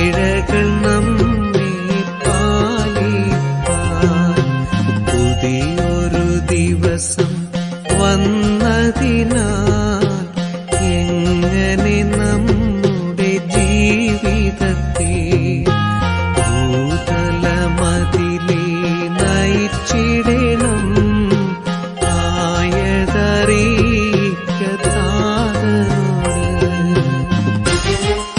പിഴകൾ നമ്മെ പാലിപ്പാൻ പുതിയൊരു ദിവസം വന്നതിനാൽ എങ്ങനെ നമ്മുടെ ജീവിതത്തെ ഭൂതലമതിലെ നയിച്ചിടണം ആയതറിയിക്കത്താതനോട്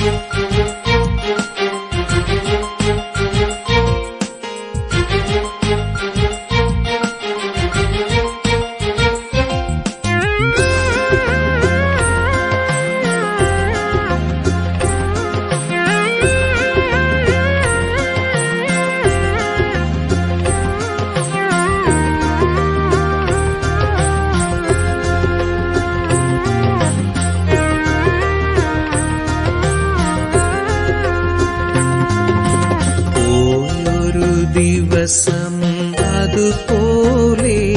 പോയൊരു ദിവസം അതുപോലെ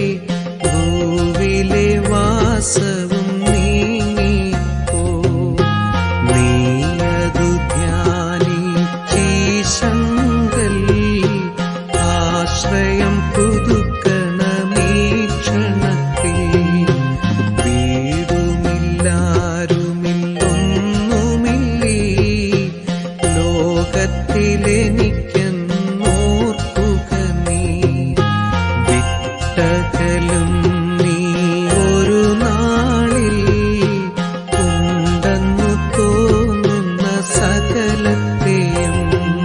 ഭൂവിലെ വാസവും നീങ്ങിപ്പോ നീ അതു ധ്യാനിച്ചീശങ്കൽ ആശ്രയം പുതുക്കണമീ ക്ഷണത്തിൽ വീടുമില്ലാരുമില്ലൊന്നുമില്ലേ ലോകത്തിലെനിക്കെന്നോർക്കുക നീ വിട്ടകലും നീ ഒരു നാളിൽ ഉണ്ടെന്നു തോന്നുന്ന സകലത്തെയും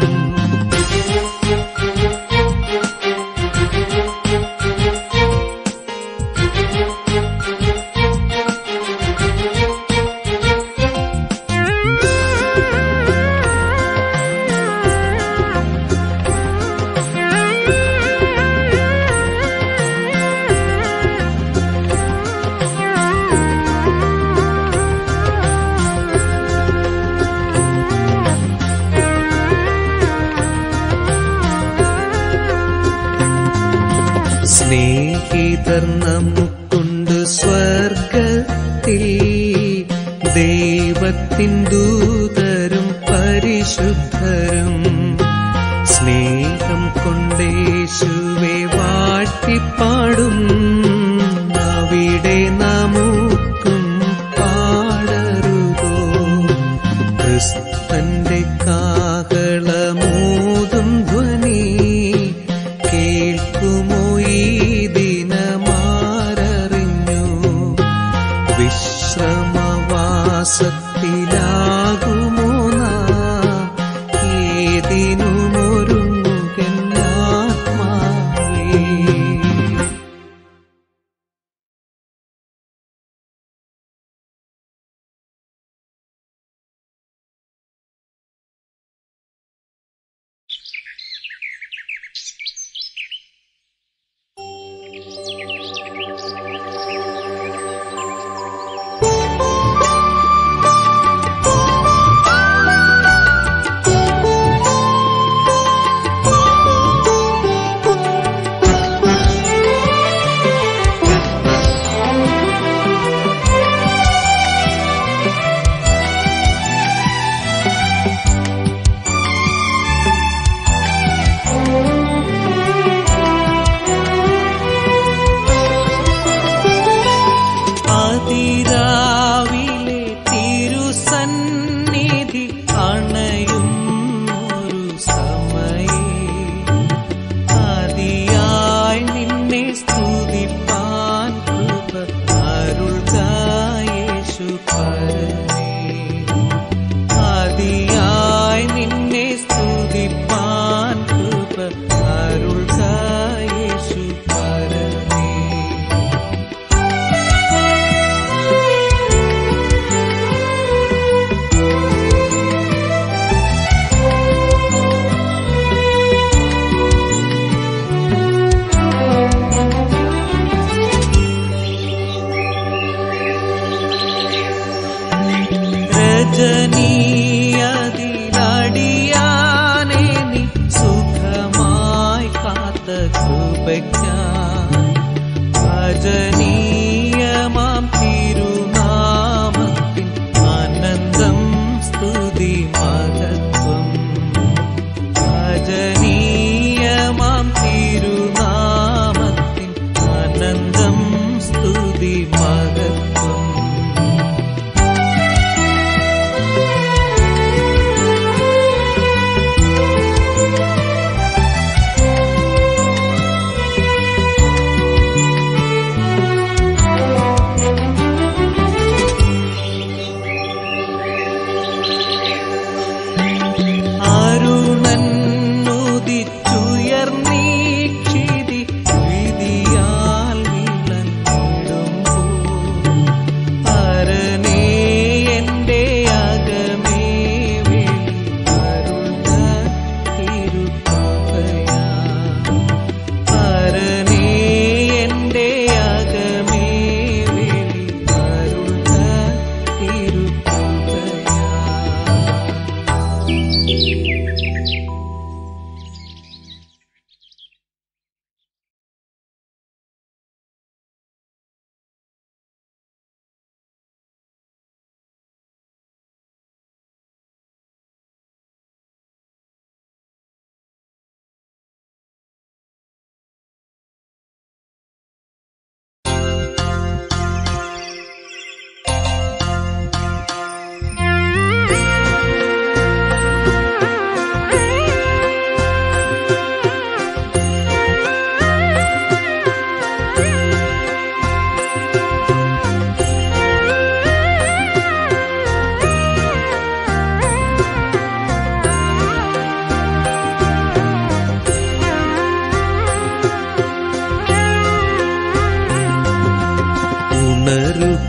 സ്നേഹിതർ നമുക്കുണ്ട് സ്വർഗത്തിൽ ദൈവത്തിൻ ദൂതരും പരിശുദ്ധരും സ്നേഹം കൊണ്ടേശുവെ വാഴ്ത്തിപ്പാടും അവിടെ നമുക്കും പാടരുതോ ക്രിസ്തന്റെ കാകളമൂതും ധ്വനി കേൾക്കുമോ ഈ ദിനമാരറിഞ്ഞു വിശ്രമവാസത്തിലാകുമോ നാം ഏതിനുമൊരുങ്ങുകന്നാത്മാവേ ും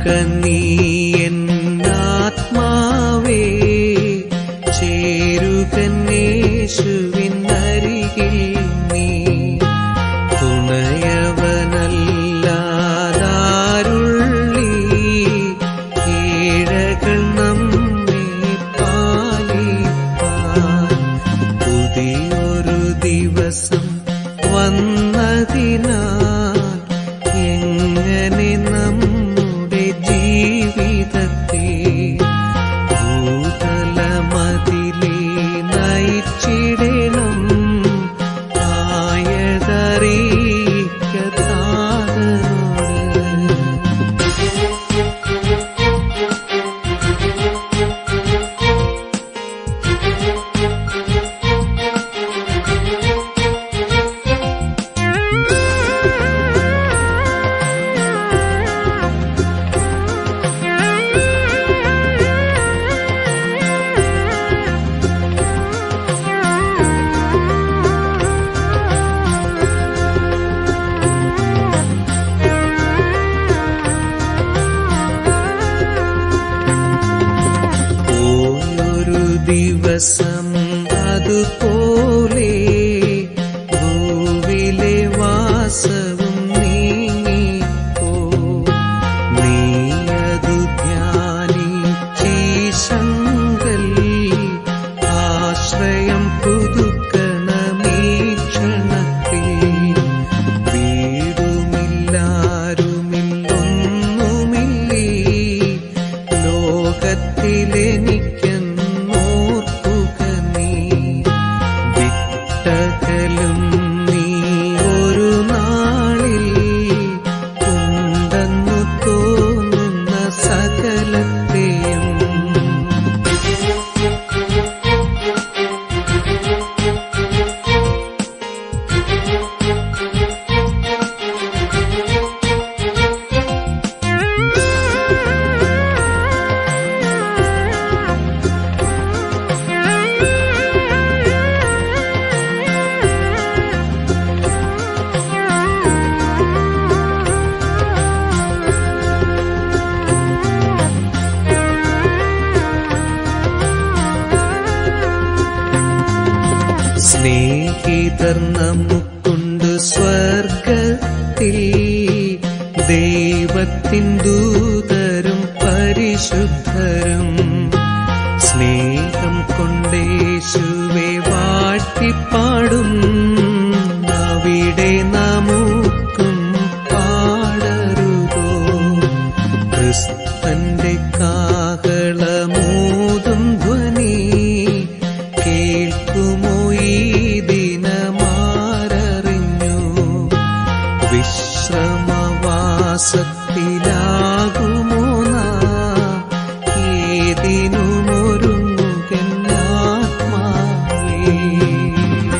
നീ എന്നാത്മാവേ ചേരുകന്നേശുവിൻ അരികിൽ നീ തുണയവനല്ലാതാരുള്ളി ഏഴകൾ നമ്മെ പാലിപ്പാൻ പുതിയൊരു ദിവസം വന്നതിനാൽ എങ്ങനെ നമ്മുടെ ജീവിതത്തെ ഭൂതലമതിലെ നയിച്ചിടണം ആയതറിയിക്കതാതനോട് പോയൊരു ദിവസം അതുപോലെ ഭൂവിലെ വാസവും നീങ്ങിപ്പോ നീ അതു ധ്യാനിച്ചീശങ്കൽ ആശ്രയം പുതുക്കണമീ ക്ഷണത്തിൽ വീടുമില്ലാരുമില്ലൊന്നുമില്ലേ ലോകത്തിലെനിക്കെന്നോർക്കുക നീ വിട്ടകലും നീ ഒരു നാളിൽ ഉണ്ടെന്നു തോന്നുന്ന സകലത്തെയും സ്നേഹിതർ നമുക്കുണ്ട് സ്വർഗത്തിൽ ദൈവത്തിൻ ദൂതരും പരിശുദ്ധരും സ്നേഹം കൊണ്ടേശുവെ വാഴ്ത്തിപ്പാടും അവിടെ നമുക്കും പാടരുതോ ക്രിസ്തന്റെ കാഹളമൂതും ധ്വനി കേൾക്കുമോ ഈ ദിനമാരറിഞ്ഞു വിശ്രമവാസത്തിലാകുമോ നാം ഏതിനുമൊരുങ്ങുകന്നാത്മാവേ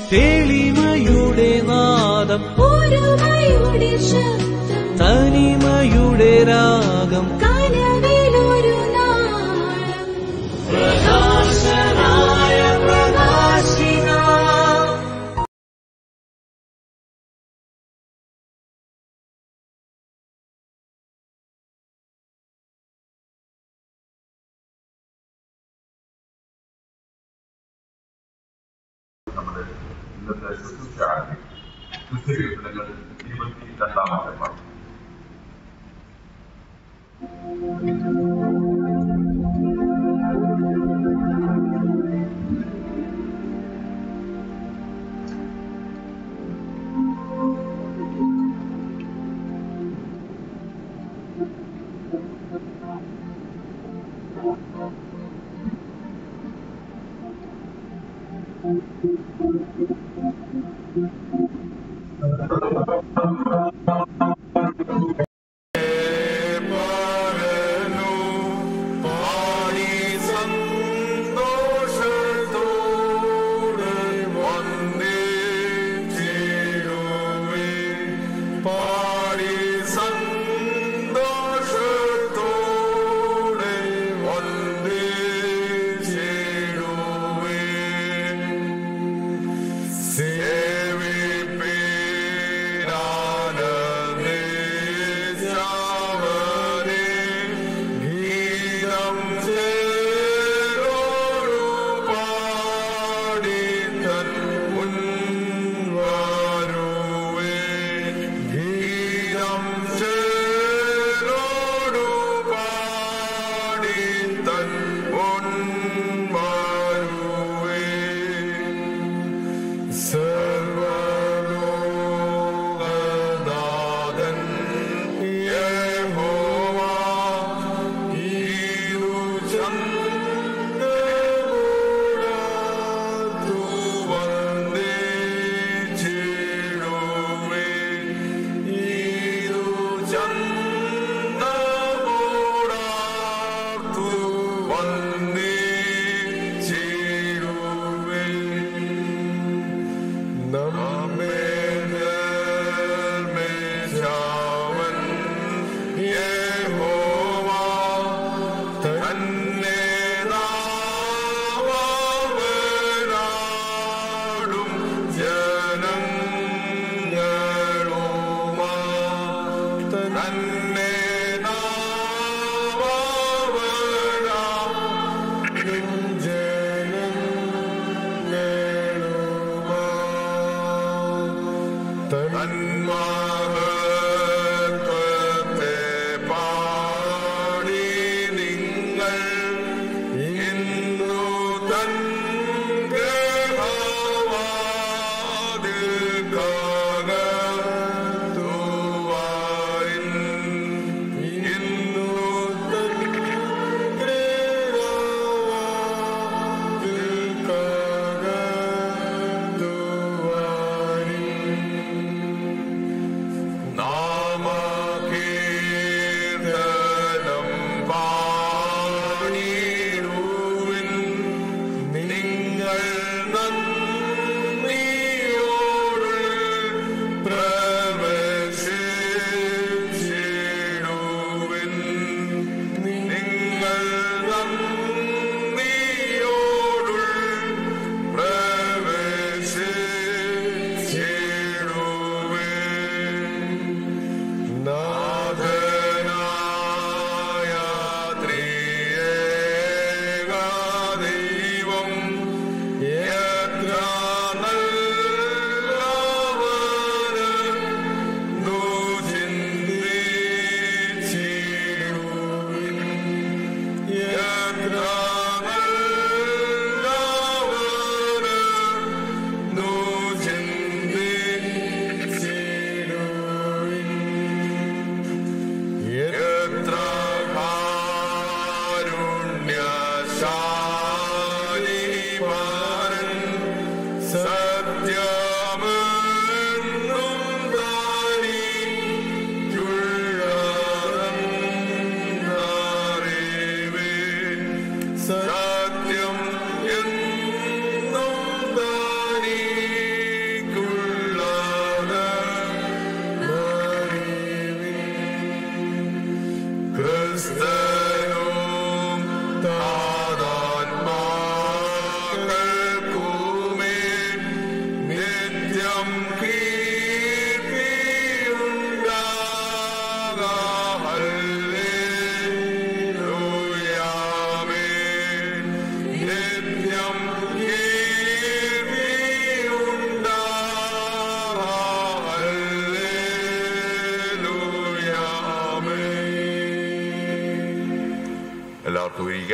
തെളിമയുടെ നാദം ഒരുമയുടെ ശബ്ദം തനിമയുടെ രാഗം കനവിലൊരു നാളം പ്രകാശനായ പ്രകാശിക നമ്മുടെ ഇന്നത്തെ ശുശ്രൂഷ ആരംഭിക്കും ക്രിസ്തുകീർത്തനങ്ങൾ ഇരുപത്തി രണ്ടാമത്തെ പാട്ട് തന്മഹത്വത്തെ പാടി നിങ്ങൾ ഇന്നു തൻ ഗൃഹവാതിൽക്കകത്തുവാൻ ഇന്നു തൻ ഗൃഹവാതിൽക്കകത്തുവാൻ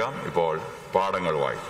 ശ്രദ്ധിക്കാം ഇപ്പോൾ പാഠങ്ങൾ വായിക്കാം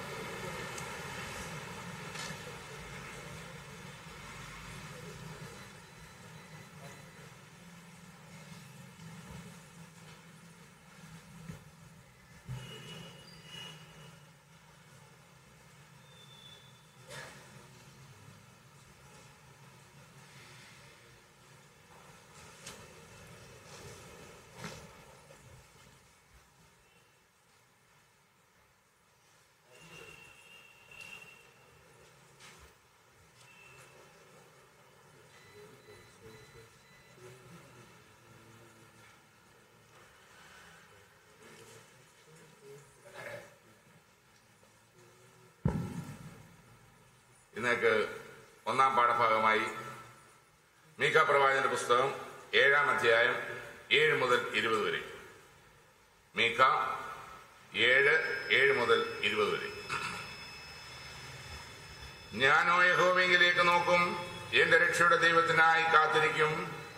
ഇന്നേക്ക് ഒന്നാം പാഠഭാഗമായി മീക്ക പ്രവാചന്റെ പുസ്തകം ഏഴാം അധ്യായം ഏഴ് മുതൽ ഇരുപത് വരെ മീക്ക ഏഴ് ഏഴ് മുതൽ ഇരുപത് വരെ ഞാനോ യഹോവെങ്കിലേക്ക് നോക്കും എന്റെ രക്ഷയുടെ ദൈവത്തിനായി കാത്തിരിക്കും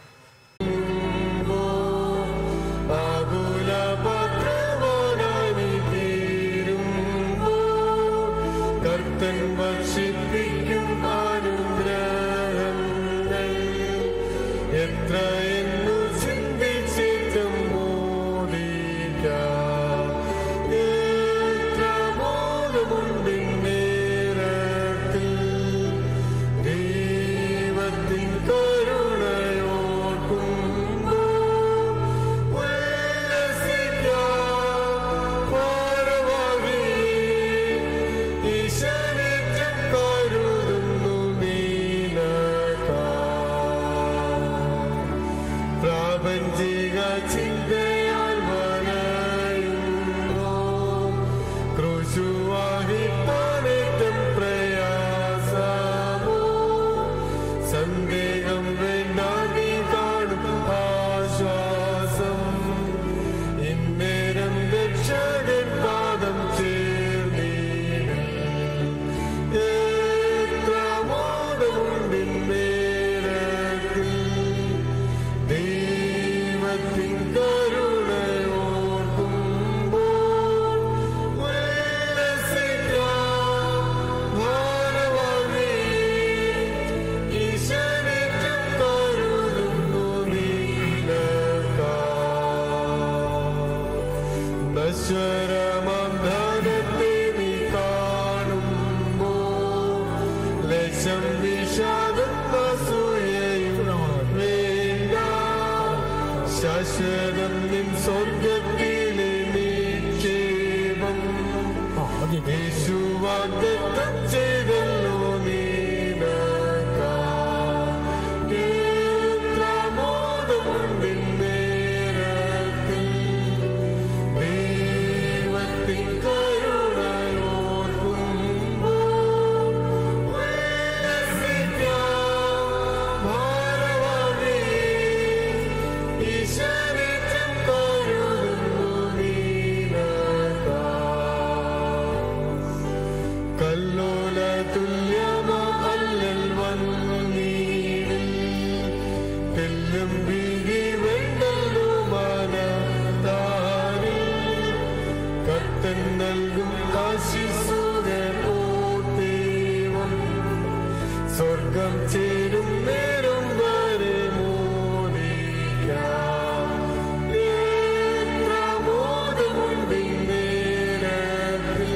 കർത്തൻ വർഷിപ്പിക്കും അനുഗ്രഹങ്ങൾ എത്ര എന്നു ചിന്തിച്ചിട്ടും മോദിക്കാം എത്ര ബോധമുണ്ട് നേരത്തിൽ ദൈവത്തിൻ കരുണയോർക്കുമ്പോൾ ഉല്ലസിക്കാം പാരവാഹിയേ ഈശ്വരറ്റം കരുതുന്നു നീനക്കാം പ്രാപഞ്ചിക ചിന്തയാൽ വലയുന്നു ക്രൂശുവാഹിപ്പാനേറ്റം പ്രയാസമോ സന്ദേഹം വേണ്ട നീ കാണും ആശ്വാസം ഇന്നേരം രക്ഷകൻ പാദം ചേർന്നീടും എത്ര മോദമുണ്ടിന്നേരത്തിൽ ദൈവത്തിൻ കരുണയോർക്കുമ്പോൾ ഉല്ലസിക്കാം ഭാരവാഹിയേ ഈശ്വരറ്റം കരുതുന്നു നീനക്കാം നശ്വരമാം ധനത്തെ നീ കാണുമ്പോ ലക്ഷം വിഷാദം അസൂയയും വേണ്ട ശാശ്വതം നിൻ സ്വർഗത്തിലെ നിക്ഷേപം യേശുവാഗ്ദത്തം ചെയ്തല്ലോ നീനക്കാം എത്ര മോദമുണ്ടിന്നേരത്തിൽ ദൈവത്തിൻ കരുണയോർക്കുമ്പോൾ ഉല്ലസിക്കാം ഭാരവാഹിയേ ഈശ്വരറ്റം കരുതുന്നു നീനക്കാം കല്ലോല തുല്യമല്ലൽ വന്നീരിൽ തെല്ലും വീതി വേണ്ടല്ലോ മനതാരിൽ കത്തൻ നൽകും ആശിസുരൻ ഓ ദൈവം സ്വർഗം ചേരും നേരം വരെ മോദിക്കാം എത്ര മോദമുണ്ടിന്നേരത്തിൽ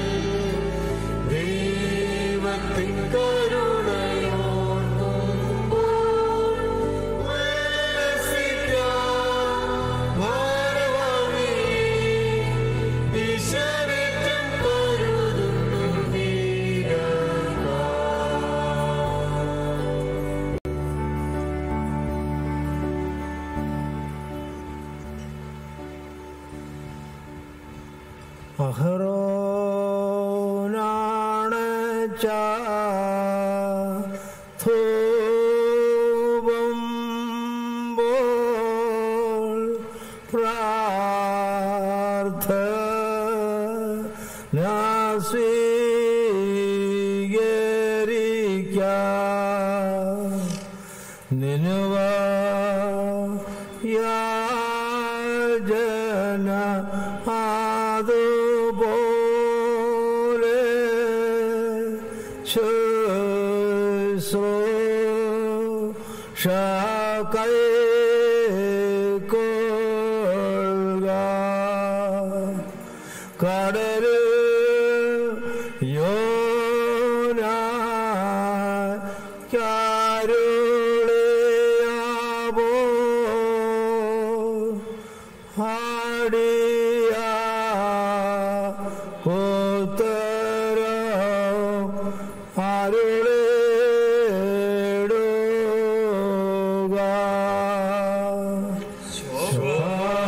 ദൈവത്തിൻ കരുണയോർക്കുമ്പോൾ ഉല്ലസിക്കാം ഭാരവാഹിയേ ഈശ്വരറ്റം കരുതുന്നു നീനക്കാം അഹ്റോനാണ് ധൂപം പോൽ പ്രാർത്ഥന സ്വീകരിക്കാം നിനുവ യാചന അതുപോ കൈക്കൊള്ളുക കടല് യോന കാരുളിയാവോ ഹാടിയ കോത്തര അരുളേടുക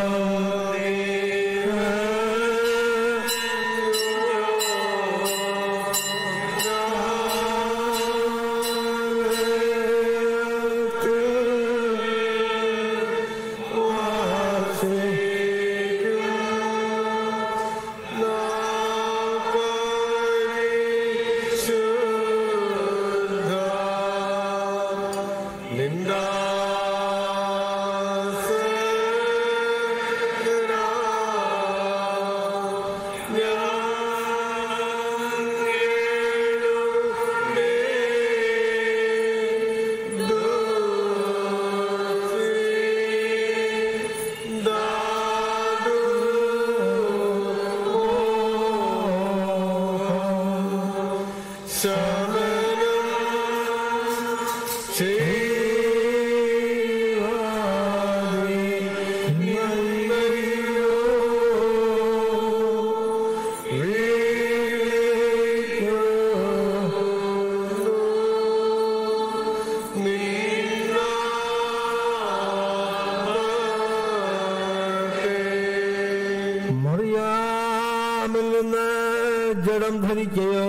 മറിയാമിൽ നിന്ന് ജഡം ധരിക്കയോ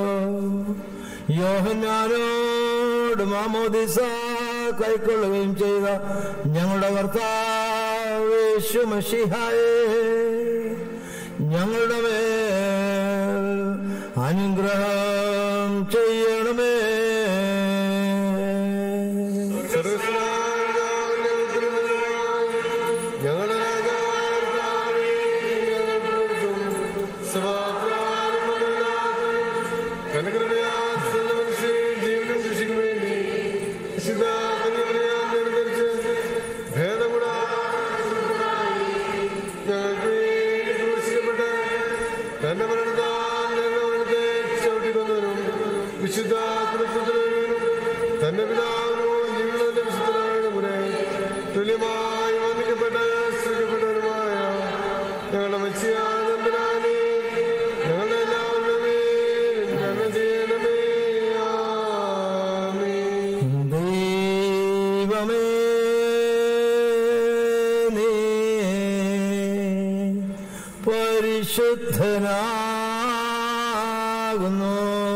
യോഹന്നാനോട് മാമോദിസ കൈക്കൊള്ളുകയും ചെയ്ത ഞങ്ങളുടെ കർത്താവേശു മഷിഹായേ ഞങ്ങളുടെ മേൽ അനുഗ്രഹം ചെയ്യണമേ തന്റെ മരണത്താൽ ഞങ്ങൾ അവിടുത്തെ ചവിട്ടിക്കൊന്നവരും വിശുദ്ധ തന്റെ പിതാവിനോ ജീവിതത്തിന്റെ വിശുദ്ധനായ തുല്യമായി വന്ദിക്കപ്പെട്ട സ്തുതിക്കപ്പെട്ടവരുമായ ഞങ്ങളുടെ മത്സ്യാനന്ദനാനെ ഞങ്ങളുടെ എല്ലാവരുടെ മേലും കരുണ ചെയ്യണമേ ആമേൻ. ദൈവമേ നീ പരിശുദ്ധനാകുന്നു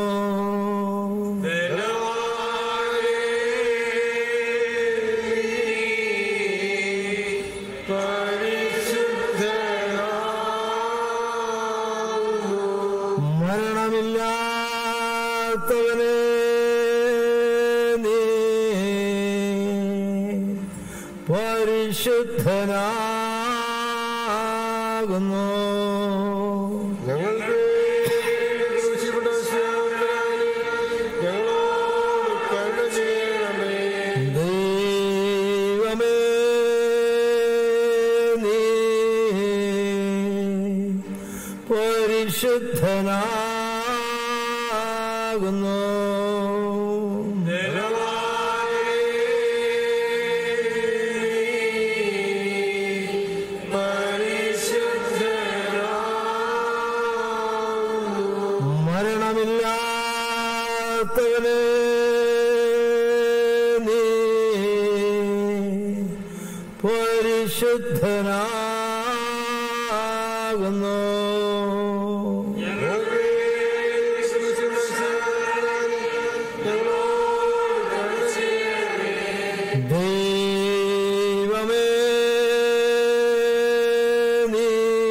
മരണമില്ലാത്തവനെ നീ പരിശുദ്ധനാകുന്നു ഞങ്ങൾക്ക് ക്രൂശിക്കപ്പെട്ട വിശ്വാസത്തിനായി ഞങ്ങളോട് കരുണ ചെയ്യണമേ ദൈവമേ നീ പരിശുദ്ധനാകുന്നു മരണമില്ലാത്തവനെ നീ പരിശുദ്ധനാകുന്നു ദൈവമേ നീ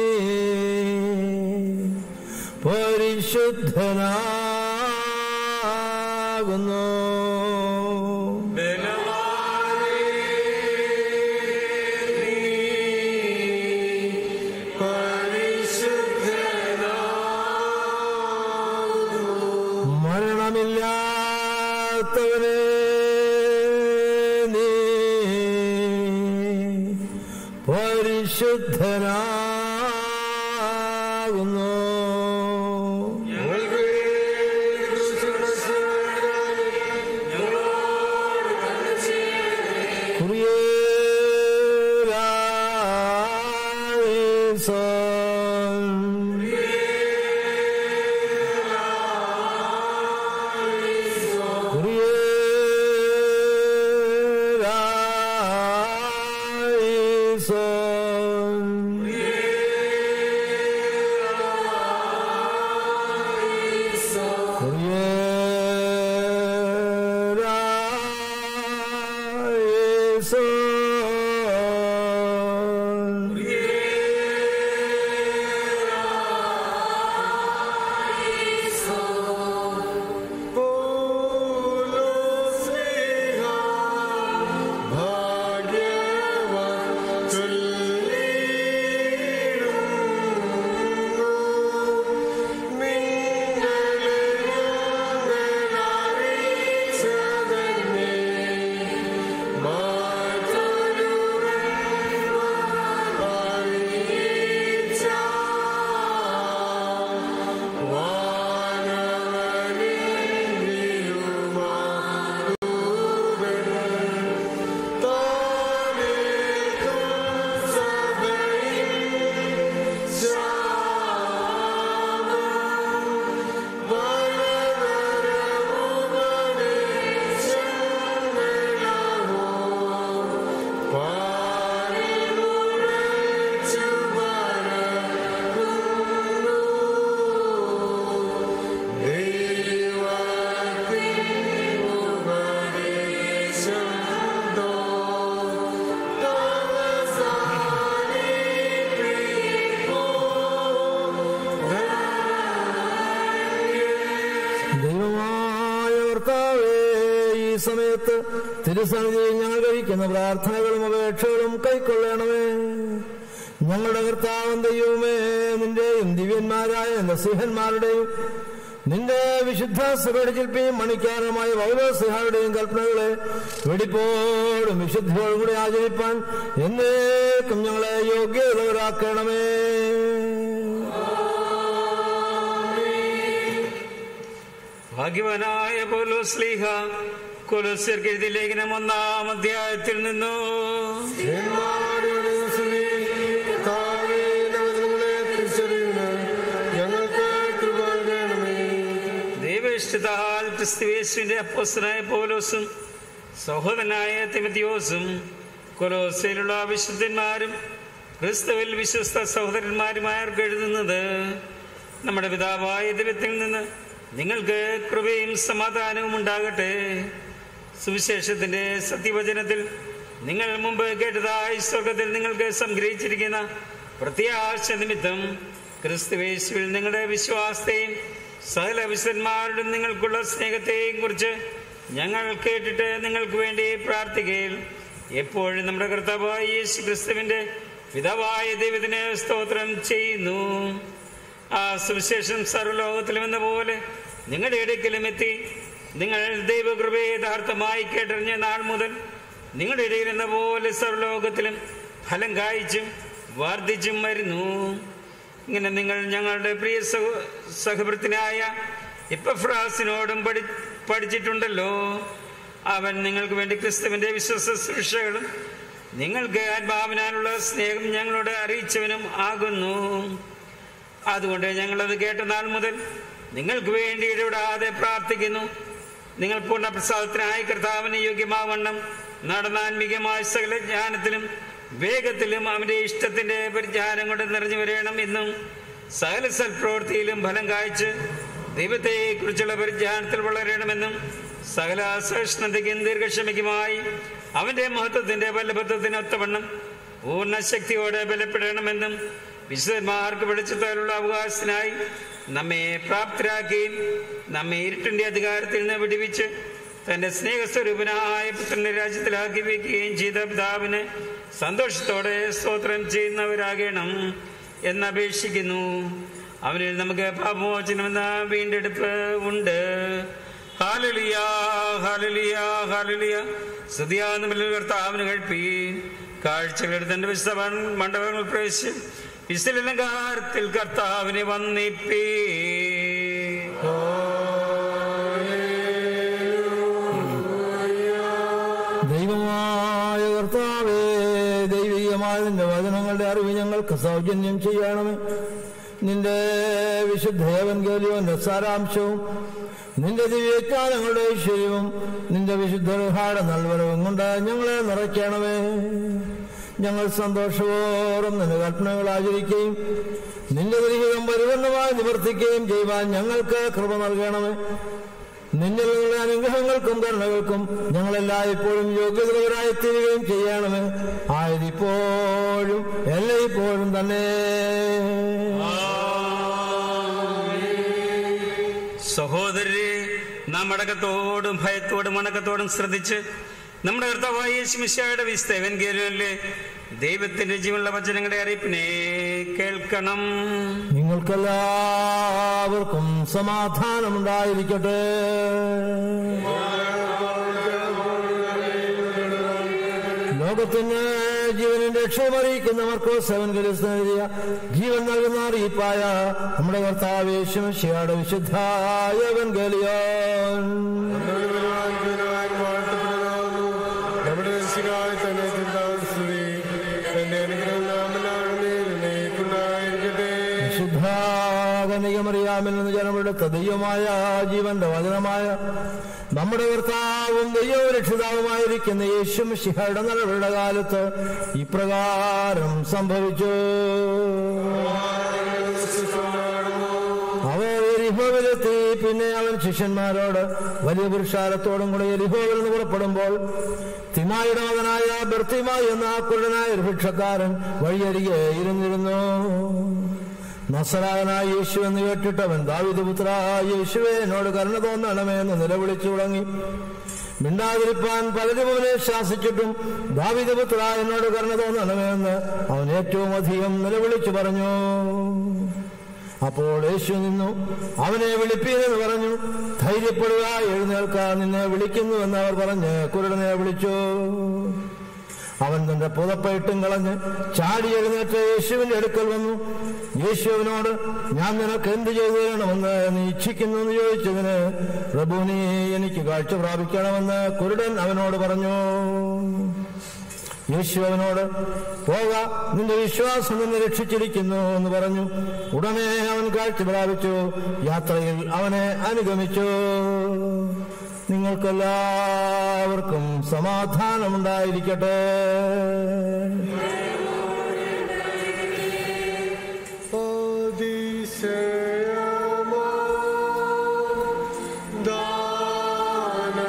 പരിശുദ്ധനാകുന്നു മരണമില്ലാത്തവനെ ഇല്ലാത്തവനെ നീ പരിശുദ്ധനാകുന്നു ഞങ്ങൾക്ക് വേണ്ടി ക്രൂശിക്കപ്പെട്ട സഹോദരനെ ഞങ്ങളോട് കരുണ ചെയ്യണമേ. പൗലോസ്ലീഹ ഭാഗ്യവാൻ ചൊല്ലിയിടുന്നു. നിങ്ങളെ ഞങ്ങൾ അറിയിച്ചതന്നെ. മറ്റൊരുവൻ അറിയിച്ച ദൈവമായ കർത്താവേ ഈ സമയത്ത് തിരുസന്നിധിയിൽ ഞങ്ങൾ കഴിക്കുന്ന പ്രാർത്ഥനകളും അപേക്ഷകളും കൈക്കൊള്ളണമേ ഞങ്ങളുടെ കർത്താവും ദൈവമേ നിന്റെയും ദിവ്യന്മാരായ നസീഹന്മാരുടെയും നിന്റെ വിശുദ്ധ സുഖടിച്ചിൽപ്പിയും മണിക്കാരനുമായ പൗലോസിഹാരുടെയും കൽപ്പനകളെ വെടിപ്പോടും വിശുദ്ധിയോടും കൂടി ആചരിപ്പാൻ എന്നേക്കും ഞങ്ങളെ യോഗ്യതവരാക്കണമേ ഭാഗ്യവാനായ പൗലോസ്ലീഹ കൊലോസ്യർക്ക് എഴുതിയ ലേഖനം ഒന്നാം അധ്യായത്തിൽ നിന്നു ഞങ്ങൾക്ക് കൃപ നൽകണമേ ദൈവേഷ്ടതാൽ ക്രിസ്തുവേശുവിന്റെ അപ്പോസ്തനായ പൗലോസും സഹോദരനായ തിമതിയോസും കൊലോസയിലുള്ള വിശുദ്ധന്മാരും ക്രിസ്തുവിൽ വിശ്വസ്ത സഹോദരന്മാരുമായവർക്ക് എഴുതുന്നത് നമ്മുടെ പിതാവായ ദൈവത്തിൽ നിന്ന് നിങ്ങൾക്ക് കൃപയും സമാധാനവും ഉണ്ടാകട്ടെ സുവിശേഷത്തിന്റെ സത്യവചനത്തിൽ നിങ്ങൾ മുമ്പ് കേട്ടതായി സ്വർഗത്തിൽ നിങ്ങൾക്ക് സംഗ്രഹിച്ചിരിക്കുന്ന പ്രത്യാശ നിമിത്തം ക്രിസ്തുവേശുവിൽ നിങ്ങളുടെ വിശ്വാസത്തെയും സകല വിശുദ്ധന്മാരുടെ നിങ്ങൾക്കുള്ള സ്നേഹത്തെയും കുറിച്ച് ഞങ്ങൾ കേട്ടിട്ട് നിങ്ങൾക്ക് വേണ്ടി പ്രാർത്ഥിക്കുകയിൽ എപ്പോഴും നമ്മുടെ കർത്താവായ യേശു ക്രിസ്തുവിന്റെ പിതാവായ ദൈവത്തിന് സ്തോത്രം ചെയ്യുന്നു ആ സുവിശേഷം സർവ്വലോകത്തിലും എന്ന പോലെ നിങ്ങളുടെ ഇടയ്ക്കലും എത്തി നിങ്ങൾ ദൈവകൃപയെ യഥാർത്ഥമായി കേട്ടറിഞ്ഞ നാൾ മുതൽ നിങ്ങളുടെ ഇടയിൽ എന്ന പോലെ സർവ്വലോകത്തിലും ഫലം കായ്ച്ചും വർദ്ധിച്ചും വരുന്നു ഇങ്ങനെ നിങ്ങൾ ഞങ്ങളുടെ പ്രിയ സഹ സഹഭൃത്തിനായ ഇപ്പഫ്രാസിനോടും പഠി പഠിച്ചിട്ടുണ്ടല്ലോ അവൻ നിങ്ങൾക്ക് വേണ്ടി ക്രിസ്തുവിന്റെ വിശ്വസ ശുശ്രൂഷകളും നിങ്ങൾക്ക് ആത്മാവിനാലുള്ള സ്നേഹം ഞങ്ങളോട് അറിയിച്ചവനും ആകുന്നു അതുകൊണ്ട് ഞങ്ങളത് കേട്ട നാൾ മുതൽ നിങ്ങൾക്ക് വേണ്ടി ഇടപെടാതെ പ്രാർത്ഥിക്കുന്നു നിങ്ങൾ പൂർണ്ണ പ്രസാദത്തിനായി കർത്താവിന് യോഗ്യമാവണ്ണം നടനാത്മികമായ സകല ജ്ഞാനത്തിലും വേഗത്തിലും അവന്റെ ഇഷ്ടത്തിന്റെ പരിജ്ഞാനം കൊണ്ട് നിറഞ്ഞു വരണം എന്നും സകല സൽപ്രവൃത്തിയിലും ഫലം കായ്ച്ച് ദൈവത്തെ കുറിച്ചുള്ള പരിജ്ഞാനത്തിൽ വളരണമെന്നും സകല സഹിഷ്ണുതയ്ക്കും ദീർഘക്ഷമയ്ക്കുമായി അവന്റെ മഹത്വത്തിന്റെ ബലബദ്ധത്തിന് ഒത്തവണ്ണം പൂർണ്ണ ശക്തിയോടെ ബലപ്പെടണമെന്നും വിശുദ്ധന്മാർക്ക് വെളിച്ചത്തോലുള്ള അവകാശത്തിനായി നമ്മെ പ്രാപ്തരാക്കുകയും നമ്മെ ഇരുട്ടിന്റെ അധികാരത്തിൽ നിന്ന് വിടുവിച്ച് തന്റെ സ്നേഹസ്വരൂപനായ പുത്രന്റെ രാജ്യത്തിലാക്കി വയ്ക്കുകയും ചെയ്ത പിതാവിന് സന്തോഷത്തോടെ സ്തോത്രം ചെയ്യുന്നവരാകണം എന്നപേക്ഷിക്കുന്നു അവനിൽ നമുക്ക് പാപമോചനമെന്ന വീണ്ടെടുപ്പ് ഉണ്ട് ഹാലലിയ ഹാലലിയ ഹാലലിയ സ്തുതിയാന്ന് കർത്താവിന് കഴിപ്പീൻ കാഴ്ചകളെടുത്ത് തന്റെ വിശുദ്ധ മണ്ഡപങ്ങൾ പ്രവേശിച്ച് വിശലങ്കാരത്തിൽ കർത്താവിനെ വന്നിപ്പേ ദൈവമായ കർത്താവേ ദൈവികമായ നിന്റെ വചനങ്ങളുടെ അറിവ് ഞങ്ങൾക്ക് സൗജന്യം ചെയ്യണമേ നിന്റെ വിശുദ്ധേവൻഗേലിയോന്റെ സാരാംശവും നിന്റെ ദിവ്യജ്ഞാനങ്ങളുടെ ഐശ്വര്യവും നിന്റെ വിശുദ്ധ നൽവരവും കൊണ്ട് ഞങ്ങളെ നിറയ്ക്കണമേ ഞങ്ങൾ സന്തോഷപൂർവ്വം നിന്റെ കൽപ്പനകൾ ആചരിക്കുകയും നിന്റെ ദുരിതം പരിപൂർണമായി നിവർത്തിക്കുകയും ചെയ്യുവാൻ ഞങ്ങൾക്ക് കൃപ നൽകണമേ നിന്നിൽ നിന്നുള്ള അനുഗ്രഹങ്ങൾക്കും കരുണകൾക്കും ഞങ്ങളെല്ലായ്പ്പോഴും യോഗ്യതകളായി തീരുകയും ചെയ്യണമേ ആയതിപ്പോഴും എല്ലായ്പ്പോഴും തന്നെ സഹോദരരെ നാം അടക്കത്തോടും ഭയത്തോടും അണക്കത്തോടും ശ്രദ്ധിച്ച് നമ്മുടെ കർത്താവായ യേശുമിശായുടെ വിസ്തവൻ കേരളത്തിലെ ദൈവത്തിന്റെ ജീവനുള്ള വചനങ്ങളുടെ അറിയിപ്പിനെ കേൾക്കണം നിങ്ങൾക്കെല്ലാവർക്കും സമാധാനമുണ്ടായിരിക്കട്ടെ ലോകത്തിന് ജീവനും രക്ഷമറിയിക്കുന്ന മർക്കോ സെവൻ ഗലിസ് എഴുതിയ ജീവൻ നൽകുന്ന അറിയിപ്പായ നമ്മുടെ കർത്താവേശുമിശയുടെ വിശുദ്ധായ ഗലിയോൻ നമ്മുടെ രക്ഷിതാവായ തന്നെ ചിന്താസ്തുതി എന്റെ അനുഗ്രഹം നാമനായിരിക്കട്ടെ വിശുദ്ധാകനികമറിയാമിൽ നിന്ന് ജനമെടുത്ത ദൈവമായ ജീവന്റെ വചനമായ നമ്മുടെ കർത്താവും ദൈവവും രക്ഷിതാവുമായിരിക്കുന്ന യേശും ശിഹയുടെ നിലവിളുടെ കാലത്ത് ഇപ്രകാരം സംഭവിച്ചു അവൻ എരിഹോവിലെത്തി പിന്നെ അവൻ ശിഷ്യന്മാരോട് വലിയ പുരുഷാരത്തോടും കൂടെ എരിഹോവിൽ നിന്ന് പുറപ്പെടുമ്പോൾ തിമായുടെ മകനായ ബർത്തിമായി എന്ന ആ കുരുടനായ ഒരു ഭിക്ഷക്കാരൻ വഴിയരികെ ഇരുന്നിരുന്നു നസറായനായ യേശു എന്ന് കേട്ടിട്ടവൻ ദാവിദ് പുത്ര യേശുവെ എന്നോട് കരുണ തോന്നണമേ എന്ന് നിലവിളിച്ചു തുടങ്ങി മിണ്ടാതിരിപ്പാൻ പലരും അവനെ ശാസിച്ചിട്ടും ദാവിദ് പുത്ര എന്നോട് കരുണ തോന്നണമേ എന്ന് അവൻ ഏറ്റവും അധികം നിലവിളിച്ചു പറഞ്ഞു അപ്പോൾ യേശു നിന്നു അവനെ വിളിപ്പീരെന്ന് പറഞ്ഞു ധൈര്യപ്പെടുക എഴുന്നേൽക്ക നിന്നെ വിളിക്കുന്നുവെന്ന് അവർ പറഞ്ഞ് കുരുടനെ വിളിച്ചു അവൻ തന്റെ പുതപ്പയിട്ടും കളഞ്ഞ് ചാടി എഴുന്നേറ്റ് യേശുവിന്റെ അടുക്കൽ വന്നു യേശുവിനോട് ഞാൻ നിനക്ക് എന്ത് ചെയ്തു തരണമെന്ന് നീ ഇച്ഛിക്കുന്നു എന്ന് ചോദിച്ചതിന് പ്രഭു നീ എനിക്ക് കാഴ്ച പ്രാപിക്കണമെന്ന് കുരുടൻ അവനോട് പറഞ്ഞു യേശു അവനോട് പോക നിന്റെ വിശ്വാസം നിന്നെ രക്ഷിച്ചിരിക്കുന്നു എന്ന് പറഞ്ഞു ഉടനെ അവൻ കാഴ്ച പ്രാപിച്ചു യാത്രയിൽ അവനെ അനുഗമിച്ചു നിങ്ങൾക്കെല്ലാവർക്കും സമാധാനമുണ്ടായിരിക്കട്ടെ അതിശയമോ ദാനത്തിൽ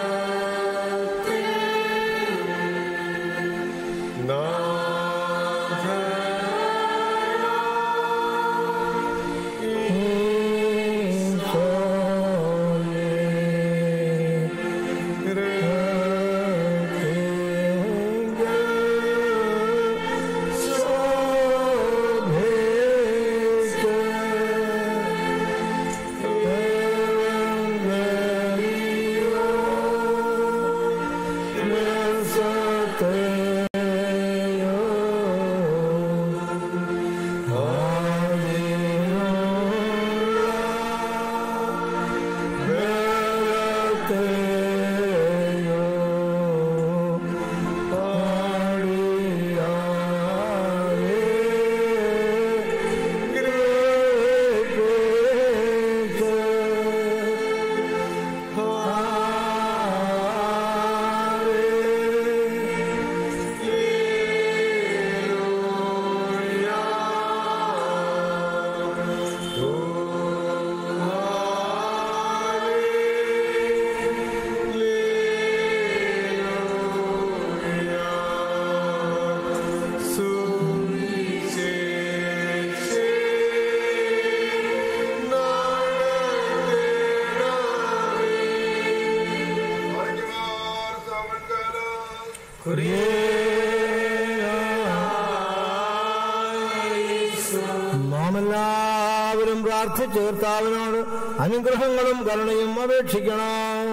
നാം എല്ലാവരും പ്രാർത്ഥിച്ച് കർത്താവിനോട് അനുഗ്രഹങ്ങളും കരുണയും അപേക്ഷിക്കണം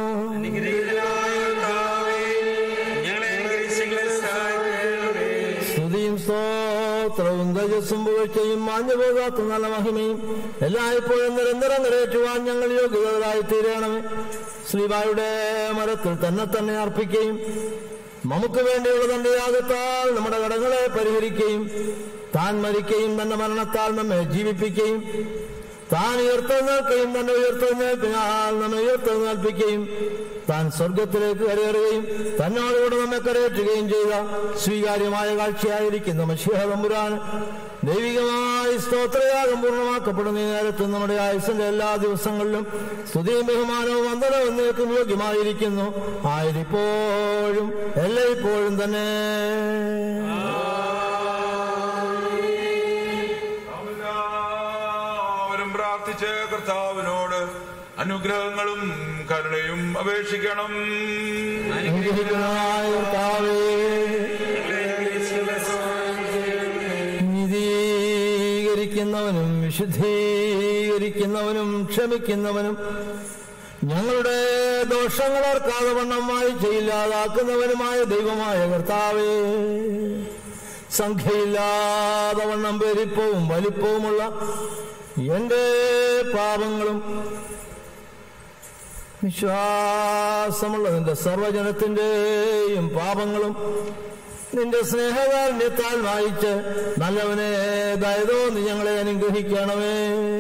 അനുഗ്രഹീതനായ കർത്താവേ, ഞങ്ങളെ അനുഗ്രഹിച്ചെങ്കിലെ സഹായിക്കണമേ. സ്തുതിയും സ്തോത്രവും തേജസ്സും പുകഴ്ചയും മാഞ്ഞുപോകാത്ത നല്ല മഹിമയും എല്ലായ്പ്പോഴും നിരന്തരം നിറവേറ്റുവാൻ ഞങ്ങൾ യോഗ്യതകളായി തീരണമേ ശ്രീവായുടെ മരത്തിൽ തന്നെ തന്നെ അർപ്പിക്കുകയും നമുക്ക് വേണ്ടിയുള്ള തന്റെ യാഗത്താൽ നമ്മുടെ കടങ്ങളെ പരിഹരിക്കുകയും താൻ മരിക്കുകയും തന്റെ മരണത്താൽ നമ്മെ ജീവിപ്പിക്കുകയും താൻ ഉയർത്തെഴുന്നേൽക്കുകയും തന്റെ ഉയർത്തെഴുന്നേൽപ്പിനാൽ നമ്മെ ഉയർത്തെഴുന്നേൽപ്പിക്കുകയും താൻ സ്വർഗത്തിലേക്ക് കരയേറുകയും തന്നോടുകൂടെ നമ്മെ കരയേറ്റുകയും ചെയ്ത സ്വീകാര്യമായ കാഴ്ചയായിരിക്കുന്ന മഷിഹതമ്പുരാൻ ദൈവികമായി സ്തോത്രയാഗം പൂർണ്ണമാക്കപ്പെടുന്ന ഈ നേരത്ത് നമ്മുടെ ആയുസിന്റെ എല്ലാ ദിവസങ്ങളിലും സ്തുതിയും ബഹുമാനവും വന്ദനവും എന്നേക്കും യോഗ്യമായിരിക്കുന്നു ആയിരിപ്പോഴും എല്ലായ്പ്പോഴും തന്നെ എല്ലാവരും പ്രാർത്ഥിച്ച് കർത്താവിനോട് അനുഗ്രഹങ്ങളും കരുണയും അപേക്ഷിക്കണം അനുഗ്രഹിക്കണമായ കർത്താവേ, നീതീകരിക്കുന്നവനും വിശുദ്ധീകരിക്കുന്നവനും ക്ഷമിക്കുന്നവനും ഞങ്ങളുടെ ദോഷങ്ങൾ ഓർക്കാതെ വണ്ണമായി ചെയ്യില്ലാതാക്കുന്നവനുമായ ദൈവമായ കർത്താവേ സംഖ്യയില്ലാതെ വണ്ണം പെരിപ്പവും വലിപ്പവുമുള്ള എന്റെ പാപങ്ങളും വിശ്വാസമുള്ള നിന്റെ സർവജനത്തിന്റെയും പാപങ്ങളും നിന്റെ സ്നേഹകാരുണ്യത്താൽ വായിച്ച് നല്ലവനെ ദയതോ നീ ഞങ്ങളെ അനുഗ്രഹിക്കണമേ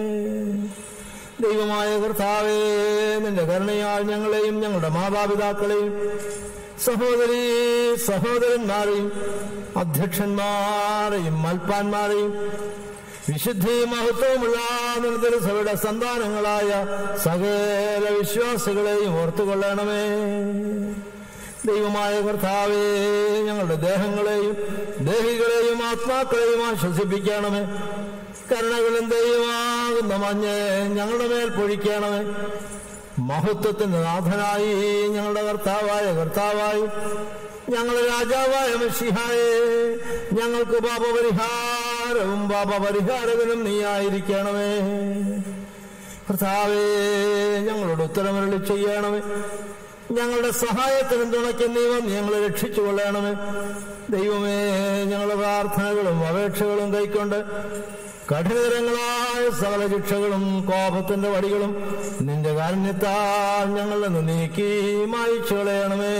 ദൈവമായ കർത്താവേ നിന്റെ കരുണയാൽ ഞങ്ങളെയും ഞങ്ങളുടെ മാതാപിതാക്കളെയും സഹോദരി സഹോദരന്മാരെയും അധ്യക്ഷന്മാരെയും മൽപ്പാന്മാരെയും വിശുദ്ധി മഹത്വമുള്ള നിർദ്ദരസഭയുടെ സന്താനങ്ങളായ സകല വിശ്വാസികളെയും ഓർത്തുകൊള്ളണമേ ദൈവമായ കർത്താവേ ഞങ്ങളുടെ ദേഹങ്ങളെയും ദേഹികളെയും ആത്മാക്കളെയും ആശ്വസിപ്പിക്കണമേ കരുണകളും ദൈവമാകുന്ന മഞ്ഞ് ഞങ്ങളുടെ മേൽ പൊഴിക്കണമേ മഹത്വത്തിന്റെ നാഥനായി ഞങ്ങളുടെ കർത്താവായ കർത്താവായി ഞങ്ങളുടെ രാജാവായ മഷിഹായെ ഞങ്ങൾക്ക് പാപപരിഹാരവും പാപപരിഹാരകനും നീയായിരിക്കണമേ കർത്താവേ ഞങ്ങളോട് ഉത്തരമരളി ചെയ്യണമേ ഞങ്ങളുടെ സഹായത്തിനും തുണയ്ക്കും നീ വന്ന് ഞങ്ങളെ രക്ഷിച്ചു കൊള്ളണമേ ദൈവമേ ഞങ്ങളുടെ പ്രാർത്ഥനകളും അപേക്ഷകളും കൈക്കൊണ്ട് കഠിനതരങ്ങളായ സകല ശിക്ഷകളും കോപത്തിന്റെ വടികളും നിന്റെ കാരുണ്യത്താൽ ഞങ്ങളിൽ നിന്ന് നീക്കി മായിച്ചു കളയണമേ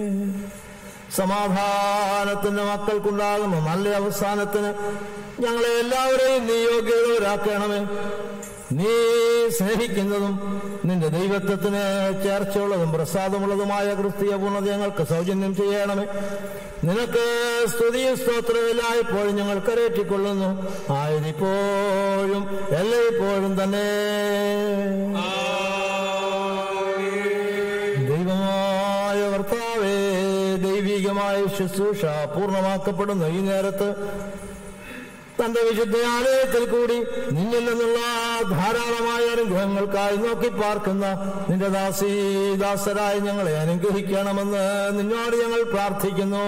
സമാധാനത്തിന്റെ മക്കൾക്കുണ്ടാകുന്ന നല്ല അവസാനത്തിന് ഞങ്ങളെ എല്ലാവരെയും നീ യോഗ്യതവരാക്കണമേ നീ സ്നേഹിക്കുന്നതും നിന്റെ ദൈവത്വത്തിന് ചേർച്ചയുള്ളതും പ്രസാദമുള്ളതുമായ ക്രിസ്തീയ പൂർണ്ണത ഞങ്ങൾക്ക് സൗജന്യം ചെയ്യണമേ നിനക്ക് സ്തുതിയും സ്തോത്രവും എല്ലായ്പ്പോഴും ഞങ്ങൾ കരേറ്റിക്കൊള്ളുന്നു ആയതിപ്പോഴും എല്ലായ്പ്പോഴും തന്നെ ദൈവമായ കർത്താവേ ദൈവികമായ ശുശ്രൂഷ പൂർണ്ണമാക്കപ്പെടുന്ന ഈ നേരത്ത് തന്റെ വിശുദ്ധ ആലയത്തിൽ കൂടി നിന്നിൽ നിന്നുള്ള ധാരാളമായ അനുഗ്രഹങ്ങൾക്കായി നോക്കി പാർക്കുന്ന നിന്റെ ദാസീ ദാസരായി ഞങ്ങളെ അനുഗ്രഹിക്കണമെന്ന് നിന്നോട് ഞങ്ങൾ പ്രാർത്ഥിക്കുന്നു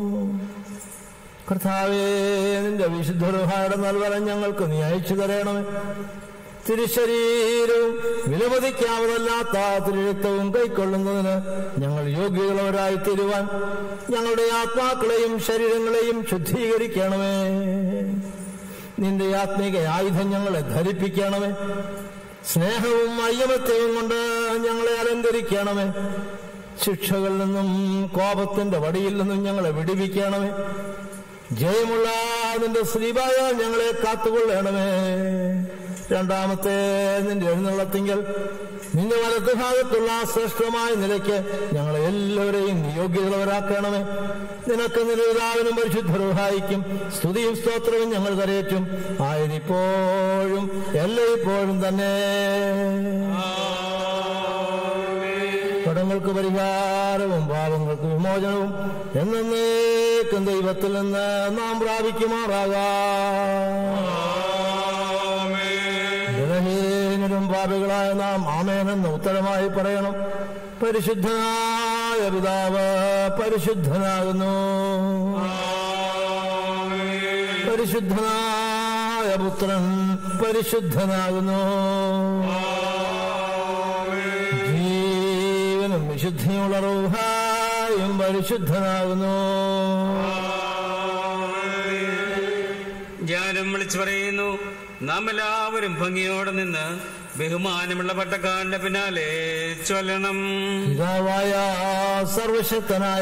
കർത്താവേ നിന്റെ വിശുദ്ധ റുഹായുടെ നൽവരം ഞങ്ങൾക്ക് നീ അയച്ചു തരണമേ തിരുശരീരവും വിലമതിക്കാവതല്ലാത്ത തിരുരക്തവും കൈക്കൊള്ളുന്നതിന് ഞങ്ങൾ യോഗ്യതയുള്ളവരായി തീരുവാൻ ഞങ്ങളുടെ ആത്മാക്കളെയും ശരീരങ്ങളെയും ശുദ്ധീകരിക്കണമേ നിന്റെ ആത്മീക ആയുധം ഞങ്ങളെ ധരിപ്പിക്കണമേ സ്നേഹവും അയ്യമത്യവും കൊണ്ട് ഞങ്ങളെ അലങ്കരിക്കണമേ ശിക്ഷകളിൽ നിന്നും കോപത്തിന്റെ വടിയിൽ നിന്നും ഞങ്ങളെ വിടിവിക്കണമേ ജയമുള്ള നിന്റെ ശ്രീബായ ഞങ്ങളെ കാത്തുകൊള്ളണമേ രണ്ടാമത്തെ നിന്റെ എഴുന്നള്ളത്തിങ്കൽ നിന്റെ വലത്തുഭാഗത്തുള്ള ശ്രേഷ്ഠമായ നിലയ്ക്ക് ഞങ്ങളെ എല്ലാവരെയും യോഗ്യതയുള്ളവരാക്കണമേ നിനക്ക് നിലവിലാവിനും പരിശുദ്ധരുഹായിക്കും സ്തുതിയും സ്തോത്രവും ഞങ്ങൾ കരയേറ്റും ആയിരിപ്പോഴും എല്ലായ്പ്പോഴും തന്നെ കടങ്ങൾക്ക് പരിഹാരവും പാപങ്ങൾക്ക് വിമോചനവും എന്നേക്കും ദൈവത്തിൽ നിന്ന് നാം പ്രാപിക്കുമാറാകാം ബലഹീനരും പാപികളായ നാം ആമേനെന്ന് ഉത്തരമായി പറയണം പരിശുദ്ധനായ പിതാവ് പരിശുദ്ധനാകുന്നു പരിശുദ്ധനായ പുത്രൻ പരിശുദ്ധനാകുന്നു ജീവനും വിശുദ്ധ വിശുദ്ധിയുള്ള റൂഹായും പരിശുദ്ധനാകുന്നു ഞാനും വിളിച്ചു പറയുന്നു നാം എല്ലാവരും ഭംഗിയോടെ നിന്ന് ബഹുമാനമുള്ള പട്ടക്കാരന്റെ പിന്നാലെ ചൊല്ലണം പിതാവായ സർവശക്തനായ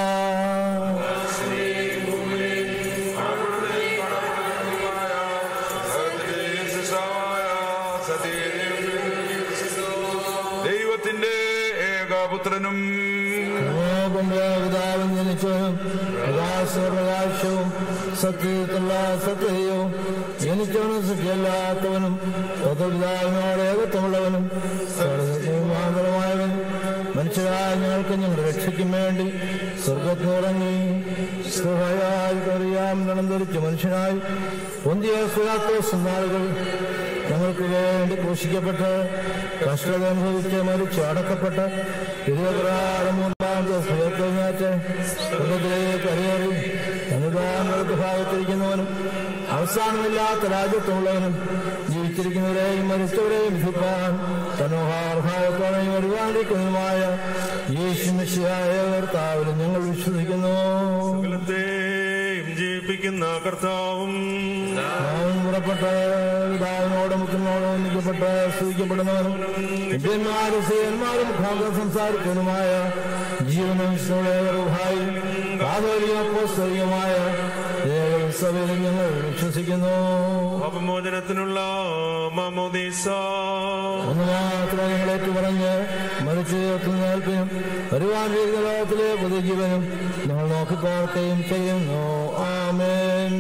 ദൈവത്തിന്റെ ഏകപുത്രനും പിതാവും ജനിച്ചവനും പ്രകാശപ്രകാശവും സത്യത്തിലുള്ള സത്യവും ജനിച്ചവനും സത്യമല്ലാത്തവനും സ്വതപിതാവിനോട് ഏകത്വമുള്ളവനും സർവമാതരമായവൻ മനുഷ്യരായ ഞങ്ങൾക്ക് ഞങ്ങളുടെ രക്ഷയ്ക്കും വേണ്ടി സ്വർഗത്തിനിറങ്ങി സുഖയായി കറിയാം ഗണം ധരിച്ച് മനുഷ്യനായി പൊന്തിയ സുഖാത്തോസ് നാളുകൾ ഞങ്ങൾക്ക് വേണ്ടി ക്രൂശിക്കപ്പെട്ട് കഷ്ടത അനുഭവിച്ച് മരിച്ച് അടക്കപ്പെട്ട് ഇരുപതിനാറ് മൂന്നാമത്തെ സ്ഥലത്തെഴുന്നേറ്റ് സ്വർഗത്തിലേക്ക് കരയേറി അനുദാനങ്ങൾക്ക് ഭാഗത്തിരിക്കുന്നവനും അവസാനമില്ലാത്ത രാജ്യത്തുള്ളവനും ജീവിച്ചിരിക്കുന്നവരെയും മരിച്ചവരെയും വിധിപ്പാൻ തനോഹാർഭാവത്തോടെയും ഒരുപാടിക്കുന്നതുമായ യേശു മിശിയായ കർത്താവിലും ഞങ്ങൾ വിശ്വസിക്കുന്നു സകലത്തെയും ജീവിപ്പിക്കുന്ന കർത്താവും അവൻ പുറപ്പെട്ട് പിതാവിനോടും പുത്രനോടും ഒന്നിക്കപ്പെട്ട് സ്തുതിക്കപ്പെടുന്നവനും വിദ്യന്മാരും സ്ത്രീയന്മാരും മുഖാന്തരം സംസാരിക്കുന്നതുമായ ജീവനും സ്നേഹറുഹായി പ്രാഥമികമായ സഭയിൽ ഞങ്ങൾ വിശ്വസിക്കുന്നു പാപമോചനത്തിനുള്ള മാമോദീസ ഒന്ന് മാത്രം ഞങ്ങളേറ്റു പറഞ്ഞ് മരിച്ചു തീർക്കുന്നേൽപ്പിനും വരുവാൻ ചെയ്യുന്ന ലോകത്തിലെ പുതുജീവനും ഞങ്ങൾ നോക്കിപ്പാർക്കുകയും ചെയ്യുന്നു ആമേൻ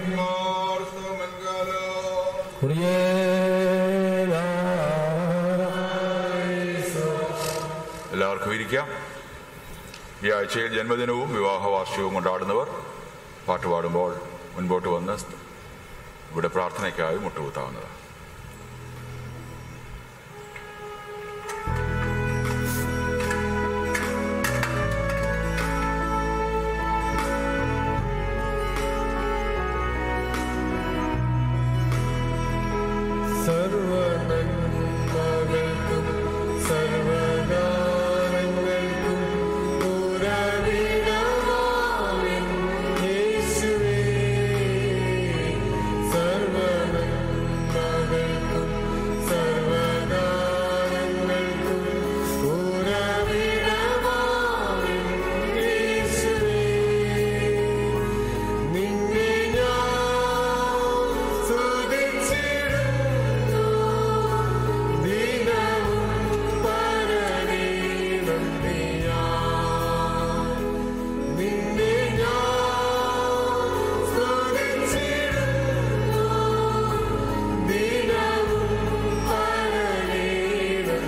എല്ലാവർക്കും ഇരിക്കാം ഈ ആഴ്ചയിൽ ജന്മദിനവും വിവാഹ വാർഷികവും കൊണ്ടാടുന്നവർ പാട്ടുപാടുമ്പോൾ മുൻപോട്ട് വന്ന് ഇവിടെ പ്രാർത്ഥനയ്ക്കായി മുട്ടുകുത്താവുന്നതാണ് സർവനന്മകൾക്കും സർവദാനങ്ങൾക്കും ഉറവിടമാവിൻ യേശുവേ സർവനന്മകൾക്കും സർവദാനങ്ങൾക്കും ഉറവിടമാവിൻ യേശുവേ നിന്നെ ഞാൻ സ്തുതിച്ചിടുന്നു ദിനവും പരനീടം നീയാൻ. നിന്നെ ഞാൻ സ്തുതിച്ചിടുന്നു ദിനവും പരനീടം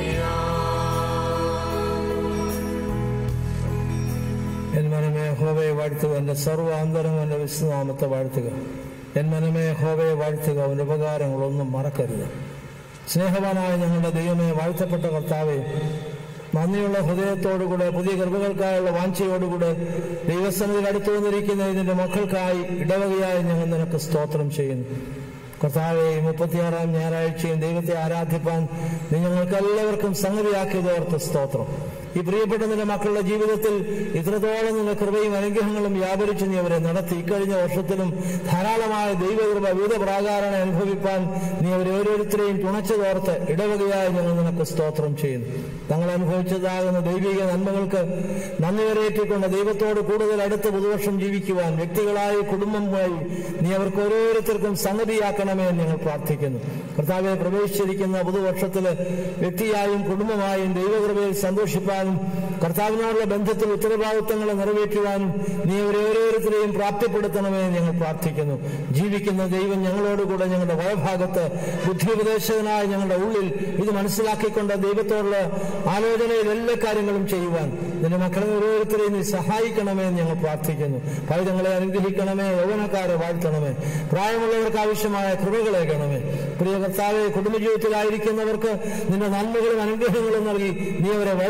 നീയാൻ. എൻ മനമേ ഹോവയെ വാഴ്ത്തുക എന്റെ സർവാന്തരം എന്റെ വിശ്വനാമത്തെ വാഴ്ത്തുക എൻ മനമേ ഹോവയെ വാഴ്ത്തുക അവന്റെ ഉപകാരങ്ങളൊന്നും മറക്കരുത് സ്നേഹവാനായ ഞങ്ങളുടെ ദൈവമേ വാഴ്ത്തപ്പെട്ട കർത്താവെ നന്ദിയുള്ള ഹൃദയത്തോടുകൂടെ പുതിയ കൃപകൾക്കായുള്ള വാഞ്ചയോടുകൂടെ ദൈവസന്നിധിയിൽ അടുത്തു വന്നിരിക്കുന്ന ഇതിന്റെ മക്കൾക്കായി ഇടവകയായി ഞങ്ങൾ നിനക്ക് സ്തോത്രം ചെയ്യുന്നു കർത്താവെ ഈ മുപ്പത്തിയാറാം ഞായറാഴ്ചയും ദൈവത്തെ ആരാധിപ്പാൻ നീ ഞങ്ങൾക്ക് എല്ലാവർക്കും സംഗതിയാക്കിയത് ഓർത്ത് സ്തോത്രം ഈ പ്രിയപ്പെട്ട നിന്റെ മക്കളുടെ ജീവിതത്തിൽ ഇത്രത്തോളം നിന്റെ കൃപയും അനുഗ്രഹങ്ങളും വ്യാപരിച്ച് നീ അവരെ നടത്തി ഇക്കഴിഞ്ഞ വർഷത്തിലും ധാരാളമായ ദൈവകൃപ വിവിധ പ്രാകാരണ അനുഭവിപ്പാൻ നീ അവരെ ഓരോരുത്തരെയും തുണച്ചതോർത്ത് ഇടവകയായി ഞങ്ങൾ നിനക്ക് സ്തോത്രം ചെയ്യുന്നു തങ്ങൾ അനുഭവിച്ചതാകുന്ന ദൈവിക നന്മകൾക്ക് നന്ദി വരേറ്റിക്കൊണ്ട് ദൈവത്തോട് കൂടുതൽ അടുത്ത് പുതുവർഷം ജീവിക്കുവാൻ വ്യക്തികളായി കുടുംബമായി നീ അവർക്ക് ഓരോരുത്തർക്കും സംഗതിയാക്കണമേ എന്ന് ഞങ്ങൾ പ്രാർത്ഥിക്കുന്നു കർത്താവെ പ്രവേശിച്ചിരിക്കുന്ന പുതുവർഷത്തില് വ്യക്തിയായും കുടുംബമായും ദൈവകൃപയിൽ സന്തോഷിപ്പാനും കർത്താവിനോടുള്ള ബന്ധത്തിൽ ഉത്തരവാദിത്തങ്ങൾ നിറവേറ്റുവാനും നീ അവരെ ഓരോരുത്തരെയും പ്രാപ്തിപ്പെടുത്തണമേ എന്ന് ഞങ്ങൾ പ്രാർത്ഥിക്കുന്നു ജീവിക്കുന്ന ദൈവം ഞങ്ങളോടുകൂടെ ഞങ്ങളുടെ വയഭാഗത്ത് ബുദ്ധിയുപദേശകനായ ഞങ്ങളുടെ ഉള്ളിൽ ഇത് മനസ്സിലാക്കിക്കൊണ്ട് ദൈവത്തോടുള്ള ആലോചനയിൽ എല്ലാ കാര്യങ്ങളും ചെയ്യുവാൻ നിന്റെ മക്കളെ ഓരോരുത്തരെയും നീ സഹായിക്കണമേ എന്ന് ഞങ്ങൾ പ്രാർത്ഥിക്കുന്നു പൈതങ്ങളെ അനുഗ്രഹിക്കണമേ യൗവനക്കാരെ വാഴ്ത്തണമേ പ്രായമുള്ളവർക്ക് ആവശ്യമായ കൃപകളേകണമേ പ്രിയ കർത്താവെ കുടുംബജീവിതത്തിലായിരിക്കുന്നവർക്ക് നിന്റെ നന്മകളും അനുഗ്രഹങ്ങളും നൽകി നീ അവരെ വഴിനടത്തണമേ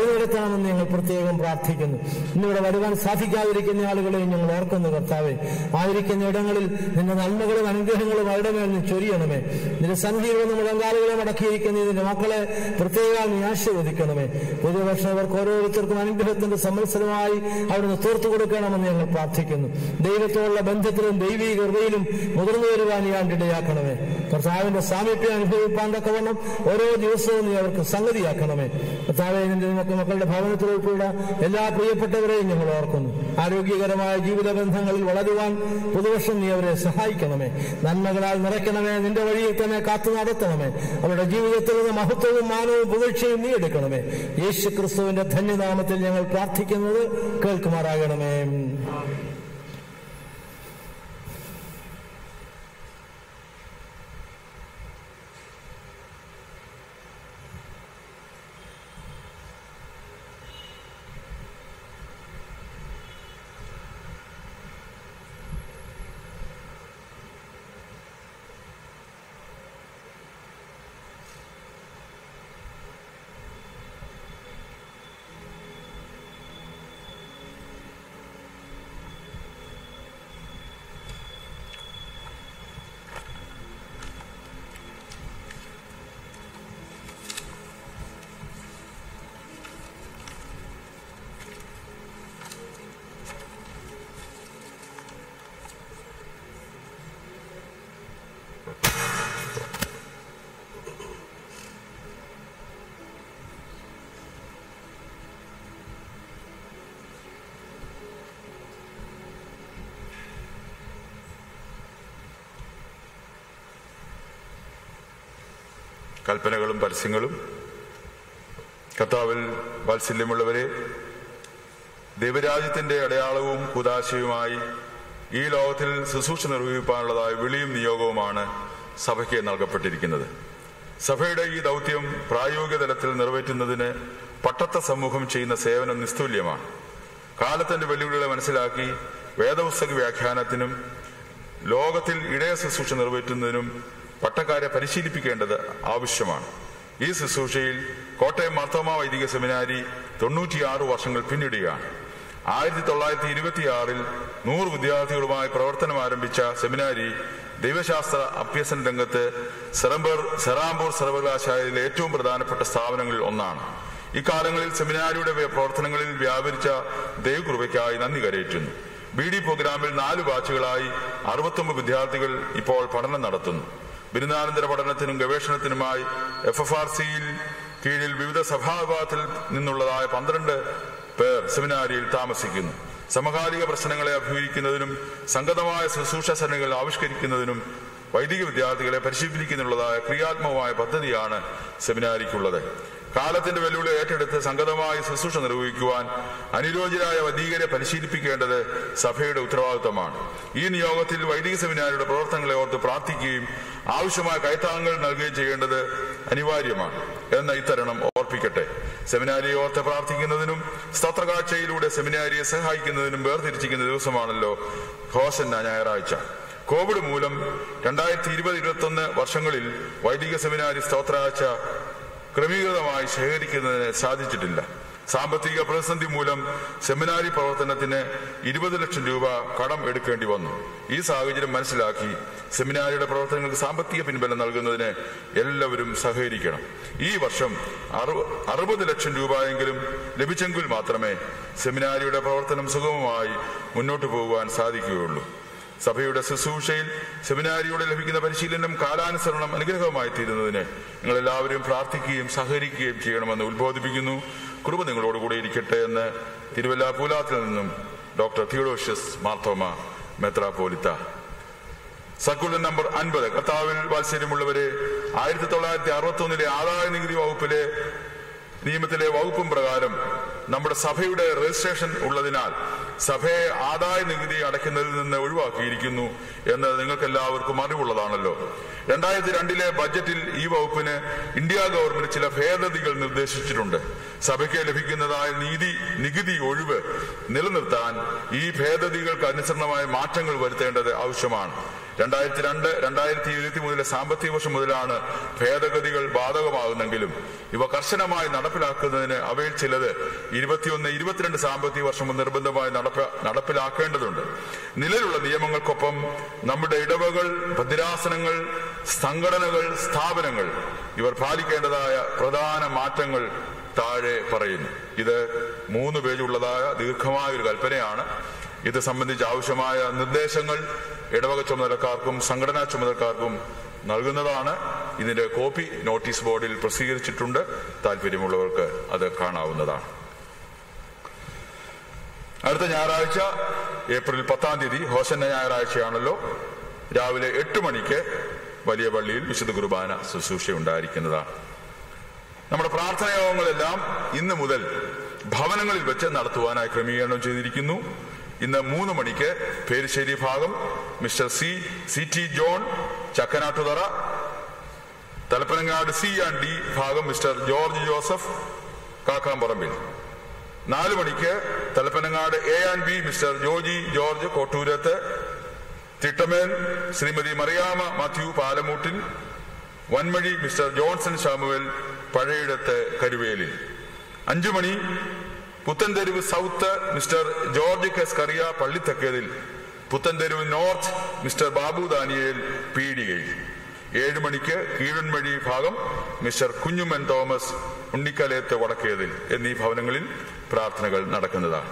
തുറക്കണമെന്ന് ഞങ്ങൾ പ്രത്യേകം പ്രാർത്ഥിക്കുന്നു ഇന്നിവിടെ വരുവാൻ സാധിക്കാതിരിക്കുന്ന ആളുകളെയും ഞങ്ങൾ ഓർക്കുന്നു കർത്താവെ ആയിരിക്കുന്ന ഇടങ്ങളിൽ നിന്റെ നന്മകളും അനുഗ്രഹങ്ങളും അവരുടെ മേൽ നീ ചൊരിയണമേ നിന്റെ സന്ധിയിൽ നിന്ന് മുഴങ്കാലുകളെ മടക്കിയിരിക്കുന്ന ഇതിന്റെ മക്കളെ പ്രത്യേകം നീ ആശീർവദിക്കണമേ പുതുവർഷം അവർക്ക് ഓരോരുത്തർക്കും അനുഗ്രഹത്തിന്റെ സംവത്സരമായി അവിടുന്ന് തീർത്തു കൊടുക്കണമെന്ന് ഞങ്ങൾ പ്രാർത്ഥിക്കുന്നു ദൈവത്തോടുള്ള ബന്ധത്തിലും ദൈവീക കൃപയിലും മുതിർന്നു വരുവാൻ ഈ ആണ്ടിടയാക്കണമേ കർത്താവിന്റെ സാമീപ്യം അനുഭവിപ്പാൻ തക്കവണ്ണം ഓരോ ദിവസവും നീ അവർക്ക് സംഗതിയാക്കണമേ കർത്താവെ നിന്റെ മക്ക- മക്കളുടെ ഭവനത്തിൽ ഉൾപ്പെടെ എല്ലാ പ്രിയപ്പെട്ടവരെയും ഞങ്ങൾ ഓർക്കുന്നു ആരോഗ്യകരമായ ജീവിത ബന്ധങ്ങളിൽ വളരുവാൻ പുതുവർഷം നീ അവരെ സഹായിക്കണമേ നന്മകളാൽ നിറയ്ക്കണമേ നിന്റെ വഴിയിൽ തന്നെ കാത്തു നടത്തണമേ അവരുടെ ജീവിതത്തിൽ നിന്ന് മഹത്വവും മാനവും പുകഴ്ചയും നീ എടുക്കണമേ യേശു ക്രിസ്തുവിന്റെ ധന്യനാമത്തിൽ ഞങ്ങൾ പ്രാർത്ഥിക്കുന്നത് കേൾക്കുമാറാകണമേ കൽപ്പനകളും പരസ്യങ്ങളും കർത്താവിൽ വാത്സല്യമുള്ളവരെ ദൈവരാജ്യത്തിന്റെ അടയാളവും കുതാശയുമായി ഈ ലോകത്തിൽ ശുശ്രൂഷ നിർവഹിക്കാനുള്ളതായ വിളിയും നിയോഗവുമാണ് സഭയ്ക്ക് നൽകപ്പെട്ടിരിക്കുന്നത് സഭയുടെ ഈ ദൗത്യം പ്രായോഗിക തലത്തിൽ നിറവേറ്റുന്നതിന് പട്ടത്ത സമൂഹം ചെയ്യുന്ന സേവനം നിസ്തുല്യമാണ് കാലത്തിന്റെ വെല്ലുവിളികളെ മനസ്സിലാക്കി വേദപുസ്തക വ്യാഖ്യാനത്തിനും ലോകത്തിൽ ഇടയ ശുശ്രൂഷ നിറവേറ്റുന്നതിനും പട്ടക്കാരെ പരിശീലിപ്പിക്കേണ്ടത് ആവശ്യമാണ് ഈ ശുശ്രൂഷയിൽ കോട്ടയം മാർത്തോമ വൈദിക സെമിനാരി തൊണ്ണൂറ്റിയാറ് വർഷങ്ങൾ പിന്നിടുകയാണ് ആയിരത്തി തൊള്ളായിരത്തി ഇരുപത്തിയാറിൽ നൂറ് വിദ്യാർത്ഥികളുമായി പ്രവർത്തനം ആരംഭിച്ച സെമിനാരി ദൈവശാസ്ത്ര അഭ്യസന രംഗത്ത് സെറംബർ സെറാംബൂർ സർവകലാശാലയിലെ ഏറ്റവും പ്രധാനപ്പെട്ട സ്ഥാപനങ്ങളിൽ ഒന്നാണ് ഇക്കാലങ്ങളിൽ സെമിനാരിയുടെ വ്യ- പ്രവർത്തനങ്ങളിൽ വ്യാപരിച്ച ദൈവകൃപയ്ക്കായി നന്ദി കരയേറ്റുന്നു ബി ഡി പ്രോഗ്രാമിൽ നാല് ബാച്ചുകളായി അറുപത്തൊമ്പത് വിദ്യാർത്ഥികൾ ഇപ്പോൾ പഠനം നടത്തുന്നു ബിരുദാനന്തര പഠനത്തിനും ഗവേഷണത്തിനുമായി എഫ് എഫ് ആർ സിയിൽ കീഴിൽ വിവിധ സഭാവിഭാഗത്തിൽ നിന്നുള്ളതായ പന്ത്രണ്ട് പേർ സെമിനാരിയിൽ താമസിക്കുന്നു സമകാലിക പ്രശ്നങ്ങളെ അഭിമുഖീകരിക്കുന്നതിനും സംഗതമായ ശുശ്രൂഷ സരണികൾ ആവിഷ്കരിക്കുന്നതിനും വൈദിക വിദ്യാർത്ഥികളെ പരിശീലിപ്പിക്കുന്നതിനുള്ളതായ ക്രിയാത്മകമായ പദ്ധതിയാണ് സെമിനാരിക്കുള്ളത് കാലത്തിന്റെ വെല്ലുവിളി ഏറ്റെടുത്ത് സംഗതമായ ശുശ്രൂഷ നിർവഹിക്കുവാൻ അനുരോചിതരായ വൈദികരെ പരിശീലിപ്പിക്കേണ്ടത് സഭയുടെ ഉത്തരവാദിത്തമാണ് ഈ നിയോഗത്തിൽ വൈദിക സെമിനാരിയുടെ പ്രവർത്തനങ്ങളെ ഓർത്ത് പ്രാർത്ഥിക്കുകയും ആവശ്യമായ കൈത്താങ്ങൽ നൽകുകയും ചെയ്യേണ്ടത് അനിവാര്യമാണ് എന്ന ഇത്തരണം ഓർപ്പിക്കട്ടെ സെമിനാരിയെ ഓർത്ത് പ്രാർത്ഥിക്കുന്നതിനും സ്തോത്രകാഴ്ചയിലൂടെ സെമിനാരിയെ സഹായിക്കുന്നതിനും വേർതിരിച്ചിരിക്കുന്ന ദിവസമാണല്ലോ ഹോസന്ന ഞായറാഴ്ച കോവിഡ് മൂലം രണ്ടായിരത്തി ഇരുപത് ഇരുപത്തി ഒന്ന് വർഷങ്ങളിൽ വൈദിക സെമിനാരി സ്തോത്രാഴ്ച ക്രമീകൃതമായി ശേഖരിക്കുന്നതിന് സാധിച്ചിട്ടില്ല സാമ്പത്തിക പ്രതിസന്ധി മൂലം സെമിനാരി പ്രവർത്തനത്തിന് ഇരുപത് ലക്ഷം രൂപ കടം എടുക്കേണ്ടി വന്നു ഈ സാഹചര്യം മനസ്സിലാക്കി സെമിനാരിയുടെ പ്രവർത്തനങ്ങൾക്ക് സാമ്പത്തിക പിൻബലം നൽകുന്നതിന് എല്ലാവരും സഹകരിക്കണം ഈ വർഷം അറു- അറുപത് ലക്ഷം രൂപയെങ്കിലും ലഭിച്ചെങ്കിൽ മാത്രമേ സെമിനാരിയുടെ പ്രവർത്തനം സുഗമമായി മുന്നോട്ട് പോകുവാൻ സാധിക്കുകയുള്ളൂ സഭയുടെ ശുശ്രൂഷയിൽ സെമിനാരിയോടെ ലഭിക്കുന്ന പരിശീലനം കാലാനുസരണം അനുഗ്രഹമായി തീരുന്നതിന് നിങ്ങൾ എല്ലാവരും പ്രാർത്ഥിക്കുകയും സഹകരിക്കുകയും ചെയ്യണമെന്ന് ഉത്ബോധിപ്പിക്കുന്നു കൃപ നിങ്ങളോടുകൂടെ ഇരിക്കട്ടെ എന്ന് തിരുവല്ല പൂലാത്തിൽ നിന്നും ഡോക്ടർ തിയോഡോഷ്യസ് മാർത്തോമ മെത്രാപോലിത്ത സർക്കുലർ നമ്പർ അൻപത് കർത്താവിൽ വാത്സല്യമുള്ളവരെ ആയിരത്തി തൊള്ളായിരത്തി അറുപത്തി ഒന്നിലെ ആദായ നികുതി വകുപ്പിലെ നിയമത്തിലെ വകുപ്പും പ്രകാരം നമ്മുടെ സഭയുടെ രജിസ്ട്രേഷൻ ഉള്ളതിനാൽ സഭയെ ആദായ നികുതി അടയ്ക്കുന്നതിൽ നിന്ന് ഒഴിവാക്കിയിരിക്കുന്നു എന്ന് നിങ്ങൾക്ക് എല്ലാവർക്കും അറിവുള്ളതാണല്ലോ രണ്ടായിരത്തി രണ്ടിലെ ബജറ്റിൽ ഈ വകുപ്പിന് ഇന്ത്യ ഗവൺമെന്റ് ചില ഭേദഗതികൾ നിർദ്ദേശിച്ചിട്ടുണ്ട് സഭയ്ക്ക് ലഭിക്കുന്നതായ നീതി നികുതി ഒഴിവ് നിലനിർത്താൻ ഈ ഭേദഗതികൾക്ക് അനുസരണമായ മാറ്റങ്ങൾ വരുത്തേണ്ടത് ആവശ്യമാണ് രണ്ടായിരത്തി രണ്ട് രണ്ടായിരത്തി ഇരുപത്തി മൂന്നിലെ സാമ്പത്തിക വർഷം മുതലാണ് ഭേദഗതികൾ ബാധകമാകുന്നെങ്കിലും ഇവ കർശനമായി നടപ്പിലാക്കുന്നതിന് അവയിൽ ചിലത് ഇരുപത്തിയൊന്ന് ഇരുപത്തിരണ്ട് സാമ്പത്തിക വർഷം മുതൽ നിർബന്ധമായി നടപ്പ നടപ്പിലാക്കേണ്ടതുണ്ട് നിലവിലുള്ള നിയമങ്ങൾക്കൊപ്പം നമ്മുടെ ഇടവകൾ ഭദ്രാസനങ്ങൾ സംഘടനകൾ സ്ഥാപനങ്ങൾ ഇവർ പാലിക്കേണ്ടതായ പ്രധാന മാറ്റങ്ങൾ താഴെ പറയുന്നു ഇത് മൂന്ന് പേജുള്ളതായ ദീർഘമായ ഒരു കൽപ്പനയാണ് ഇത് സംബന്ധിച്ച് ആവശ്യമായ നിർദ്ദേശങ്ങൾ ഇടവക ചുമതലക്കാർക്കും സംഘടനാ ചുമതലക്കാർക്കും നൽകുന്നതാണ് ഇതിന്റെ കോപ്പി നോട്ടീസ് ബോർഡിൽ പ്രസിദ്ധീകരിച്ചിട്ടുണ്ട് താല്പര്യമുള്ളവർക്ക് അത് കാണാവുന്നതാണ് അടുത്ത ഞായറാഴ്ച ഏപ്രിൽ പത്താം തീയതി ഹോസന്ന ഞായറാഴ്ചയാണല്ലോ രാവിലെ എട്ട് മണിക്ക് വലിയ പള്ളിയിൽ വിശുദ്ധ കുർബാന ശുശ്രൂഷ ഉണ്ടായിരിക്കുന്നതാണ് നമ്മുടെ പ്രാർത്ഥനാ യോഗങ്ങളെല്ലാം ഇന്ന് മുതൽ ഭവനങ്ങളിൽ വെച്ച് നടത്തുവാനായി ക്രമീകരണം ചെയ്തിരിക്കുന്നു ഇന്ന് മൂന്ന് മണിക്ക് പേരിശ്ശേരി ഭാഗം mister C C T John Chakkanattuthara Thalappanangad C and D ഭാഗം മിസ്റ്റർ ജോർജ് ജോസഫ് കാക്കാമ്പറമ്പിൽ നാല് മണിക്ക് Thalappanangad A and B mister Joji George Kotturathu Thittamel Shrimati Mariyama Mathew Palamoottil Vanmazhi mister Johnson Samuel Pazhayidathu Karuvelil അഞ്ചു മണി പുത്തൻതെരുവ് സൗത്ത് മിസ്റ്റർ ജോർജ് കെസ് കറിയ പള്ളിത്തക്കേതിൽ പുത്തൻതെരുവ് നോർത്ത് മിസ്റ്റർ ബാബു ദാനിയേൽ പീടികയിൽ ഏഴ് മണിക്ക് കീഴൻമഴി ഭാഗം മിസ്റ്റർ കുഞ്ഞുമൻ തോമസ് ഉണ്ണിക്കലേത്ത് വടക്കേതിൽ എന്നീ ഭവനങ്ങളിൽ പ്രാർത്ഥനകൾ നടക്കുന്നതാണ്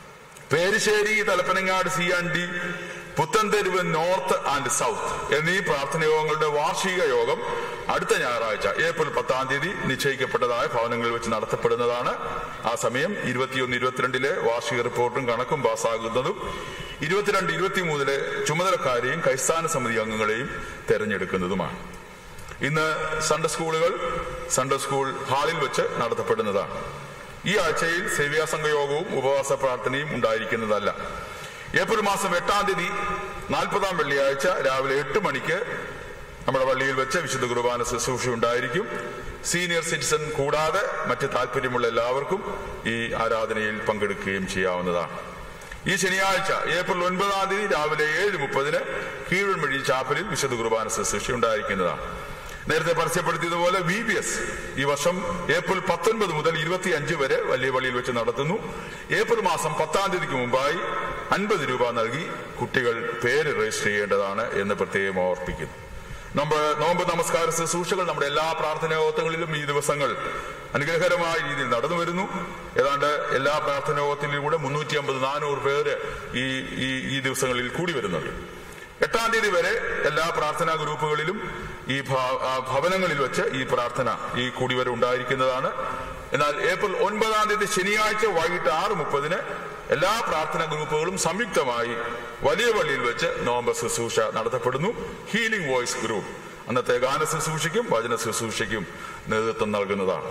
Perissery തലപ്പനങ്ങാട് C and D Puthentheruvu north and south എന്നീ പ്രാർത്ഥന യോഗങ്ങളുടെ വാർഷിക യോഗം അടുത്ത ഞായറാഴ്ച ഏപ്രിൽ പത്താം തീയതി നിശ്ചയിക്കപ്പെട്ടതായ ഭവനങ്ങളിൽ വെച്ച് നടത്തപ്പെടുന്നതാണ് ആ സമയം ഇരുപത്തിയൊന്ന് ഇരുപത്തിരണ്ടിലെ വാർഷിക റിപ്പോർട്ടും കണക്കും പാസ്സാകുന്നതും ഇരുപത്തിരണ്ട് ഇരുപത്തിമൂന്നിലെ ചുമതലക്കാരെയും കൈസ്ഥാന സമിതി അംഗങ്ങളെയും തെരഞ്ഞെടുക്കുന്നതുമാണ് ഇന്ന് സൺഡേ സ്കൂളുകൾ സൺഡേ സ്കൂൾ ഹാളിൽ വെച്ച് നടത്തപ്പെടുന്നതാണ് ഈ ആഴ്ചയിൽ സേവ്യാസംഘ യോഗവും ഉപവാസ പ്രാർത്ഥനയും ഉണ്ടായിരിക്കുന്നതല്ല ഏപ്രിൽ മാസം എട്ടാം തീയതി നാൽപ്പതാം വെള്ളിയാഴ്ച രാവിലെ എട്ട് മണിക്ക് നമ്മുടെ പള്ളിയിൽ വെച്ച് വിശുദ്ധ കുർബാന ശുശ്രൂഷ ഉണ്ടായിരിക്കും സീനിയർ സിറ്റിസൺ കൂടാതെ മറ്റ് താല്പര്യമുള്ള എല്ലാവർക്കും ഈ ആരാധനയിൽ പങ്കെടുക്കുകയും ചെയ്യാവുന്നതാണ് ഈ ശനിയാഴ്ച ഏപ്രിൽ ഒൻപതാം തീയതി രാവിലെ ഏഴ് മുപ്പതിന് കീഴ്മഴി ചാപ്പലിൽ വിശുദ്ധ കുർബാന ശുശ്രൂഷ ഉണ്ടായിരിക്കുന്നതാണ് നേരത്തെ പരസ്യപ്പെടുത്തിയതുപോലെ വി ബി എസ് ഈ വർഷം ഏപ്രിൽ പത്തൊൻപത് മുതൽ ഇരുപത്തി അഞ്ച് വരെ വലിയ പള്ളിയിൽ വെച്ച് നടത്തുന്നു ഏപ്രിൽ മാസം പത്താം തീയതിക്ക് മുമ്പായി അൻപത് രൂപ നൽകി കുട്ടികൾ പേര് രജിസ്റ്റർ ചെയ്യേണ്ടതാണ് എന്ന് പ്രത്യേകം ഓർപ്പിക്കുന്നു നമ്മൾ നോമ്പ് നമസ്കാര ശുശ്രൂഷകൾ നമ്മുടെ എല്ലാ പ്രാർത്ഥനായോഗങ്ങളിലും ഈ ദിവസങ്ങൾ അനുഗ്രഹകരമായ രീതിയിൽ നടന്നു വരുന്നു ഏതാണ്ട് എല്ലാ പ്രാർത്ഥനായോഗത്തിലും കൂടെ മുന്നൂറ്റി അമ്പത് നാനൂറ് പേര് ഈ ഈ ഈ ദിവസങ്ങളിൽ കൂടി വരുന്നുണ്ട് എട്ടാം തീയതി വരെ എല്ലാ പ്രാർത്ഥനാ ഗ്രൂപ്പുകളിലും ഈ ഭ- ആ ഭവനങ്ങളിൽ വെച്ച് ഈ പ്രാർത്ഥന ഈ കൂടിവരെ ഉണ്ടായിരിക്കുന്നതാണ് എന്നാൽ ഏപ്രിൽ ഒൻപതാം തീയതി ശനിയാഴ്ച വൈകിട്ട് ആറ് മുപ്പതിന് എല്ലാ പ്രാർത്ഥനാ ഗ്രൂപ്പുകളും സംയുക്തമായി വലിയ പള്ളിയിൽ വെച്ച് നോമ്പ് ശുശ്രൂഷ നടത്തപ്പെടുന്നു ഹീലിംഗ് വോയിസ് ഗ്രൂപ്പ് അന്നത്തെ ഗാന ശുശ്രൂഷയ്ക്കും വചന ശുശ്രൂഷയ്ക്കും നേതൃത്വം നൽകുന്നതാണ്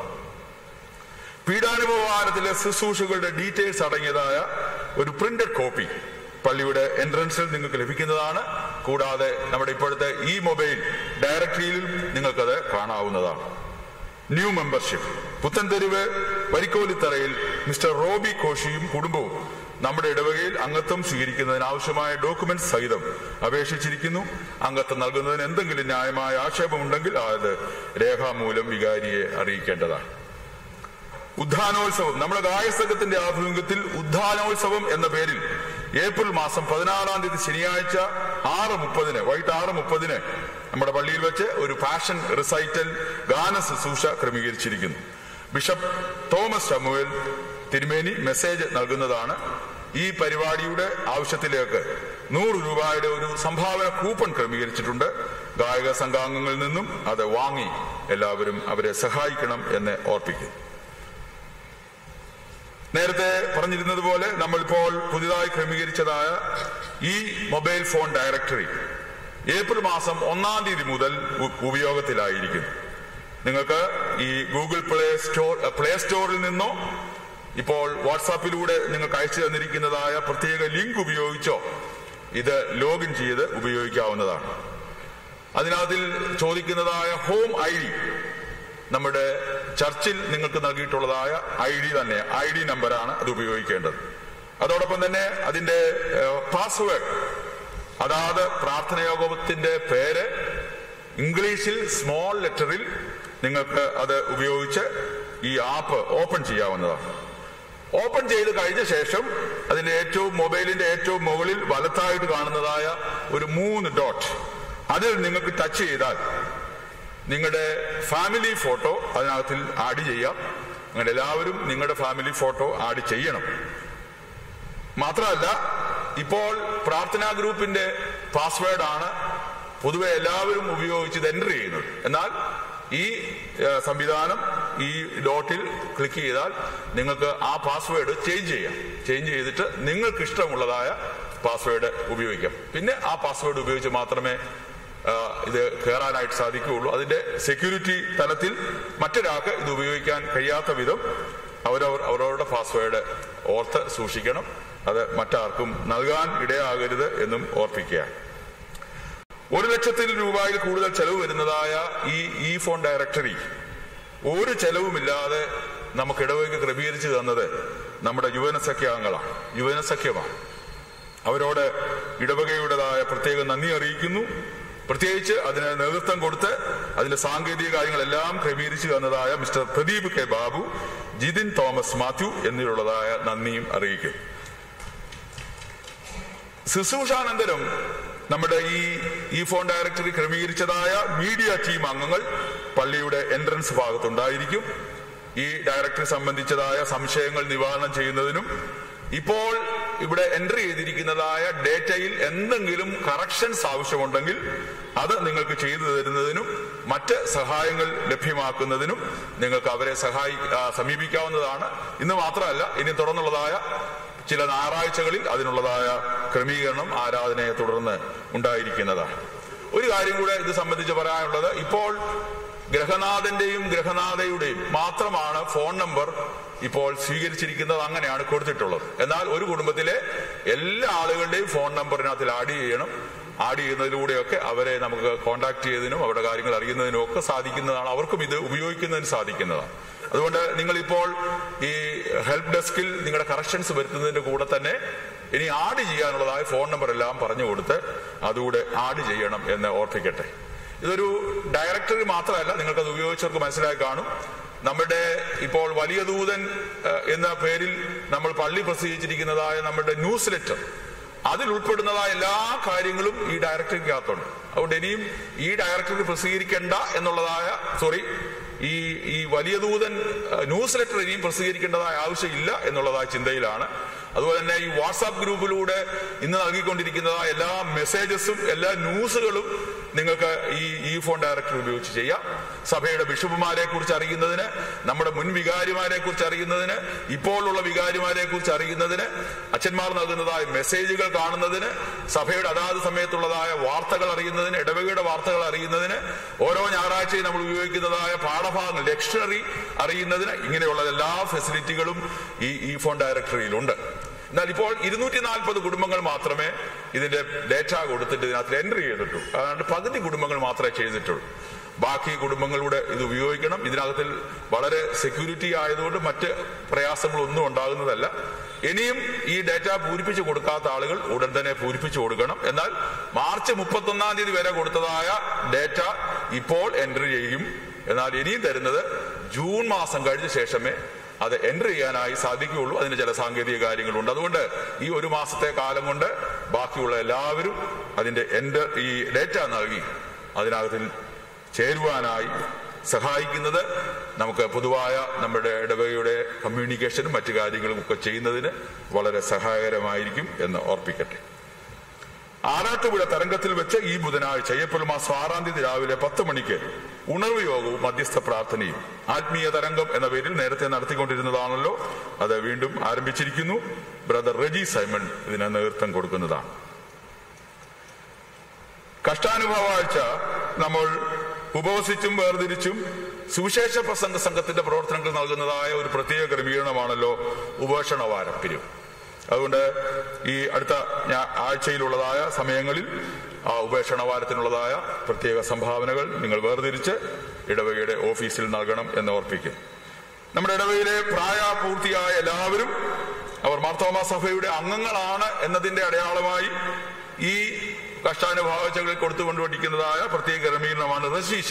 പീഡാനുഭവാനത്തിലെ ശുശ്രൂഷകളുടെ ഡീറ്റെയിൽസ് അടങ്ങിയതായ ഒരു പ്രിന്റഡ് കോപ്പി പള്ളിയുടെ എൻട്രൻസിൽ നിങ്ങൾക്ക് ലഭിക്കുന്നതാണ് കൂടാതെ നമ്മുടെ ഇപ്പോഴത്തെ ഈ മൊബൈൽ ഡയറക്ടറിയിൽ നിങ്ങൾക്കത് കാണാവുന്നതാണ് new membership Puthentheruvu Varikkolitharayil mister Roby കോഷിയും കുടുംബവും നമ്മുടെ ഇടവകയിൽ അംഗത്വം സ്വീകരിക്കുന്നതിന് ആവശ്യമായ ഡോക്യുമെന്റ്സ് സഹിതം അപേക്ഷിച്ചിരിക്കുന്നു അംഗത്വം നൽകുന്നതിന് എന്തെങ്കിലും ന്യായമായ ആക്ഷേപമുണ്ടെങ്കിൽ അത് രേഖാമൂലം വികാരിയെ അറിയിക്കേണ്ടതാണ് ഉദ്ധാനോത്സവം നമ്മുടെ ഗായസംഘത്തിന്റെ ആഭിമുഖ്യത്തിൽ ഉദ്ധാനോത്സവം എന്ന പേരിൽ ഏപ്രിൽ മാസം പതിനാറാം തീയതി ശനിയാഴ്ച ആറ് മുപ്പതിന് വൈകിട്ട് ആറ് മുപ്പതിന് നമ്മുടെ പള്ളിയിൽ വെച്ച് ഒരു ഫാഷൻ റിസൈറ്റൽ ഗാന ശുശ്രൂഷ ക്രമീകരിച്ചിരിക്കുന്നു ബിഷപ്പ് തോമസ് ചമുവൽ തിരുമേനി മെസ്സേജ് നൽകുന്നതാണ് ഈ പരിപാടിയുടെ ആവശ്യത്തിലേക്ക് നൂറ് രൂപയുടെ ഒരു സംഭാവന കൂപ്പൺ ക്രമീകരിച്ചിട്ടുണ്ട് ഗായക സംഘാംഗങ്ങളിൽ നിന്നും അത് വാങ്ങി എല്ലാവരും അവരെ സഹായിക്കണം എന്ന് ഓർപ്പിക്കുന്നു നേരത്തെ പറഞ്ഞിരുന്നത് പോലെ നമ്മളിപ്പോൾ പുതിയതായി ക്രമീകരിച്ചതായ ഈ മൊബൈൽ ഫോൺ ഡയറക്ടറി ഏപ്രിൽ മാസം ഒന്നാം തീയതി മുതൽ ഉ- ഉപയോഗത്തിലായിരിക്കുന്നു നിങ്ങൾക്ക് ഈ ഗൂഗിൾ പ്ലേ സ്റ്റോർ പ്ലേ സ്റ്റോറിൽ നിന്നോ ഇപ്പോൾ വാട്സാപ്പിലൂടെ നിങ്ങൾക്ക് അയച്ചു തന്നിരിക്കുന്നതായ പ്രത്യേക ലിങ്ക് ഉപയോഗിച്ചോ ഇത് ലോഗിൻ ചെയ്ത് ഉപയോഗിക്കാവുന്നതാണ് അതിനകത്തിൽ ചോദിക്കുന്നതായ ഹോം ഐ ഡി നമ്മുടെ ചർച്ചിൽ നിങ്ങൾക്ക് നൽകിയിട്ടുള്ളതായ ഐ ഡി തന്നെ ഐ ഡി നമ്പറാണ് അത് ഉപയോഗിക്കേണ്ടത് അതോടൊപ്പം തന്നെ അതിന്റെ പാസ്വേഡ് അതാത് പ്രാർത്ഥനയോഗത്തിന്റെ പേര് ഇംഗ്ലീഷിൽ സ്മോൾ ലെറ്ററിൽ നിങ്ങൾക്ക് അത് ഉപയോഗിച്ച് ഈ ആപ്പ് ഓപ്പൺ ചെയ്യാവുന്നതാണ് ഓപ്പൺ ചെയ്ത് കഴിഞ്ഞ ശേഷം അതിന്റെ ഏറ്റവും മൊബൈലിന്റെ ഏറ്റവും മുകളിൽ വലത്തായിട്ട് കാണുന്നതായ ഒരു മൂന്ന് ഡോട്ട് അതിൽ നിങ്ങൾക്ക് ടച്ച് ചെയ്താൽ നിങ്ങളുടെ ഫാമിലി ഫോട്ടോ അതിനകത്തിൽ ആഡ് ചെയ്യാം അങ്ങനെ എല്ലാവരും നിങ്ങളുടെ ഫാമിലി ഫോട്ടോ ആഡ് ചെയ്യണം മാത്രമല്ല ഇപ്പോൾ പ്രാർത്ഥനാ ഗ്രൂപ്പിന്റെ പാസ്വേഡാണ് പൊതുവെ എല്ലാവരും ഉപയോഗിച്ച് ഇത് എൻ്റർ ചെയ്യുന്നത് എന്നാൽ ഈ ഏഹ്, സംവിധാനം ഈ ഡോട്ടിൽ ക്ലിക്ക് ചെയ്താൽ നിങ്ങൾക്ക് ആ പാസ്വേഡ് ചേഞ്ച് ചെയ്യാം ചേഞ്ച് ചെയ്തിട്ട് നിങ്ങൾക്ക് ഇഷ്ടമുള്ളതായ പാസ്വേഡ് ഉപയോഗിക്കാം പിന്നെ ആ പാസ്വേഡ് ഉപയോഗിച്ച് മാത്രമേ ആ, ഇത് കയറാനായിട്ട് സാധിക്കുകയുള്ളൂ അതിന്റെ സെക്യൂരിറ്റി തലത്തിൽ മറ്റൊരാൾക്ക് ഇത് ഉപയോഗിക്കാൻ കഴിയാത്ത വിധം അവരവർ അവരവരുടെ പാസ്വേഡ് ഓർത്ത് സൂക്ഷിക്കണം അത് മറ്റാർക്കും നൽകാൻ ഇടയാകരുത് എന്നും ഓർപ്പിക്കുകയാണ് ഒരു ലക്ഷത്തിൽ രൂപയിൽ കൂടുതൽ ചെലവ് വരുന്നതായ ഈ ഇ ഫോൺ ഡയറക്ടറി ഒരു ചെലവുമില്ലാതെ നമുക്ക് ഇടവകയ്ക്ക് ക്രമീകരിച്ചു തന്നത് നമ്മുടെ യുവനസഖ്യ അംഗങ്ങളാണ് യുവനസഖ്യമാണ് അവരോട് ഇടവകയുടേതായ പ്രത്യേക നന്ദി അറിയിക്കുന്നു പ്രത്യേകിച്ച് അതിന് നേതൃത്വം കൊടുത്ത് അതിന്റെ സാങ്കേതിക കാര്യങ്ങളെല്ലാം ക്രമീകരിച്ചു തന്നതായ മിസ്റ്റർ പ്രദീപ് കെ ബാബു ജിതിൻ തോമസ് മാത്യു എന്നിവരുള്ളതായ നന്ദിയും അറിയിക്കുന്നു ശുശ്രൂഷാനന്തരം നമ്മുടെ ഈ ഈ ഫോൺ ഡയറക്ടറി ക്രമീകരിച്ചതായ മീഡിയ ടീം അംഗങ്ങൾ പള്ളിയുടെ എൻട്രൻസ് ഭാഗത്തുണ്ടായിരിക്കും ഈ ഡയറക്ടറി സംബന്ധിച്ചതായ സംശയങ്ങൾ നിവാരണം ചെയ്യുന്നതിനും ഇപ്പോൾ ഇവിടെ എൻട്രി ചെയ്തിരിക്കുന്നതായ ഡേറ്റയിൽ എന്തെങ്കിലും കറക്ഷൻസ് ആവശ്യമുണ്ടെങ്കിൽ അത് നിങ്ങൾക്ക് ചെയ്തു തരുന്നതിനും മറ്റ് സഹായങ്ങൾ ലഭ്യമാക്കുന്നതിനും നിങ്ങൾക്ക് അവരെ സഹായി ആ, സമീപിക്കാവുന്നതാണ് ഇന്ന് മാത്രമല്ല ഇനി തുടർന്നുള്ളതായ ചില ഞായറാഴ്ചകളിൽ അതിനുള്ളതായ ക്രമീകരണം ആരാധനയെ തുടർന്ന് ഉണ്ടായിരിക്കുന്നതാണ് ഒരു കാര്യം കൂടെ ഇത് സംബന്ധിച്ച് പറയാനുള്ളത് ഇപ്പോൾ ഗ്രഹനാഥന്റെയും ഗ്രഹനാഥയുടെയും മാത്രമാണ് ഫോൺ നമ്പർ ഇപ്പോൾ സ്വീകരിച്ചിരിക്കുന്നത് അങ്ങനെയാണ് കൊടുത്തിട്ടുള്ളത് എന്നാൽ ഒരു കുടുംബത്തിലെ എല്ലാ ആളുകളുടെയും ഫോൺ നമ്പറിനകത്തിൽ ആഡ് ചെയ്യണം ആഡ് ചെയ്യുന്നതിലൂടെയൊക്കെ അവരെ നമുക്ക് കോൺടാക്ട് ചെയ്തതിനും അവരുടെ കാര്യങ്ങൾ അറിയുന്നതിനും ഒക്കെ സാധിക്കുന്നതാണ് അവർക്കും ഇത് ഉപയോഗിക്കുന്നതിന് സാധിക്കുന്നതാണ് അതുകൊണ്ട് നിങ്ങളിപ്പോൾ ഈ ഹെൽപ്പ് ഡെസ്കിൽ നിങ്ങളുടെ കറക്ഷൻസ് വരുത്തുന്നതിന്റെ കൂടെ തന്നെ ഇനി ആഡ് ചെയ്യാനുള്ളതായ ഫോൺ നമ്പർ എല്ലാം പറഞ്ഞു കൊടുത്ത് അതുകൂടെ ആഡ് ചെയ്യണം എന്ന് ഓർപ്പിക്കട്ടെ ഇതൊരു ഡയറക്ടറി മാത്രമല്ല നിങ്ങൾക്കത് ഉപയോഗിച്ചവർക്ക് മനസ്സിലായി കാണും നമ്മുടെ ഇപ്പോൾ വലിയ ദൂതൻ ഏഹ്, എന്ന പേരിൽ നമ്മൾ പള്ളി പ്രസിദ്ധീകരിച്ചിരിക്കുന്നതായ നമ്മുടെ ന്യൂസ് ലെറ്റർ അതിൽ ഉൾപ്പെടുന്നതായ എല്ലാ കാര്യങ്ങളും ഈ ഡയറക്ടറിക്കകത്തുണ്ട് അതുകൊണ്ട് ഇനിയും ഈ ഡയറക്ടറി പ്രസിദ്ധീകരിക്കേണ്ട എന്നുള്ളതായ സോറി ഈ ഈ വലിയ ദൂതൻ ഏഹ്, ന്യൂസ് ലെറ്റർ ഇനിയും പ്രസിദ്ധീകരിക്കേണ്ടതായ ആവശ്യമില്ല എന്നുള്ളതായ ചിന്തയിലാണ് അതുപോലെ തന്നെ ഈ വാട്സാപ്പ് ഗ്രൂപ്പിലൂടെ ഇന്ന് നൽകിക്കൊണ്ടിരിക്കുന്നതായ എല്ലാ മെസ്സേജസും എല്ലാ ന്യൂസുകളും നിങ്ങൾക്ക് ഈ ഈ ഫോൺ ഡയറക്ടർ ഉപയോഗിച്ച് ചെയ്യാം സഭയുടെ ബിഷപ്പുമാരെ കുറിച്ച് അറിയുന്നതിന് നമ്മുടെ മുൻ വികാരിമാരെ കുറിച്ച് അറിയുന്നതിന് ഇപ്പോഴുള്ള വികാരിമാരെ കുറിച്ച് അറിയുന്നതിന് അച്ഛന്മാർ നൽകുന്നതായ മെസ്സേജുകൾ കാണുന്നതിന് സഭയുടെ അതാത് സമയത്തുള്ളതായ വാർത്തകൾ അറിയുന്നതിന് ഇടവകയുടെ വാർത്തകൾ അറിയുന്നതിന് ഓരോ ഞായറാഴ്ചയും നമ്മൾ ഉപയോഗിക്കുന്നതായ പാഠഭാഗങ്ങൾ ലെക്ഷണറി അറിയുന്നതിന് ഇങ്ങനെയുള്ള എല്ലാ ഫെസിലിറ്റികളും ഈ ഈ ഫോൺ ഡയറക്ടറിയിലുണ്ട് എന്നാൽ ഇപ്പോൾ ഇരുന്നൂറ്റി നാൽപ്പത് കുടുംബങ്ങൾ മാത്രമേ ഇതിന്റെ ഡേറ്റ കൊടുത്തിട്ട് ഇതിനകത്ത് എൻട്രി ചെയ്തിട്ടുള്ളൂ അതുകൊണ്ട് പകുതി കുടുംബങ്ങൾ മാത്രമേ ചെയ്തിട്ടുള്ളൂ ബാക്കി കുടുംബങ്ങളുടെ ഇത് ഉപയോഗിക്കണം ഇതിനകത്തിൽ വളരെ സെക്യൂരിറ്റി ആയതുകൊണ്ട് മറ്റ് പ്രയാസങ്ങളൊന്നും ഉണ്ടാകുന്നതല്ല ഇനിയും ഈ ഡേറ്റ പൂരിപ്പിച്ച് കൊടുക്കാത്ത ആളുകൾ ഉടൻ തന്നെ പൂരിപ്പിച്ചു കൊടുക്കണം എന്നാൽ മാർച്ച് മുപ്പത്തൊന്നാം തീയതി വരെ കൊടുത്തതായ ഡേറ്റ ഇപ്പോൾ എൻട്രി ചെയ്യും എന്നാൽ ഇനിയും തരുന്നത് ജൂൺ മാസം കഴിഞ്ഞ ശേഷമേ അത് എൻട്രി ചെയ്യാനായി സാധിക്കുകയുള്ളൂ അതിന് ചില സാങ്കേതിക കാര്യങ്ങളുണ്ട് അതുകൊണ്ട് ഈ ഒരു മാസത്തെ കാലം കൊണ്ട് ബാക്കിയുള്ള എല്ലാവരും അതിന്റെ എൻഡ് ഈ ഡേറ്റ നൽകി അതിനകത്തിൽ ചേരുവാനായി സഹായിക്കുന്നത് നമുക്ക് പൊതുവായ നമ്മുടെ ഇടവകയുടെ കമ്മ്യൂണിക്കേഷനും മറ്റു കാര്യങ്ങളും ഒക്കെ ചെയ്യുന്നതിന് വളരെ സഹായകരമായിരിക്കും എന്ന് ഓർപ്പിക്കട്ടെ ആറാട്ടുപുഴ തരംഗത്തിൽ വെച്ച് ഈ ബുധനാഴ്ച ഏപ്രിൽ മാസം ആറാം തീയതി രാവിലെ പത്ത് മണിക്ക് ഉണർവ് യോഗവും മധ്യസ്ഥ പ്രാർത്ഥനയും ആത്മീയ തരംഗം എന്ന പേരിൽ നേരത്തെ നടത്തിക്കൊണ്ടിരുന്നതാണല്ലോ അത് വീണ്ടും ആരംഭിച്ചിരിക്കുന്നു ബ്രദർ റെജി സൈമൺ ഇതിന് നേതൃത്വം കൊടുക്കുന്നതാണ് കഷ്ടാനുഭവാഴ്ച നമ്മൾ ഉപവസിച്ചും വേർതിരിച്ചും സുവിശേഷ പ്രസംഗ സംഘത്തിന്റെ പ്രവർത്തനങ്ങൾ നൽകുന്നതായ ഒരു പ്രത്യേക ക്രമീകരണമാണല്ലോ ഉപേക്ഷണ വാരം പിരിവ് അതുകൊണ്ട് ഈ അടുത്ത ഞാ- ആഴ്ചയിലുള്ളതായ സമയങ്ങളിൽ ആ ഉപേക്ഷണ വാരത്തിനുള്ളതായ പ്രത്യേക സംഭാവനകൾ നിങ്ങൾ വേർതിരിച്ച് ഇടവകയുടെ ഓഫീസിൽ നൽകണം എന്ന് ഓർപ്പിക്കുന്നു നമ്മുടെ ഇടവകയിലെ പ്രായപൂർത്തിയായ എല്ലാവരും അവർ മാർത്തോമ സഭയുടെ അംഗങ്ങളാണ് എന്നതിന്റെ അടയാളമായി ഈ കഷ്ടാനുഭാവച്ചകളിൽ കൊടുത്തുകൊണ്ട് പഠിക്കുന്നതായ പ്രത്യേക ക്രമീകരണമാണ് റസീഷ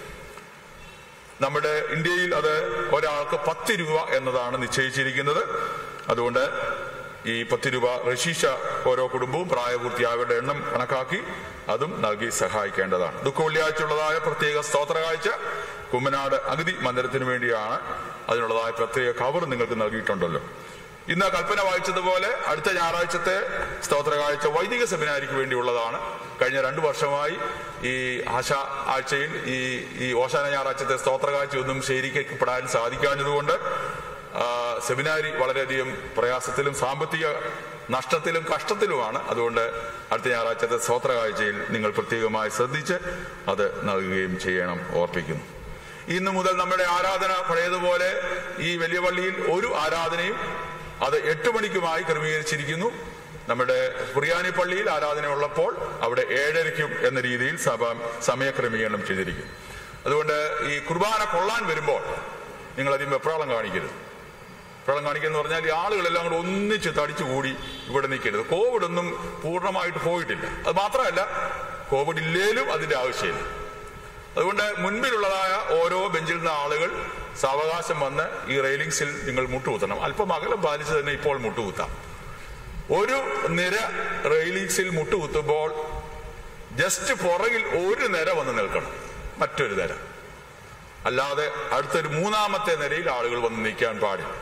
നമ്മുടെ ഇന്ത്യയിൽ അത് ഒരാൾക്ക് പത്ത് രൂപ എന്നതാണ് നിശ്ചയിച്ചിരിക്കുന്നത് അതുകൊണ്ട് ഈ പത്ത് രൂപ റഷീഷ ഓരോ കുടുംബവും പ്രായപൂർത്തിയായവരുടെ എണ്ണം കണക്കാക്കി അതും നൽകി സഹായിക്കേണ്ടതാണ് ദുഃഖ വെള്ളിയാഴ്ചയുള്ളതായ പ്രത്യേക സ്തോത്ര കാഴ്ച കുമ്മനാട് അഗതി മന്ദിരത്തിന് വേണ്ടിയാണ് അതിനുള്ളതായ പ്രത്യേക കവർ നിങ്ങൾക്ക് നൽകിയിട്ടുണ്ടല്ലോ ഇന്ന് കൽപ്പന വായിച്ചതുപോലെ അടുത്ത ഞായറാഴ്ചത്തെ സ്തോത്ര കാഴ്ച വൈദിക സെമിനാരിക്ക് വേണ്ടിയുള്ളതാണ് കഴിഞ്ഞ രണ്ടു വർഷമായി ഈ ആശ ആഴ്ചയിൽ ഈ ഈ ഓശാന ഞായറാഴ്ചത്തെ സ്തോത്ര കാഴ്ചയൊന്നും ശേഖരിക്കപ്പെടാൻ സാധിക്കാഞ്ഞതുകൊണ്ട് ആ, സെമിനാരി വളരെയധികം പ്രയാസത്തിലും സാമ്പത്തിക നഷ്ടത്തിലും കഷ്ടത്തിലുമാണ് അതുകൊണ്ട് അടുത്ത ഞായറാഴ്ചത്തെ സ്തോത്ര കാഴ്ചയിൽ നിങ്ങൾ പ്രത്യേകമായി ശ്രദ്ധിച്ച് അത് നൽകുകയും ചെയ്യണം ഓർപ്പിക്കുന്നു ഇന്ന് മുതൽ നമ്മുടെ ആരാധന പഴയതുപോലെ ഈ വലിയ പള്ളിയിൽ ഒരു ആരാധനയും അത് എട്ട് മണിക്കുമായി ക്രമീകരിച്ചിരിക്കുന്നു നമ്മുടെ കുറിയാനി പള്ളിയിൽ ആരാധന ഉള്ളപ്പോൾ അവിടെ ഏഴരയ്ക്കും എന്ന രീതിയിൽ സഭ സമയക്രമീകരണം ചെയ്തിരിക്കുന്നു അതുകൊണ്ട് ഈ കുർബാന കൊള്ളാൻ വരുമ്പോൾ നിങ്ങൾ അധികം വെപ്രാളം കാണിക്കരുത് വെപ്രാളം കാണിക്കുക എന്ന് പറഞ്ഞാൽ ഈ ആളുകളെല്ലാം കൂടെ ഒന്നിച്ച് തടിച്ചു കൂടി ഇവിടെ നിൽക്കരുത് കോവിഡ് ഒന്നും പൂർണ്ണമായിട്ട് പോയിട്ടില്ല അത് മാത്രമല്ല കോവിഡ് ഇല്ലേലും അതിന്റെ ആവശ്യമില്ല അതുകൊണ്ട് മുൻപിലുള്ളതായ ഓരോ ബെഞ്ചിൽ നിന്ന് ആളുകൾ സാവകാശം വന്ന് ഈ റെയിലിംഗ്സിൽ നിങ്ങൾ മുട്ടുകുത്തണം അല്പം അകലം പാലിച്ച് തന്നെ ഇപ്പോൾ മുട്ടുകുത്താം ഒരു നിര റെയിലിംഗ്സിൽ മുട്ടുകുത്തുമ്പോൾ ജസ്റ്റ് പുറകിൽ ഒരു നിര വന്ന് നിൽക്കണം മറ്റൊരു നിര അല്ലാതെ അടുത്തൊരു മൂന്നാമത്തെ നിരയിൽ ആളുകൾ വന്ന് നിൽക്കാൻ പാടില്ല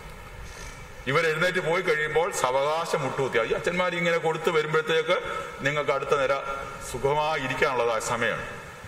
ഇവർ എഴുന്നേറ്റ് പോയി കഴിയുമ്പോൾ സാവകാശം മുട്ടുകുത്തി ഈ അച്ഛന്മാർ ഇങ്ങനെ കൊടുത്തു വരുമ്പോഴത്തേക്ക് നിങ്ങൾക്ക് അടുത്ത നിര സുഖമായി ഇരിക്കാനുള്ളതായ സമയമാണ്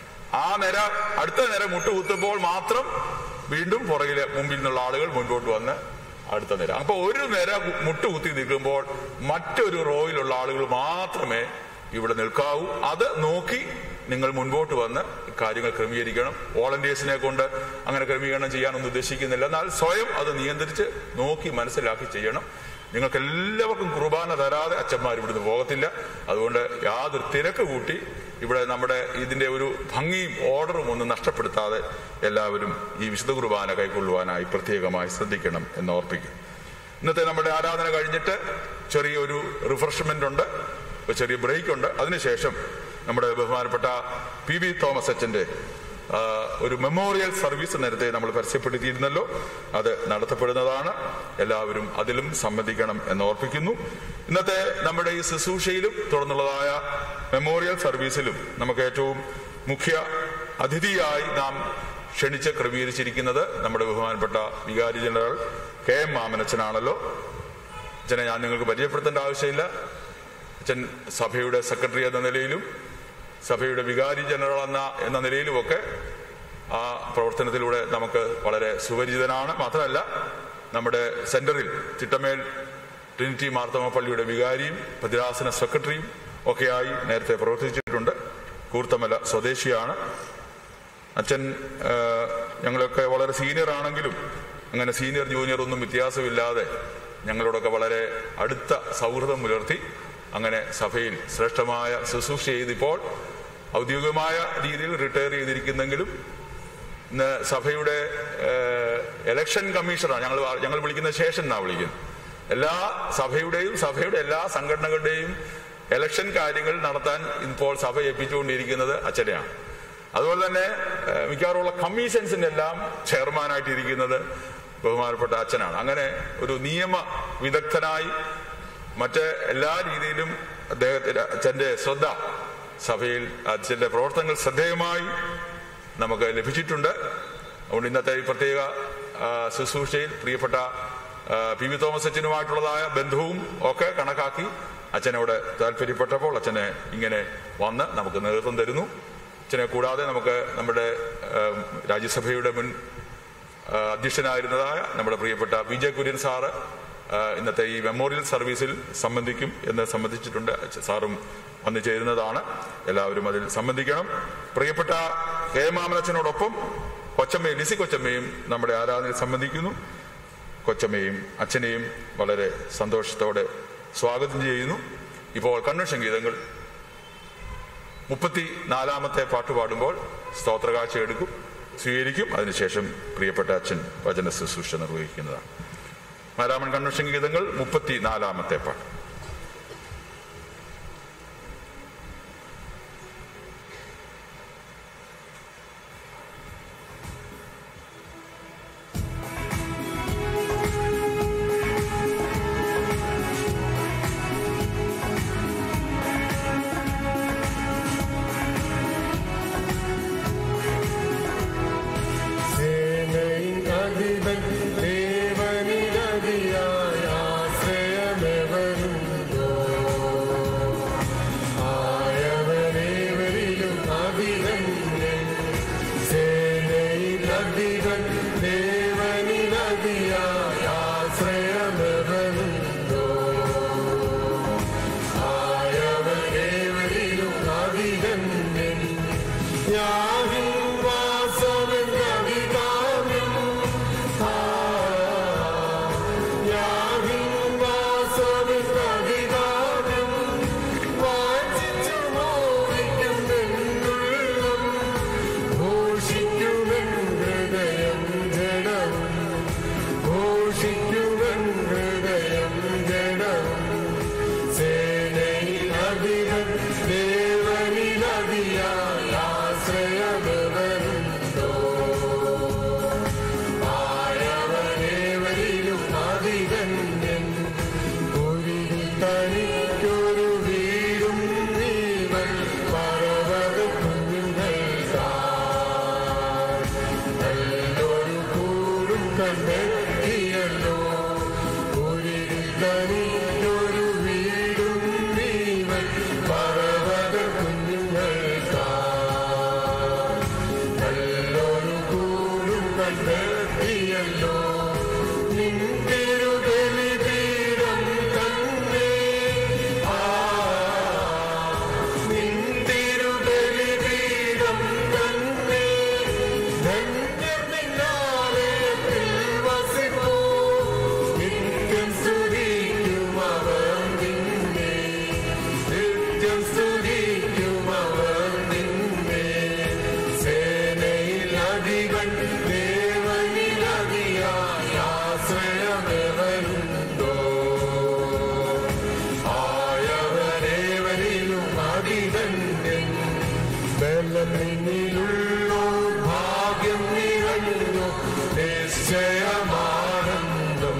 ആ നിര അടുത്ത നിര മുട്ടുകുത്തുമ്പോൾ മാത്രം വീണ്ടും പുറകിലെ മുമ്പിൽ നിന്നുള്ള ആളുകൾ മുൻപോട്ട് വന്ന് അടുത്ത നിര അപ്പൊ ഒരു നിര മുട്ടുകുത്തി നിൽക്കുമ്പോൾ മറ്റൊരു റോയിലുള്ള ആളുകൾ മാത്രമേ ഇവിടെ നിൽക്കാവൂ അത് നോക്കി നിങ്ങൾ മുൻപോട്ട് വന്ന് കാര്യങ്ങൾ ക്രമീകരിക്കണം വോളണ്ടിയേഴ്സിനെ കൊണ്ട് അങ്ങനെ ക്രമീകരണം ചെയ്യാനൊന്നും ഉദ്ദേശിക്കുന്നില്ല എന്നാൽ സ്വയം അത് നിയന്ത്രിച്ച് നോക്കി മനസ്സിലാക്കി ചെയ്യണം നിങ്ങൾക്ക് എല്ലാവർക്കും കുർബാന തരാതെ അച്ഛന്മാർ ഇവിടുന്ന് പോകത്തില്ല അതുകൊണ്ട് യാതൊരു തിരക്ക് കൂട്ടി ഇവിടെ നമ്മുടെ ഇതിന്റെ ഒരു ഭംഗിയും ഓർഡറും ഒന്നും നഷ്ടപ്പെടുത്താതെ എല്ലാവരും ഈ വിശുദ്ധ കുർബാന കൈക്കൊള്ളുവാനായി പ്രത്യേകമായി ശ്രദ്ധിക്കണം എന്ന് ഓർപ്പിക്കും ഇന്നത്തെ നമ്മുടെ ആരാധന കഴിഞ്ഞിട്ട് ചെറിയൊരു റിഫ്രഷ്മെന്റ് ഉണ്ട് ഒരു ചെറിയ ബ്രേക്ക് ഉണ്ട് അതിനുശേഷം നമ്മുടെ ബഹുമാനപ്പെട്ട പി വി തോമസ് അച്ഛന്റെ ആ, ഒരു മെമ്മോറിയൽ സർവീസ് നേരത്തെ നമ്മൾ പരസ്യപ്പെടുത്തിയിരുന്നല്ലോ അത് നടത്തപ്പെടുന്നതാണ് എല്ലാവരും അതിലും സംബന്ധിക്കണം എന്ന് ഓർപ്പിക്കുന്നു ഇന്നത്തെ നമ്മുടെ ഈ ശുശ്രൂഷയിലും തുടർന്നുള്ളതായ മെമ്മോറിയൽ സർവീസിലും നമുക്ക് ഏറ്റവും മുഖ്യ അതിഥിയായി നാം ക്ഷണിച്ച് ക്രമീകരിച്ചിരിക്കുന്നത് നമ്മുടെ ബഹുമാനപ്പെട്ട വികാരി ജനറൽ കെ എം മാമനച്ചനാണല്ലോ അച്ഛനെ ഞാൻ നിങ്ങൾക്ക് പരിചയപ്പെടുത്തേണ്ട ആവശ്യമില്ല അച്ഛൻ സഭയുടെ സെക്രട്ടറി എന്ന നിലയിലും സഭയുടെ വികാരി ജനറൽ എന്ന എന്ന നിലയിലുമൊക്കെ ആ പ്രവർത്തനത്തിലൂടെ നമുക്ക് വളരെ സുപരിചിതനാണ് മാത്രമല്ല നമ്മുടെ സെന്ററിൽ ചിട്ടമേൽ ട്രിനിറ്റി മാർത്തമ പള്ളിയുടെ വികാരിയും ഭദ്രാസന സെക്രട്ടറിയും ഒക്കെയായി നേരത്തെ പ്രവർത്തിച്ചിട്ടുണ്ട് കൂർത്തമല സ്വദേശിയാണ് അച്ഛൻ ആ, ഞങ്ങളൊക്കെ വളരെ സീനിയർ ആണെങ്കിലും അങ്ങനെ സീനിയർ ജൂനിയർ ഒന്നും വ്യത്യാസമില്ലാതെ ഞങ്ങളോടൊക്കെ വളരെ അടുത്ത സൗഹൃദം പുലർത്തി അങ്ങനെ സഭയിൽ ശ്രേഷ്ഠമായ ശുശ്രൂഷ ചെയ്തിപ്പോൾ ഔദ്യോഗികമായ രീതിയിൽ റിട്ടയർ ചെയ്തിരിക്കുന്നെങ്കിലും ഇന്ന് സഭയുടെ ഏഹ്, ഇലക്ഷൻ കമ്മീഷണറാണ് ഞങ്ങൾ ഞങ്ങൾ വിളിക്കുന്ന ശേഷൻ എന്നാണ് വിളിക്കുന്നത് എല്ലാ സഭയുടെയും സഭയുടെ എല്ലാ സംഘടനകളുടെയും ഇലക്ഷൻ കാര്യങ്ങൾ നടത്താൻ ഇപ്പോൾ സഭ ഏൽപ്പിച്ചുകൊണ്ടിരിക്കുന്നത് അച്ഛനെയാണ് അതുപോലെ തന്നെ ഏഹ്, മിക്കവാറുമുള്ള കമ്മീഷൻസിന്റെ എല്ലാം ചെയർമാനായിട്ട് ഇരിക്കുന്നത് ബഹുമാനപ്പെട്ട അച്ഛനാണ് അങ്ങനെ ഒരു നിയമ വിദഗ്ധനായി മറ്റ് എല്ലാ രീതിയിലും അദ്ദേഹത്തിന്റെ അച്ഛന്റെ ശ്രദ്ധ സഭയിൽ അച്ഛന്റെ പ്രവർത്തനങ്ങൾ ശ്രദ്ധേയമായി നമുക്ക് ലഭിച്ചിട്ടുണ്ട് അതുകൊണ്ട് ഇന്നത്തെ ഈ പ്രത്യേക ആ, ശുശ്രൂഷയിൽ പ്രിയപ്പെട്ട ആ, പി വി തോമസ് അച്ഛനുമായിട്ടുള്ളതായ ബന്ധവും ഒക്കെ കണക്കാക്കി അച്ഛനോട് താല്പര്യപ്പെട്ടപ്പോൾ അച്ഛനെ ഇങ്ങനെ വന്ന് നമുക്ക് നേതൃത്വം തരുന്നു അച്ഛനെ കൂടാതെ നമുക്ക് നമ്മുടെ ആ, രാജ്യസഭയുടെ മുൻ ആ, അധ്യക്ഷനായിരുന്നതായ നമ്മുടെ പ്രിയപ്പെട്ട വി ജെ കുര്യൻ സാറ് ആ, ഇന്നത്തെ ഈ മെമ്മോറിയൽ സർവീസിൽ സംബന്ധിക്കും എന്ന് സംബന്ധിച്ചിട്ടുണ്ട് സാറും വന്നു ചേരുന്നതാണ് എല്ലാവരും അതിൽ സംബന്ധിക്കണം പ്രിയപ്പെട്ട കെ മാമനച്ചനോടൊപ്പം കൊച്ചമ്മയും ലിസി കൊച്ചമ്മയും നമ്മുടെ ആരാധനയിൽ സംബന്ധിക്കുന്നു കൊച്ചമ്മയും അച്ഛനെയും വളരെ സന്തോഷത്തോടെ സ്വാഗതം ചെയ്യുന്നു ഇപ്പോൾ കൺവെൻഷൻ ഗീതങ്ങൾ മുപ്പത്തി നാലാമത്തെ പാട്ട് പാടുമ്പോൾ സ്തോത്രകാഴ്ച എടുക്കും സ്വീകരിക്കും അതിനുശേഷം പ്രിയപ്പെട്ട അച്ഛൻ വചന ശുശ്രൂഷ നിർവഹിക്കുന്നതാണ് മാരാമൺ കൺവെൻഷൻ ഗീതങ്ങൾ മുപ്പത്തി നാലാമത്തെ പാട്ട് തനിക്കൊരു വീടും നീവൻ പർവ്വത നല്ലൊരു കൂടും കണ്ടെത്തിയല്ലോ ഒരു തനിക്കൊരു വീടും നീവൻ പർവ്വത നല്ലൊരു കൂടും കണ്ടെത്തിയല്ലോ നിന്തിരു ബലിപീഠം തന്നെ ആ നിന്തിരു ബലിപീഠം തന്നെ ധന്യമിന്നാലയത്തിൽ വസിപ്പോ നിത്യം സ്തുതിക്കും അവർ നിന്നെ നിത്യം സ്തുതിക്കും അവർ നിന്നെ സേനയിൽ അധികൻ ദേവനിലധിയായ ആശ്രയമെവരുണ്ടോ ആയവരേവരിലും അതിതന്യൻ ബലമിനിലുള്ളോ ഭാഗ്യം നിറഞ്ഞു നിശ്ചയമാനന്ദം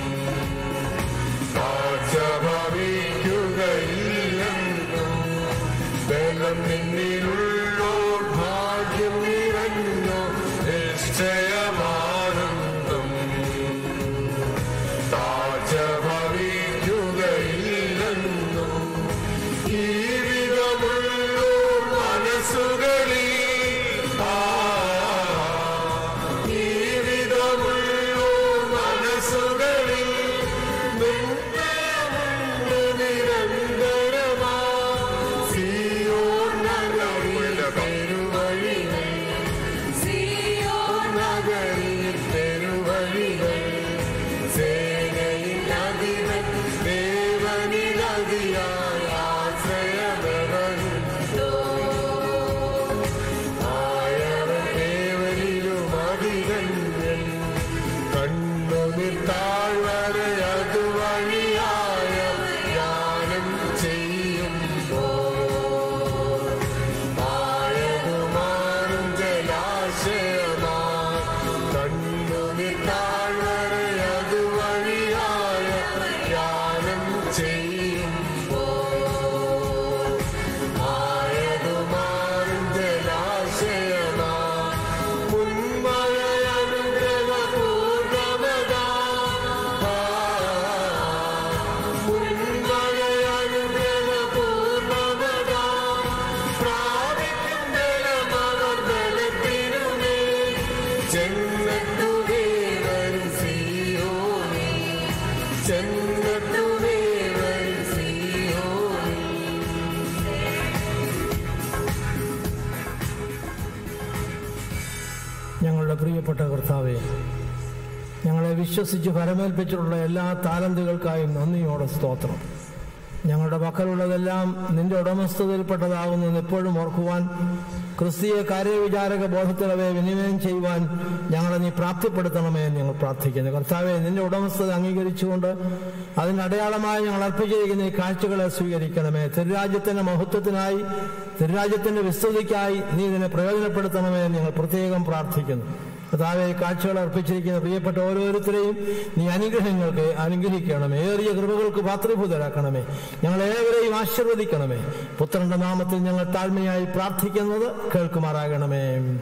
കാഴ്ച ഭവിക്കുകയില്ലെന്നും ബലം നിന്നിലുള്ളോ ഭാഗ്യം നിറഞ്ഞു നിശ്ചയമാനന്ദം താഴ്ച ഭവിക്കുകയില്ലെന്നും ഈ വിധമുള്ളോ മനസ്സുകളിൽ ആ ഈ വിധമുള്ളോ മനസ്സുകളിൽ നിന്ദയമുണ്ട് നിരന്തരമാ സിയോൻ നഗരിയിൽ പെരുവഴികൾ സിയോൻ നഗരിയിൽ പെരുവഴികൾ സേനയിൽ അധിപൻ ദേവനിലധിയായ ആശ്രയമെവരുണ്ടോ ആയവൻ ദേവനിലും അധികന്യൻ കണ്ണുനിർ താഴ്വര അതുവഴിയായ ധ്യാനം ചെയ്യുമ്പോ ആയതുമാറും ജലാശയമാ കണ്ണുനിർ താഴ്വര അതുവഴിയായ ധ്യാനം ചെയ്യുമ്പോ ആയതുമാറും ജലാശയമാ മുൻമഴയനുഗ്രഹപൂർണ്ണമതാ മുൻമഴയനുഗ്രഹപൂർണ്ണമതാ പ്രാപിക്കും ബലമവർ ബലത്തിനുമേ ചെന്നത്തുവേ വരും സിയോനി ചെന്നത്തുവേ വരും സിയോനി ഞങ്ങളുടെ പ്രിയപ്പെട്ട കർത്താവെ ഞങ്ങളെ വിശ്വസിച്ച് ഫലമേൽപ്പിച്ചിട്ടുള്ള എല്ലാ താലന്തുകൾക്കായും നന്ദിയോടെ സ്തോത്രം ഞങ്ങളുടെ പക്കലുള്ളതെല്ലാം നിന്റെ ഉടമസ്ഥതയിൽപ്പെട്ടതാകുന്നെന്ന് എപ്പോഴും ഓർക്കുവാൻ ക്രിസ്തീയ കാര്യവിചാരക ബോധത്തിലവയെ വിനിമയം ചെയ്യുവാൻ ഞങ്ങളെ നീ പ്രാപ്തിപ്പെടുത്തണമേ എന്ന് ഞങ്ങൾ പ്രാർത്ഥിക്കുന്നു കർത്താവെ നിന്റെ ഉടമസ്ഥത അംഗീകരിച്ചുകൊണ്ട് അതിന് അടയാളമായി ഞങ്ങൾ അർപ്പിച്ചിരിക്കുന്ന ഈ കാഴ്ചകളെ സ്വീകരിക്കണമേ തിരുരാജ്യത്തിന്റെ മഹത്വത്തിനായി തിരുരാജ്യത്തിന്റെ വിസ്തൃതിക്കായി നീ ഇതിനെ പ്രയോജനപ്പെടുത്തണമേ എന്ന് ഞങ്ങൾ പ്രത്യേകം പ്രാർത്ഥിക്കുന്നു കർത്താവെ ഈ കാഴ്ചകൾ അർപ്പിച്ചിരിക്കുന്ന പ്രിയപ്പെട്ട ഓരോരുത്തരെയും നീ അനുഗ്രഹങ്ങൾക്ക് അനുഗ്രഹിക്കണമേ ഏറിയ കൃപകൾക്ക് പാത്രീഭൂതരാക്കണമേ ഞങ്ങളേവരെയും ആശീർവദിക്കണമേ പുത്രന്റെ നാമത്തിൽ ഞങ്ങൾ താഴ്മയായി പ്രാർത്ഥിക്കുന്നത് കേൾക്കുമാറാകണമേ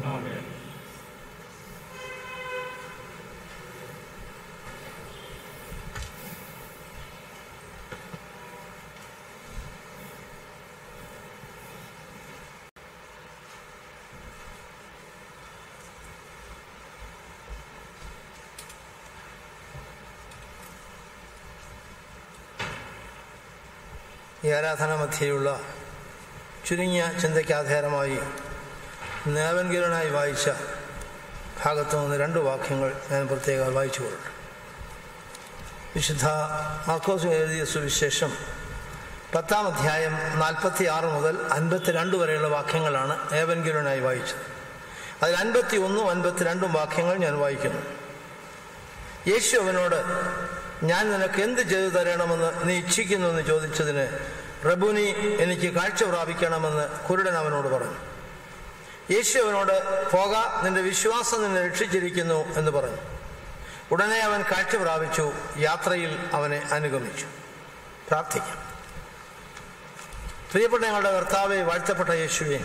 ഈ ആരാധന മധ്യയുള്ള ചുരുങ്ങിയ ചിന്തയ്ക്ക് ആധാരമായി നേവൻകിരനായി വായിച്ച ഭാഗത്തു നിന്ന് രണ്ട് വാക്യങ്ങൾ ഞാൻ പ്രത്യേകം വായിച്ചു കൊള്ളട്ടെ വിശുദ്ധ മാർക്കോസ് എഴുതിയ സുവിശേഷം പത്താം അധ്യായം നാൽപ്പത്തി ആറ് മുതൽ അൻപത്തിരണ്ട് വരെയുള്ള വാക്യങ്ങളാണ് ഏവൻകിരനായി വായിച്ചത് അതിൽ അൻപത്തി ഒന്നും അൻപത്തിരണ്ടും വാക്യങ്ങൾ ഞാൻ വായിക്കുന്നു യേശു അവനോട് ഞാൻ നിനക്ക് എന്ത് ചെയ്തു തരണമെന്ന് നീ ഇച്ഛിക്കുന്നു എന്ന് ചോദിച്ചതിന് റബുനി എനിക്ക് കാഴ്ച പ്രാപിക്കണമെന്ന് കുരുടൻ അവനോട് പറഞ്ഞു യേശു അവനോട് പോക നിന്റെ വിശ്വാസം നിന്നെ രക്ഷിച്ചിരിക്കുന്നു എന്ന് പറഞ്ഞു ഉടനെ അവൻ കാഴ്ച പ്രാപിച്ചു യാത്രയിൽ അവനെ അനുഗമിച്ചു പ്രാർത്ഥിക്കാം പ്രിയപ്പെട്ട ഞങ്ങളുടെ കർത്താവെ വാഴ്ത്തപ്പെട്ട യേശുവെ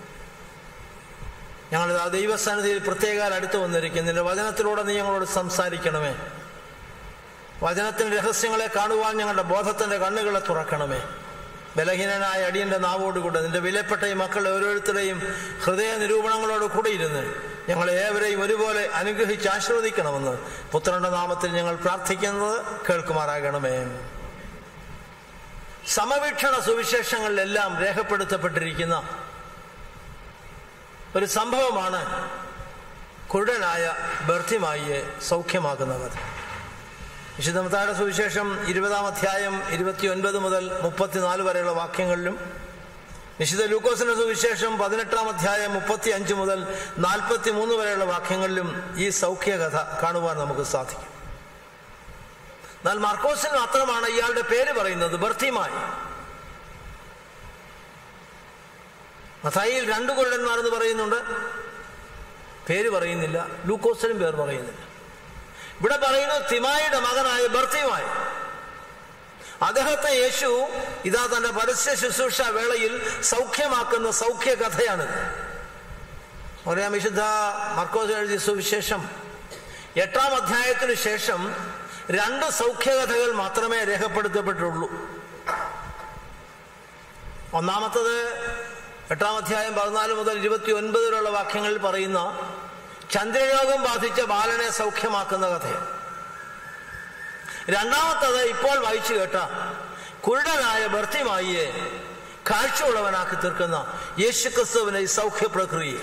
ഞങ്ങൾ ആ ദൈവസന്നിധിയിൽ പ്രത്യേകാൽ അടുത്ത് വന്നിരിക്കുന്നു നിന്റെ വചനത്തിലൂടെ നീ ഞങ്ങളോട് സംസാരിക്കണമേ വചനത്തിന്റെ രഹസ്യങ്ങളെ കാണുവാൻ ഞങ്ങളുടെ ബോധത്തിന്റെ കണ്ണുകളെ തുറക്കണമേ ബലഹീനനായ അടിയന്റെ നാവോടുകൂടെ നിന്റെ വിലപ്പെട്ട ഈ മക്കളുടെ ഓരോരുത്തരുടെയും ഹൃദയ നിരൂപണങ്ങളോട് കൂടെ ഇരുന്ന് ഞങ്ങളെ ഏവരെയും ഒരുപോലെ അനുഗ്രഹിച്ച് ആശീർവദിക്കണമെന്ന് പുത്രന്റെ നാമത്തിൽ ഞങ്ങൾ പ്രാർത്ഥിക്കുന്നത് കേൾക്കുമാറാകണമേ സമവീക്ഷണ സുവിശേഷങ്ങളിലെല്ലാം രേഖപ്പെടുത്തപ്പെട്ടിരിക്കുന്ന ഒരു സംഭവമാണ് കുരുടനായ ബർത്തിമായിയെ സൗഖ്യമാക്കുന്നവർ വിശുദ്ധമത്തായുടെ സുവിശേഷം ഇരുപതാം അധ്യായം ഇരുപത്തിയൊൻപത് മുതൽ മുപ്പത്തിനാല് വരെയുള്ള വാക്യങ്ങളിലും വിശുദ്ധ ലൂക്കോസിന്റെ സുവിശേഷം പതിനെട്ടാം അധ്യായം മുപ്പത്തി അഞ്ച് മുതൽ നാൽപ്പത്തി മൂന്ന് വരെയുള്ള വാക്യങ്ങളിലും ഈ സൗഖ്യകഥ കാണുവാൻ നമുക്ക് സാധിക്കും എന്നാൽ മാർക്കോസിന് മാത്രമാണ് ഇയാളുടെ പേര് പറയുന്നത് ബർത്തിമായി മത്തായിയിൽ രണ്ടു കുരുടന്മാർ എന്ന് പറയുന്നുണ്ട് പേര് പറയുന്നില്ല ലൂക്കോസിനും പേര് പറയുന്നില്ല ഇവിടെ പറയുന്നത് തിമായിയുടെ മകനായ ബർത്തിമായി അദ്ദേഹത്തെ യേശു ഇതാ തന്റെ പരസ്യ ശുശ്രൂഷ വേളയിൽ സൗഖ്യമാക്കുന്ന സൗഖ്യ കഥയാണിത് പറയാം വിശുദ്ധ മർക്കോസ് എഴുതിയ സുവിശേഷം എട്ടാം അധ്യായത്തിനു ശേഷം രണ്ട് സൗഖ്യകഥകൾ മാത്രമേ രേഖപ്പെടുത്തപ്പെട്ടുള്ളൂ ഒന്നാമത്തത് എട്ടാം അധ്യായം പതിനാല് മുതൽ ഇരുപത്തി ഒൻപതിലുള്ള വാക്യങ്ങളിൽ പറയുന്ന ചന്ദ്രരോഗം ബാധിച്ച ബാലനെ സൗഖ്യമാക്കുന്ന കഥയാണ് രണ്ടാമത്തത് ഇപ്പോൾ വായിച്ചു കേട്ട കുരുടനായ ഭർത്തിമായിയെ കാഴ്ചയുള്ളവനാക്കി തീർക്കുന്ന യേശുക്രിസ്തുവിന്റെ ഈ സൗഖ്യ പ്രക്രിയ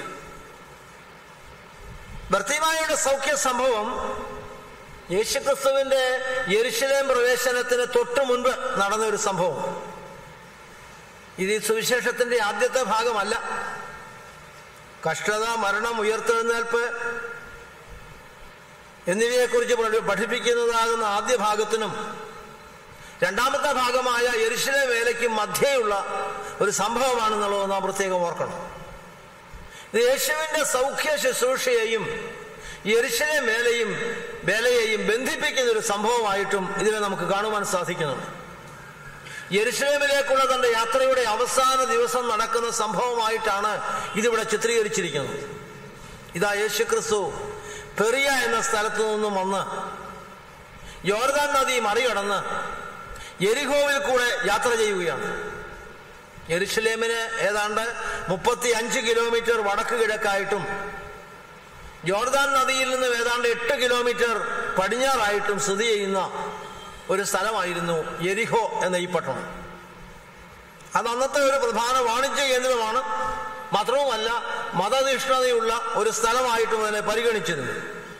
ഭർത്തിമായിയുടെ സൗഖ്യ സംഭവം യേശുക്രിസ്തുവിന്റെ യെരുശലേം പ്രവേശനത്തിന് തൊട്ടു മുൻപ് നടന്ന ഒരു സംഭവം ഇത് ഈ സുവിശേഷത്തിന്റെ ആദ്യത്തെ ഭാഗമല്ല കഷ്ടത മരണം ഉയർത്തെഴുന്നേൽപ്പ് എന്നിവയെക്കുറിച്ച് പഠി- പഠിപ്പിക്കുന്നതാകുന്ന ആദ്യ ഭാഗത്തിനും രണ്ടാമത്തെ ഭാഗമായ യെരുശലെ വേലയ്ക്ക് മധ്യേയുള്ള ഒരു സംഭവമാണെന്നുള്ളത് നാം പ്രത്യേകം ഓർക്കണം ഇത് യേശുവിന്റെ സൗഖ്യ ശുശ്രൂഷയെയും യെരുശലെ വേലയും വേലയെയും ബന്ധിപ്പിക്കുന്ന ഒരു സംഭവമായിട്ടും ഇതിനെ നമുക്ക് കാണുവാൻ സാധിക്കുന്നുണ്ട് യെരുശലേമിലേക്കുള്ള തന്റെ യാത്രയുടെ അവസാന ദിവസം നടക്കുന്ന സംഭവമായിട്ടാണ് ഇതിവിടെ ചിത്രീകരിച്ചിരിക്കുന്നത് ഇതാ യേശു ക്രിസ്തു പെറിയ എന്ന സ്ഥലത്തു നിന്നും വന്ന് യോർദാൻ നദി മറികടന്ന് എരിഹോവിൽ കൂടെ യാത്ര ചെയ്യുകയാണ് യെരുഷലേമിന് ഏതാണ്ട് മുപ്പത്തി അഞ്ച് കിലോമീറ്റർ വടക്ക് കിഴക്കായിട്ടും ജോർദാൻ നദിയിൽ നിന്ന് ഏതാണ്ട് എട്ട് കിലോമീറ്റർ പടിഞ്ഞാറായിട്ടും സ്ഥിതി ചെയ്യുന്ന ഒരു സ്ഥലമായിരുന്നു എരിഹോ എന്ന ഈ പട്ടണം അത് അന്നത്തെ ഒരു പ്രധാന വാണിജ്യ കേന്ദ്രമാണ് മാത്രവുമല്ല മതനിഷ്ഠതയുള്ള ഒരു സ്ഥലമായിട്ടും അതിനെ പരിഗണിച്ചിരുന്നു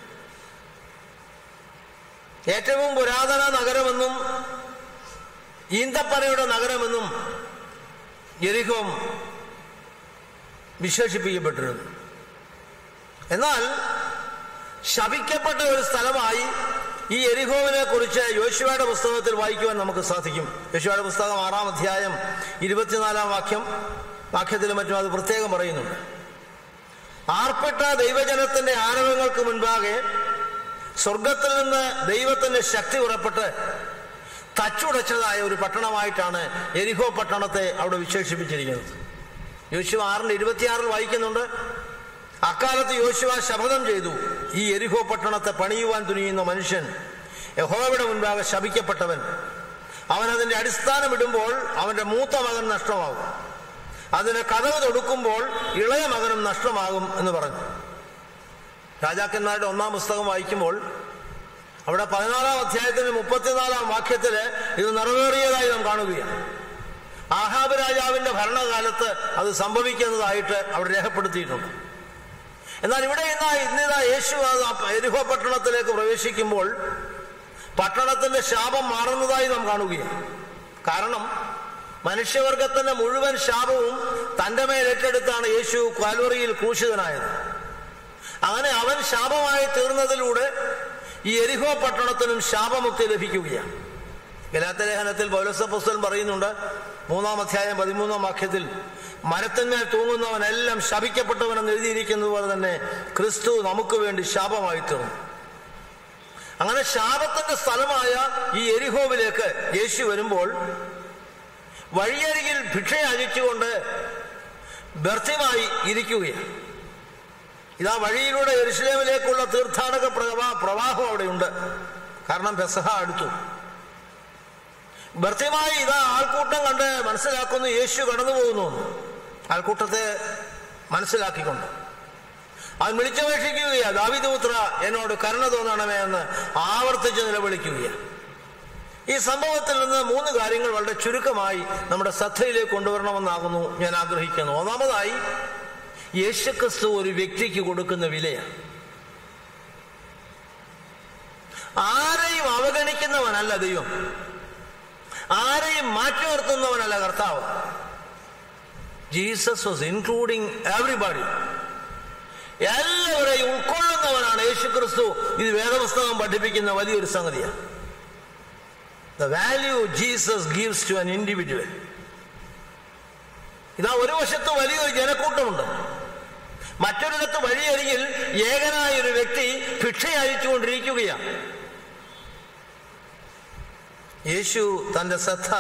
ഏറ്റവും പുരാതന നഗരമെന്നും ഈന്തപ്പനയുടെ നഗരമെന്നും എരിഹോം വിശേഷിപ്പിക്കപ്പെട്ടിരുന്നു എന്നാൽ ശപിക്കപ്പെട്ട ഒരു സ്ഥലമായി ഈ എരിഹോവിനെ കുറിച്ച് യോശുവയുടെ പുസ്തകത്തിൽ വായിക്കുവാൻ നമുക്ക് സാധിക്കും യോശുവയുടെ പുസ്തകം ആറാം അധ്യായം ഇരുപത്തിനാലാം വാക്യം വാക്യത്തിലും മറ്റും അത് പ്രത്യേകം പറയുന്നുണ്ട് ആർപ്പെട്ട ദൈവജനത്തിന്റെ ആരവങ്ങൾക്ക് മുൻപാകെ സ്വർഗത്തിൽ നിന്ന് ദൈവത്തിന്റെ ശക്തി പുറപ്പെട്ട് തച്ചുടച്ചതായ ഒരു പട്ടണമായിട്ടാണ് എരിഹോ പട്ടണത്തെ അവിടെ വിശേഷിപ്പിച്ചിരിക്കുന്നത് യോശുവ ആറിന്റെ ഇരുപത്തിയാറിൽ വായിക്കുന്നുണ്ട് അക്കാലത്ത് യോശുവ ശപഥം ചെയ്തു ഈ എരിഹോ പട്ടണത്തെ പണിയുവാൻ തുനിയുന്ന മനുഷ്യൻ യഹോവയുടെ മുൻപാകെ ശപിക്കപ്പെട്ടവൻ അവൻ അതിന്റെ അടിസ്ഥാനം ഇടുമ്പോൾ അവന്റെ മൂത്ത മകൻ നഷ്ടമാകും അതിന് കഥവ് തൊടുക്കുമ്പോൾ ഇളയ മകനും നഷ്ടമാകും എന്ന് പറഞ്ഞു രാജാക്കന്മാരുടെ ഒന്നാം പുസ്തകം വായിക്കുമ്പോൾ അവിടെ പതിനാലാം അധ്യായത്തിന്റെ മുപ്പത്തിനാലാം വാക്യത്തില് ഇത് നിറവേറിയതായി നാം കാണുകയാണ് ആഹാബ് രാജാവിന്റെ ഭരണകാലത്ത് അത് സംഭവിക്കുന്നതായിട്ട് അവിടെ രേഖപ്പെടുത്തിയിട്ടുണ്ട് എന്നാൽ ഇവിടെ ഇന്ന് ഇന്നിതാ യേശു എരിഹോ പട്ടണത്തിലേക്ക് പ്രവേശിക്കുമ്പോൾ പട്ടണത്തിന്റെ ശാപം മാറുന്നതായി നാം കാണുകയാണ് കാരണം മനുഷ്യവർഗത്തിന്റെ മുഴുവൻ ശാപവും തന്റെ മേൽ ഏറ്റെടുത്താണ് യേശു കാൽവറിയിൽ ക്രൂശിതനായത് അങ്ങനെ അവൻ ശാപമായി തീർന്നതിലൂടെ ഈ എരിഹോ പട്ടണത്തിനും ശാപമുക്തി ലഭിക്കുകയാണ് ഗലാത്ത ലേഖനത്തിൽ പൗലസപുസ്തകൻ പറയുന്നുണ്ട് മൂന്നാം അധ്യായം പതിമൂന്നാം വാക്യത്തിൽ മരത്തിന്മേൽ തൂങ്ങുന്നവനെല്ലാം ശപിക്കപ്പെട്ടവനെന്ന് എഴുതിയിരിക്കുന്നത് പോലെ തന്നെ ക്രിസ്തു നമുക്ക് വേണ്ടി ശാപമായി തീർന്നു അങ്ങനെ ശാപത്തിന്റെ സ്ഥലമായ ഈ എരിഹോവിലേക്ക് യേശു വരുമ്പോൾ വഴിയരികിൽ ഭിക്ഷ യാചിച്ചുകൊണ്ട് വ്യർത്ഥമായി ഇരിക്കുകയാണ് ഇതാ വഴിയിലൂടെ എരുസലേമിലേക്കുള്ള തീർത്ഥാടക പ്രവാ പ്രവാഹം അവിടെയുണ്ട് കാരണം പെസഹ അടുത്തു ഭർത്യമായി ഇതാ ആൾക്കൂട്ടം കണ്ട് മനസ്സിലാക്കുന്നു യേശു കടന്നു പോകുന്നു എന്ന്. ആൾക്കൂട്ടത്തെ മനസ്സിലാക്കിക്കൊണ്ട് അവൻ വിളിച്ചപേക്ഷിക്കുകയാ ദാവിദപുത്ര എന്നോട് കരുണ തോന്നണമേ എന്ന് ആവർത്തിച്ച് നിലവിളിക്കുകയാണ് ഈ സംഭവത്തിൽ നിന്ന് മൂന്ന് കാര്യങ്ങൾ വളരെ ചുരുക്കമായി നമ്മുടെ ശ്രദ്ധയിലേക്ക് കൊണ്ടുവരണമെന്നാകുന്നു ഞാൻ ആഗ്രഹിക്കുന്നു ഒന്നാമതായി യേശുക്രിസ്തു ഒരു വ്യക്തിക്ക് കൊടുക്കുന്ന വിലയാണ് ആരെയും അവഗണിക്കുന്നവനല്ല ദൈവം ആരെയും മാറ്റി നിർത്തുന്നവനല്ല കർത്താവ് ജീസസ് വാസ് ഇൻക്ലൂഡിങ് എവറിബഡി എല്ലാവരെയും ഉൾക്കൊള്ളുന്നവനാണ് യേശുക്രിസ്തു ഇത് വേദപുസ്തകം പഠിപ്പിക്കുന്ന വലിയൊരു സംഗതിയാണ് the value Jesus gives to an individual ഇതാ ഒരു വശത്ത് വലിയൊരു ജനക്കൂട്ടമുണ്ട് മറ്റൊരിടത്ത് വഴിയരികിൽ ഏകനായ ഒരു വ്യക്തി ഭിക്ഷ അയച്ചുകൊണ്ടിരിക്കുകയാണ് യേശു തന്റെ ശ്രദ്ധ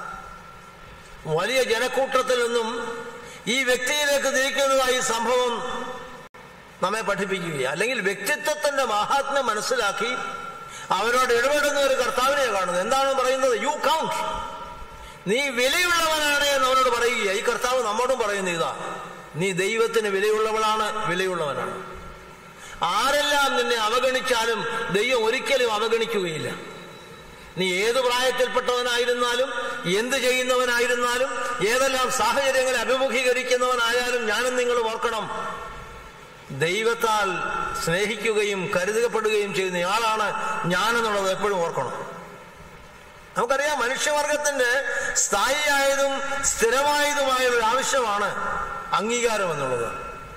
വലിയ ജനക്കൂട്ടത്തിൽ നിന്നും ഈ വ്യക്തിയിലേക്ക് തിരിക്കുന്നതായി സംഭവം നമ്മെ പഠിപ്പിക്കുകയാണ് അല്ലെങ്കിൽ വ്യക്തിത്വത്തിന്റെ മഹാത്മ്യം മനസ്സിലാക്കി അവരോട് ഇടപെടുന്ന ഒരു കർത്താവിനെ കാണുന്നത് എന്താണ് പറയുന്നത് യു കൗണ്ട് നീ വിലയുള്ളവനാണ് എന്ന് അവനോട് പറയുക ഈ കർത്താവ് നമ്മോടും പറയുന്ന ഇതാ നീ ദൈവത്തിന് വിലയുള്ളവളാണ് വിലയുള്ളവനാണ് ആരെല്ലാം നിന്നെ അവഗണിച്ചാലും ദൈവം ഒരിക്കലും അവഗണിക്കുകയില്ല നീ ഏത് പ്രായത്തിൽപ്പെട്ടവനായിരുന്നാലും എന്ത് ചെയ്യുന്നവനായിരുന്നാലും ഏതെല്ലാം സാഹചര്യങ്ങളെ അഭിമുഖീകരിക്കുന്നവനായാലും ഞാനും നിങ്ങൾ ഓർക്കണം ദൈവത്താൽ സ്നേഹിക്കുകയും കരുതപ്പെടുകയും ചെയ്യുന്നയാളാണ് ഞാനെന്നുള്ളത് എപ്പോഴും ഓർക്കണം നമുക്കറിയാം മനുഷ്യവർഗത്തിന്റെ സ്ഥായിയായതും സ്ഥിരമായതുമായ ഒരു ആവശ്യമാണ് അംഗീകാരം എന്നുള്ളത്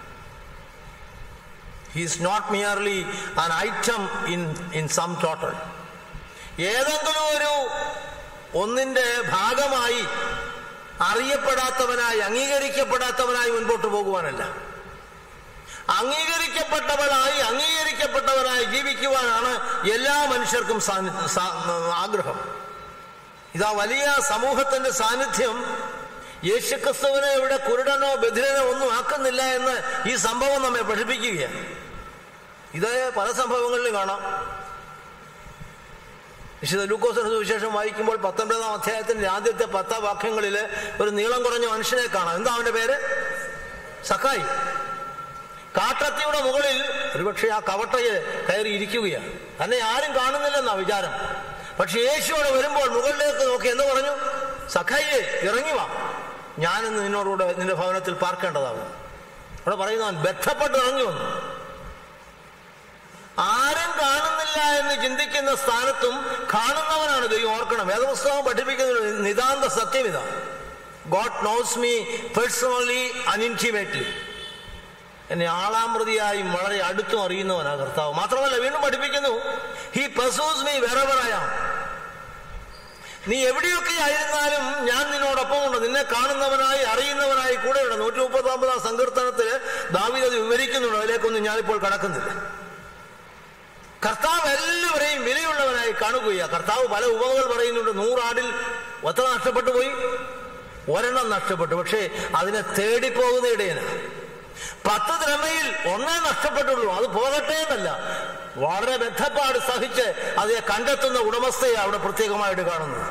he's not merely an item in in sum total ഏതെങ്കിലും ഒരു ഒന്നിന്റെ ഭാഗമായി അറിയപ്പെടാത്തവനായി അംഗീകരിക്കപ്പെടാത്തവനായി മുൻപോട്ട് പോകുവാനല്ല അംഗീകരിക്കപ്പെട്ടവനായി അംഗീകരിക്കപ്പെട്ടവനായി ജീവിക്കുവാനാണ് എല്ലാ മനുഷ്യർക്കും സാന്നി- സാ- ആഗ്രഹം ഇതാ വലിയ സമൂഹത്തിന്റെ സാന്നിധ്യം യേശുക്രിസ്തുവിനെ ഇവിടെ കുരുടനോ ബധിരനോ ഒന്നും ആക്കുന്നില്ല എന്ന് ഈ സംഭവം നമ്മെ പഠിപ്പിക്കുകയാണ് ഇത് പല സംഭവങ്ങളിലും കാണാം വിശുദ്ധ ലൂക്കോസിന്റെ സുവിശേഷം വായിക്കുമ്പോൾ പത്തൊൻപതാം അധ്യായത്തിന്റെ ആദ്യത്തെ പത്താം വാക്യങ്ങളിൽ ഒരു നീളം കുറഞ്ഞ മനുഷ്യനെ കാണാം എന്താ അവന്റെ പേര് സഖായി കാട്ടത്തിയുടെ മുകളിൽ ഒരുപക്ഷെ ആ കവട്ടയിൽ കയറി ഇരിക്കുകയാണ് തന്നെ ആരും കാണുന്നില്ലെന്നാ വിചാരം പക്ഷെ യേശു അവിടെ വരുമ്പോൾ മുകളിലേക്ക് നോക്കി എന്ന് പറഞ്ഞു സഖായിയെ ഇറങ്ങി വാ ഞാനിന്ന് നിന്നോടുകൂടെ നിന്റെ ഭവനത്തിൽ പാർക്കേണ്ടതാകും അവിടെ പറയുന്നവൻ ബന്ധപ്പെട്ട് ഇറങ്ങി വന്നു ആരും കാണുന്നില്ല എന്ന് ചിന്തിക്കുന്ന സ്ഥാനത്തും കാണുന്നവനാണ് ദൈവം ഓർക്കണം വേദപുസ്തകം പഠിപ്പിക്കുന്ന ഒരു നിതാന്ത സത്യം ഇതാ God knows me personally and intimately എന്നെ ആളാമൃതിയായും വളരെ അടുത്തും അറിയുന്നവനാ കർത്താവ് മാത്രമല്ല വീണ്ടും പഠിപ്പിക്കുന്നു ഹി പെർസൂസ് മീ വെറവറായാം നീ എവിടെയൊക്കെ ആയിരുന്നാലും ഞാൻ നിന്നോടൊപ്പം ഉണ്ട് നിന്നെ കാണുന്നവനായി അറിയുന്നവനായി കൂടെയുണ്ട് നൂറ്റി മുപ്പത്തി ഒമ്പതാം സങ്കീർത്തനത്തില് ദാവീദ് അത് വിവരിക്കുന്നുണ്ട് അതിലേക്കൊന്നും ഞാനിപ്പോൾ കടക്കുന്നില്ല കർത്താവ് എല്ലാവരെയും വിലയുള്ളവനായി കാണുകയാ കർത്താവ് പല ഉപമകൾ പറയുന്നുണ്ട് നൂറാടിൽ ഒത്ത നഷ്ടപ്പെട്ടു പോയി ഒരെണ്ണം നഷ്ടപ്പെട്ടു പക്ഷേ അതിനെ തേടിപ്പോകുന്ന ഇടയനാണ് പത്ത് ദ്രമയിൽ ഒന്നേ നഷ്ടപ്പെട്ടുള്ളൂ അത് പോകട്ടെ എന്നല്ല വളരെ ബന്ധപ്പാട് സഹിച്ച് അതിനെ കണ്ടെത്തുന്ന ഉടമസ്ഥയെ അവിടെ പ്രത്യേകമായിട്ട് കാണുന്നത്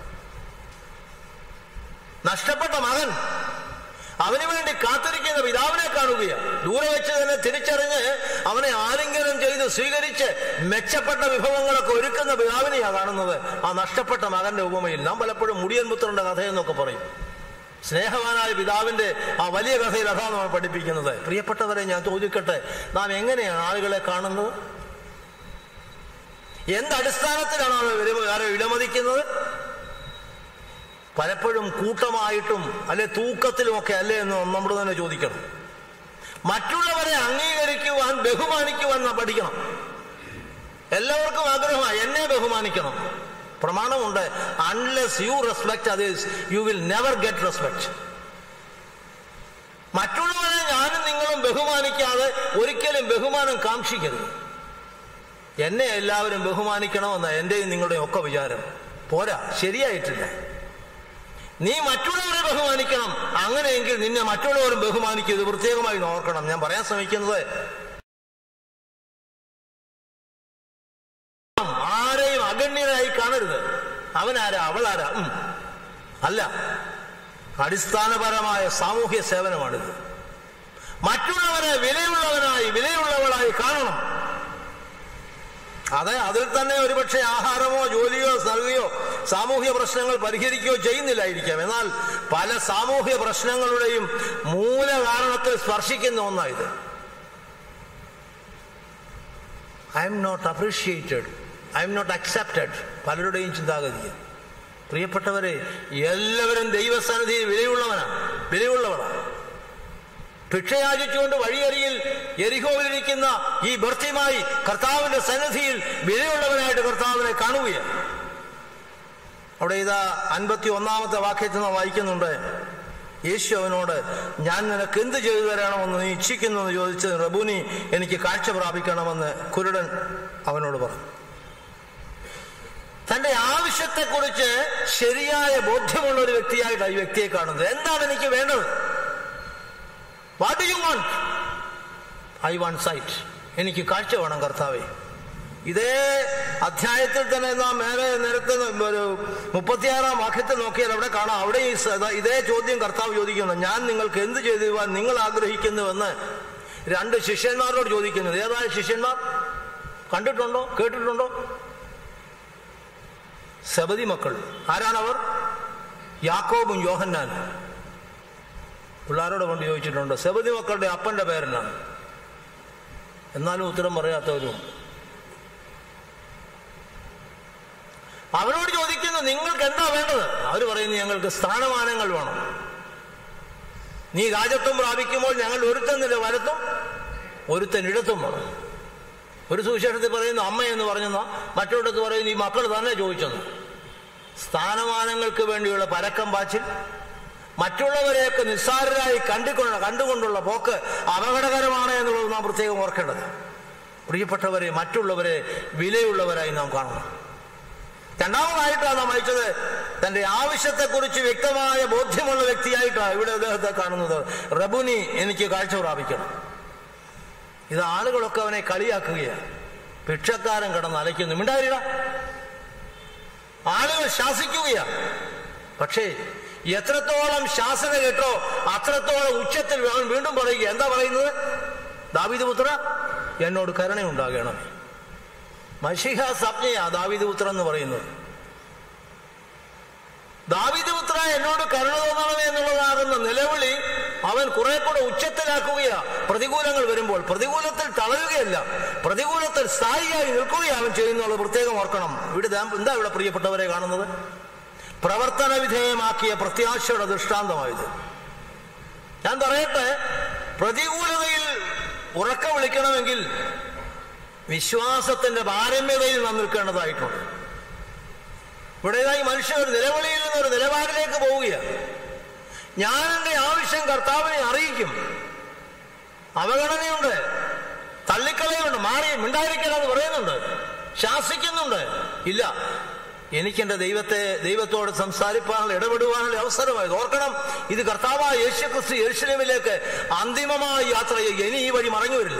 നഷ്ടപ്പെട്ട മകൻ അവന് വേണ്ടി കാത്തിരിക്കുന്ന പിതാവിനെ കാണുകയാണ് ദൂരെ വെച്ച് തന്നെ തിരിച്ചറിഞ്ഞ് അവനെ ആലിംഗനം ചെയ്ത് സ്വീകരിച്ച് മെച്ചപ്പെട്ട വിഭവങ്ങളൊക്കെ ഒരുക്കുന്ന പിതാവിനെയാണ് കാണുന്നത് ആ നഷ്ടപ്പെട്ട മകന്റെ ഉപമയിൽ നാം പലപ്പോഴും മുടിയൻ പുത്രന്റെ കഥയെന്നൊക്കെ പറയും സ്നേഹവാനായ പിതാവിന്റെ ആ വലിയ കഥയിൽ അതാണ് നമ്മൾ പഠിപ്പിക്കുന്നത് പ്രിയപ്പെട്ടവരെ ഞാൻ ചോദിക്കട്ടെ നാം എങ്ങനെയാണ് ആളുകളെ കാണുന്നത് എന്തടിസ്ഥാനത്തിലാണ് അവർ വില- ആരെ വിലമതിക്കുന്നത് പലപ്പോഴും കൂട്ടമായിട്ടും അല്ലെ തൂക്കത്തിലുമൊക്കെ അല്ലേ എന്ന് നമ്മൾ തന്നെ ചോദിക്കണം മറ്റുള്ളവരെ അംഗീകരിക്കുവാൻ ബഹുമാനിക്കുവാൻ നാം പഠിക്കണം എല്ലാവർക്കും ആഗ്രഹമാണ് എന്നെ ബഹുമാനിക്കണം പ്രമാണമുണ്ട് unless you respect others you will never get respect മറ്റുള്ളവരെ ഞാനും നിങ്ങളും ബഹുമാനിക്കാതെ ഒരിക്കലും ബഹുമാനം കാക്ഷിക്കരുത് എന്നെ എല്ലാവരും ബഹുമാനിക്കണമെന്ന എൻ്റെയും നിങ്ങളുടെയും ഒക്കെ വിചാരം പോരാ ശരിയായിട്ടില്ല നീ മറ്റുള്ളവരെ ബഹുമാനിക്കണം അങ്ങനെയെങ്കിൽ നിന്നെ മറ്റുള്ളവരും ബഹുമാനിക്കും ഇത് പ്രത്യേകമായി ഓർക്കണം ഞാൻ പറയാൻ ശ്രമിക്കുന്നത് ആരെയും അഗണ്യനായി കാണരുത് അവനാരാ അവളാരാ ഉം. അല്ല അടിസ്ഥാനപരമായ സാമൂഹ്യ സേവനമാണിത് മറ്റുള്ളവരെ വിലയുള്ളവനായി വിലയുള്ളവളായി കാണണം അതെ അതിൽ തന്നെ ഒരുപക്ഷെ ആഹാരമോ ജോലിയോ നൽകുകയോ സാമൂഹ്യ പ്രശ്നങ്ങൾ പരിഹരിക്കുകയോ ചെയ്യുന്നില്ലായിരിക്കാം എന്നാൽ പല സാമൂഹ്യ പ്രശ്നങ്ങളുടെയും മൂല കാരണത്തിൽ സ്പർശിക്കുന്ന ഒന്നായത് I'm not appreciated I'm not accepted പലരുടെയും ചിന്താഗതി പ്രിയപ്പെട്ടവരെ എല്ലാവരും ദൈവസന്നിധിയിൽ വിലയുള്ളവനാണ് വിലയുള്ളവളാണ് ഭിക്ഷയാചിച്ചുകൊണ്ട് വഴിയരിയിൽ എരിഹോവിലിരിക്കുന്ന ഈ ഭർത്തിയുമായി കർത്താവിന്റെ സന്നിധിയിൽ വിലയുള്ളവനായിട്ട് കർത്താവിനെ കാണുകയാണ് അവിടെ ഇതാ അൻപത്തി ഒന്നാമത്തെ വാക്യത്തിൽ നാം വായിക്കുന്നുണ്ട് യേശു അവനോട് ഞാൻ നിനക്ക് എന്ത് ചെയ്തു തരണമെന്ന് നീ ഇച്ഛിക്കുന്നു എന്ന് ചോദിച്ചത് റബൂനി എനിക്ക് കാഴ്ച പ്രാപിക്കണമെന്ന് കുരുടൻ അവനോട് പറഞ്ഞു തന്റെ ആവശ്യത്തെക്കുറിച്ച് ശരിയായ ബോധ്യമുള്ള ഒരു വ്യക്തിയായിട്ടാണ് ഈ വ്യക്തിയെ കാണുന്നത് എന്താണ് എനിക്ക് വേണ്ടത് what you want I want sight എനിക്ക് കാഴ്ച വേണം കർത്താവെ ഇതേ അധ്യായത്തിൽ തന്നെ നാം മേലെ നേരത്തെ ഒരു മുപ്പത്തിയാറാം വാക്യത്തിൽ നോക്കിയാൽ അവിടെ കാണാം അവിടെ ഈ സ- ഇതേ ചോദ്യം കർത്താവ് ചോദിക്കുന്നു ഞാൻ നിങ്ങൾക്ക് എന്ത് ചെയ്തു തരുവാൻ നിങ്ങൾ ആഗ്രഹിക്കുന്നുവെന്ന് രണ്ട് ശിഷ്യന്മാരോട് ചോദിക്കുന്നത് ഏതായ ശിഷ്യന്മാർ കണ്ടിട്ടുണ്ടോ കേട്ടിട്ടുണ്ടോ സബതി മക്കൾ ആരാണവർ യാക്കോബും യോഹന്നാനും പിള്ളാരോട് കൊണ്ട് ചോദിച്ചിട്ടുണ്ട് സബതി മക്കളുടെ അപ്പന്റെ പേരെന്നാണ് എന്നാലും ഉത്തരം പറയാത്തവരും അവരോട് ചോദിക്കുന്നു നിങ്ങൾക്ക് എന്താ വേണ്ടത് അവർ പറയുന്നു ഞങ്ങൾക്ക് സ്ഥാനമാനങ്ങൾ വേണം നീ രാജത്വം പ്രാപിക്കുമ്പോൾ ഞങ്ങൾ ഒരുത്തൻ നില വലത്തും ഒരുത്തൻ ഇടത്തും വേണം ഒരു സുവിശേഷത്തിൽ പറയുന്നു അമ്മ എന്ന് പറഞ്ഞെന്ന മറ്റൊരിടത്ത് പറയുന്നു ഈ മക്കൾ തന്നെ ചോദിച്ചത് സ്ഥാനമാനങ്ങൾക്ക് വേണ്ടിയുള്ള പരക്കം പാച്ചിൽ മറ്റുള്ളവരെയൊക്കെ നിസ്സാരരായി കണ്ടുകൊണ്ട് കണ്ടുകൊണ്ടുള്ള പോക്ക് അപകടകരമാണ് എന്നുള്ളത് നാം പ്രത്യേകം ഓർക്കേണ്ടത് പ്രിയപ്പെട്ടവരെ മറ്റുള്ളവരെ വിലയുള്ളവരായി നാം കാണണം രണ്ടാമതായിട്ടാണ് നാം അയച്ചത് തന്റെ ആവശ്യത്തെക്കുറിച്ച് വ്യക്തമായ ബോധ്യമുള്ള വ്യക്തിയായിട്ടാണ് ഇവിടെ അദ്ദേഹത്തെ കാണുന്നത് റബുനി എനിക്ക് കാഴ്ച പ്രാപിക്കണം ഇത് ആളുകളൊക്കെ അവനെ കളിയാക്കുകയാണ് ഭിക്ഷക്കാരൻ കിടന്ന് അലയ്ക്കുന്നു മിണ്ടാരിട ആളുകൾ ശാസിക്കുകയാണ് പക്ഷേ എത്രത്തോളം ശാസന കേട്ടോ അത്രത്തോളം ഉച്ചത്തിൽ അവൻ വീണ്ടും പറയുക എന്താ പറയുന്നത് ദാവീദ് പുത്ര എന്നോട് കരുണയുണ്ടാകണം മഷിഹ സപ്ഞയാ ദാവീദ് പുത്ര എന്ന് പറയുന്നത് ദാവീദ് പുത്ര എന്നോട് കരുണ തോന്നണമേ എന്നുള്ളതാകുന്ന നിലവിളി അവൻ കുറെ കൂടെ ഉച്ചത്തിലാക്കുകയാ പ്രതികൂലങ്ങൾ വരുമ്പോൾ പ്രതികൂലത്തിൽ തളരുകയല്ല പ്രതികൂലത്തിൽ സ്ഥായിയായി നിൽക്കുകയാണ് അവൻ ചെയ്യുന്നുള്ളത് പ്രത്യേകം ഓർക്കണം ഇവിടെ ദാ- എന്താ ഇവിടെ പ്രിയപ്പെട്ടവരെ കാണുന്നത് പ്രവർത്തന വിധേയമാക്കിയ പ്രത്യാശയുടെ ദൃഷ്ടാന്തമായത് ഞാൻ പറയട്ടെ പ്രതികൂലതയിൽ ഉറക്ക വിളിക്കണമെങ്കിൽ വിശ്വാസത്തിന്റെ പാരമ്യതയിൽ നാം നിൽക്കേണ്ടതായിട്ടുണ്ട് ഇവിടെ ഈ മനുഷ്യൻ ഒരു നിലവിളിയിൽ നിന്ന് ഒരു നിലപാടിലേക്ക് പോവുകയാണ് ഞാൻ എൻ്റെ ആവശ്യം കർത്താവിനെ അറിയിക്കും അവഗണനയുണ്ട് തള്ളിക്കളയുണ്ട് മാറി മിണ്ടായിരിക്കണമെന്ന് പറയുന്നുണ്ട് ശാസിക്കുന്നുണ്ട് ഇല്ല എനിക്ക് എൻ്റെ ദൈവത്തെ ദൈവത്തോട് സംസാരിപ്പാനുള്ള ഇടപെടുവാനുള്ള അവസരമായത് ഓർക്കണം ഇത് കർത്താവായ യേശു ക്രിസ്തു യെരുശലേമിലേക്ക് അന്തിമമായി യാത്ര ചെയ്യുക ഇനി ഈ വഴി മടങ്ങി വരില്ല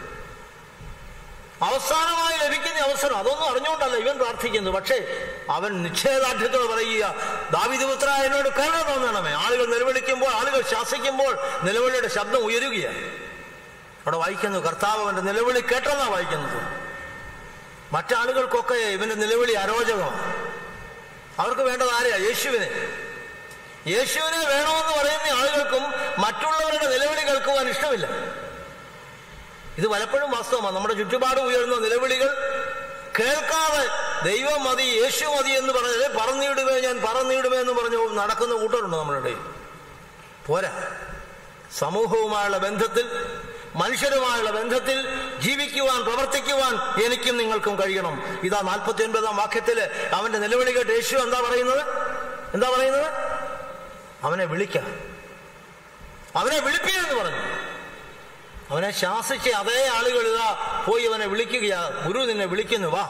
അവസാനമായി ലഭിക്കുന്ന അവസരം അതൊന്നും അറിഞ്ഞുകൊണ്ടല്ല ഇവൻ പ്രാർത്ഥിക്കുന്നത് പക്ഷേ അവൻ നിശ്ചയദാർഢ്യത്തോട് പറയുക ദാവിദ് പുത്ര എന്നോട് കരുണ തോന്നണമേ ആളുകൾ നിലവിളിക്കുമ്പോൾ ആളുകൾ ശാസിക്കുമ്പോൾ നിലവിളിയുടെ ശബ്ദം ഉയരുകയാണ് അവിടെ വായിക്കുന്നു കർത്താവ് അവന്റെ നിലവിളി കേട്ടെന്നാ വായിക്കുന്നത് മറ്റാളുകൾക്കൊക്കെ ഇവന്റെ നിലവിളി അരോചകമാണ് അവർക്ക് വേണ്ടത് ആരെയാ യേശുവിനെ യേശുവിനെ വേണമെന്ന് പറയുന്ന ആളുകൾക്കും മറ്റുള്ളവരുടെ നിലവിളി കേൾക്കുവാൻ ഇഷ്ടമില്ല ഇത് പലപ്പോഴും വാസ്തവമാണ് നമ്മുടെ ചുറ്റുപാട് ഉയർന്ന നിലവിളികൾ കേൾക്കാതെ ദൈവം മതി യേശു മതി എന്ന് പറഞ്ഞത് പറന്നിടുമേ ഞാൻ പറന്നിടുമേ എന്ന് പറഞ്ഞു നടക്കുന്ന കൂട്ടരുണ്ട് നമ്മുടെ ഇടയിൽ പോരാ സമൂഹവുമായുള്ള ബന്ധത്തിൽ മനുഷ്യരുമായുള്ള ബന്ധത്തിൽ ജീവിക്കുവാൻ പ്രവർത്തിക്കുവാൻ എനിക്കും നിങ്ങൾക്കും കഴിയണം ഇതാ നാൽപ്പത്തി ഒൻപതാം വാക്യത്തില് അവന്റെ നിലവിളി കേട്ട് യേശു എന്താ പറയുന്നത് എന്താ പറയുന്നത് അവനെ വിളിക്കാം അവനെ വിളിപ്പിയെന്ന് പറഞ്ഞു അവനെ ശാസിച്ച അതേ ആളുകൾ ഇതാ പോയി അവനെ വിളിക്കുകയാ ഗുരു നിന്നെ വിളിക്കുന്നു വാ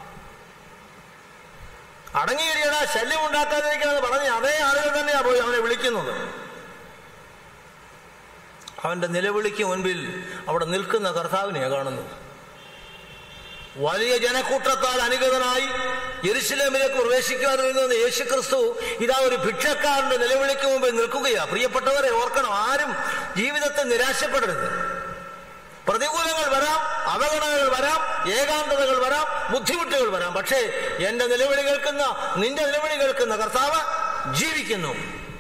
അടങ്ങിയിരിക്കണ ശല്യം ഉണ്ടാക്കാതിരിക്കണമെന്ന് പറഞ്ഞ് അതേ ആളുകൾ തന്നെയാ പോയി അവനെ വിളിക്കുന്നത് അവന്റെ നിലവിളിക്ക് മുൻപിൽ അവിടെ നിൽക്കുന്ന കർത്താവിനെയാണ് കാണുന്നത് വലിയ ജനക്കൂട്ടത്താൽ അനുഗതനായി യെരുശലേമിലേക്ക് പ്രവേശിക്കുവാൻ ഒരുങ്ങുന്ന യേശു ക്രിസ്തു ഇതാ ഒരു ഭിക്ഷക്കാരന്റെ നിലവിളിക്ക് മുമ്പിൽ നിൽക്കുകയാ പ്രിയപ്പെട്ടവരെ ഓർക്കണം ആരും ജീവിതത്തെ നിരാശപ്പെടരുത് പ്രതികൂലങ്ങൾ വരാം അപകടങ്ങൾ വരാം ഏകാന്തതകൾ വരാം ബുദ്ധിമുട്ടുകൾ വരാം പക്ഷേ എന്റെ നിലവിളി കേൾക്കുന്ന നിന്റെ നിലവിളി കേൾക്കുന്ന കർത്താവ് ജീവിക്കുന്നു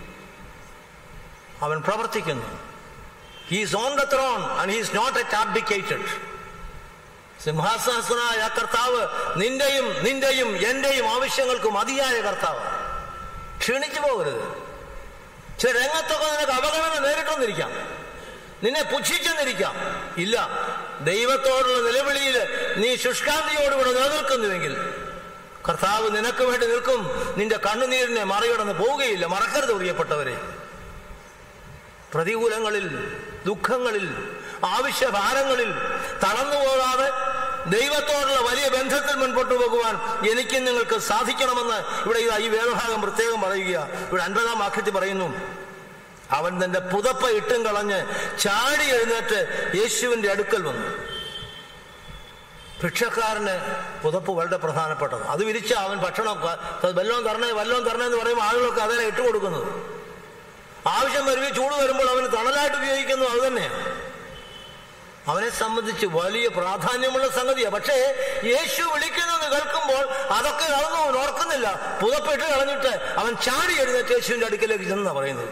അവൻ പ്രവർത്തിക്കുന്നു he's on the throne and he's not yet abdicated സിംഹാസനസ്ഥനായ ആ കർത്താവ് നിന്റെയും നിന്റെയും എന്റെയും ആവശ്യങ്ങൾക്ക് മതിയായ കർത്താവ് ക്ഷീണിച്ചു പോകരുത് ചില രംഗത്തൊക്കെ നിനക്ക് അപകടങ്ങൾ നേരിട്ടെന്നിരിക്കാം നിന്നെ പുച്ഛിച്ചെന്നിരിക്കാം ഇല്ല ദൈവത്തോടുള്ള നിലവിളിയിൽ നീ ശുഷ്കാന്തിയോടുകൂടെ നിലനിൽക്കുന്നുവെങ്കിൽ കർത്താവ് നിനക്ക് വേണ്ടി നിൽക്കും നിന്റെ കണ്ണുനീരിനെ മറികടന്ന് പോവുകയില്ല മറക്കരുത് പ്രിയപ്പെട്ടവരെ പ്രതികൂലങ്ങളിൽ ദുഃഖങ്ങളിൽ ആവശ്യഭാരങ്ങളിൽ തളർന്നു പോകാതെ ദൈവത്തോടുള്ള വലിയ ബന്ധത്തിൽ മുൻപോട്ട് പോകുവാൻ എനിക്കും നിങ്ങൾക്ക് സാധിക്കണമെന്ന് ഇവിടെ ഇതാ ഈ വേദഭാഗം പ്രത്യേകം പറയുക ഇവിടെ അൻപതാം വാക്യത്തിൽ പറയുന്നു അവൻ തന്റെ പുതപ്പ ഇട്ടും കളഞ്ഞ് ചാടി എഴുന്നേറ്റ് യേശുവിന്റെ അടുക്കൽ വന്നു ഭിക്ഷക്കാരന് പുതപ്പ് വളരെ പ്രധാനപ്പെട്ടത് അത് വിരിച്ച അവൻ ഭക്ഷണം വല്ലോം തരണേ വല്ലോം തരണേ എന്ന് പറയുമ്പോൾ ആളുകളൊക്കെ അതിനെ ഇട്ടുകൊടുക്കുന്നത് ആവശ്യം വരുമ്പോൾ ചൂട് വരുമ്പോൾ അവന് തണലായിട്ട് ഉപയോഗിക്കുന്നു അത് തന്നെയാണ് അവനെ സംബന്ധിച്ച് വലിയ പ്രാധാന്യമുള്ള സംഗതിയാണ് പക്ഷേ യേശു വിളിക്കുന്നത് കേൾക്കുമ്പോൾ അതൊക്കെ അതൊന്നും അവൻ ഓർക്കുന്നില്ല പുതപ്പിട്ട് കളഞ്ഞിട്ട് അവൻ ചാടി എഴുന്നേറ്റ് യേശുവിന്റെ അടുക്കലേക്ക് ചെന്നാ പറയുന്നത്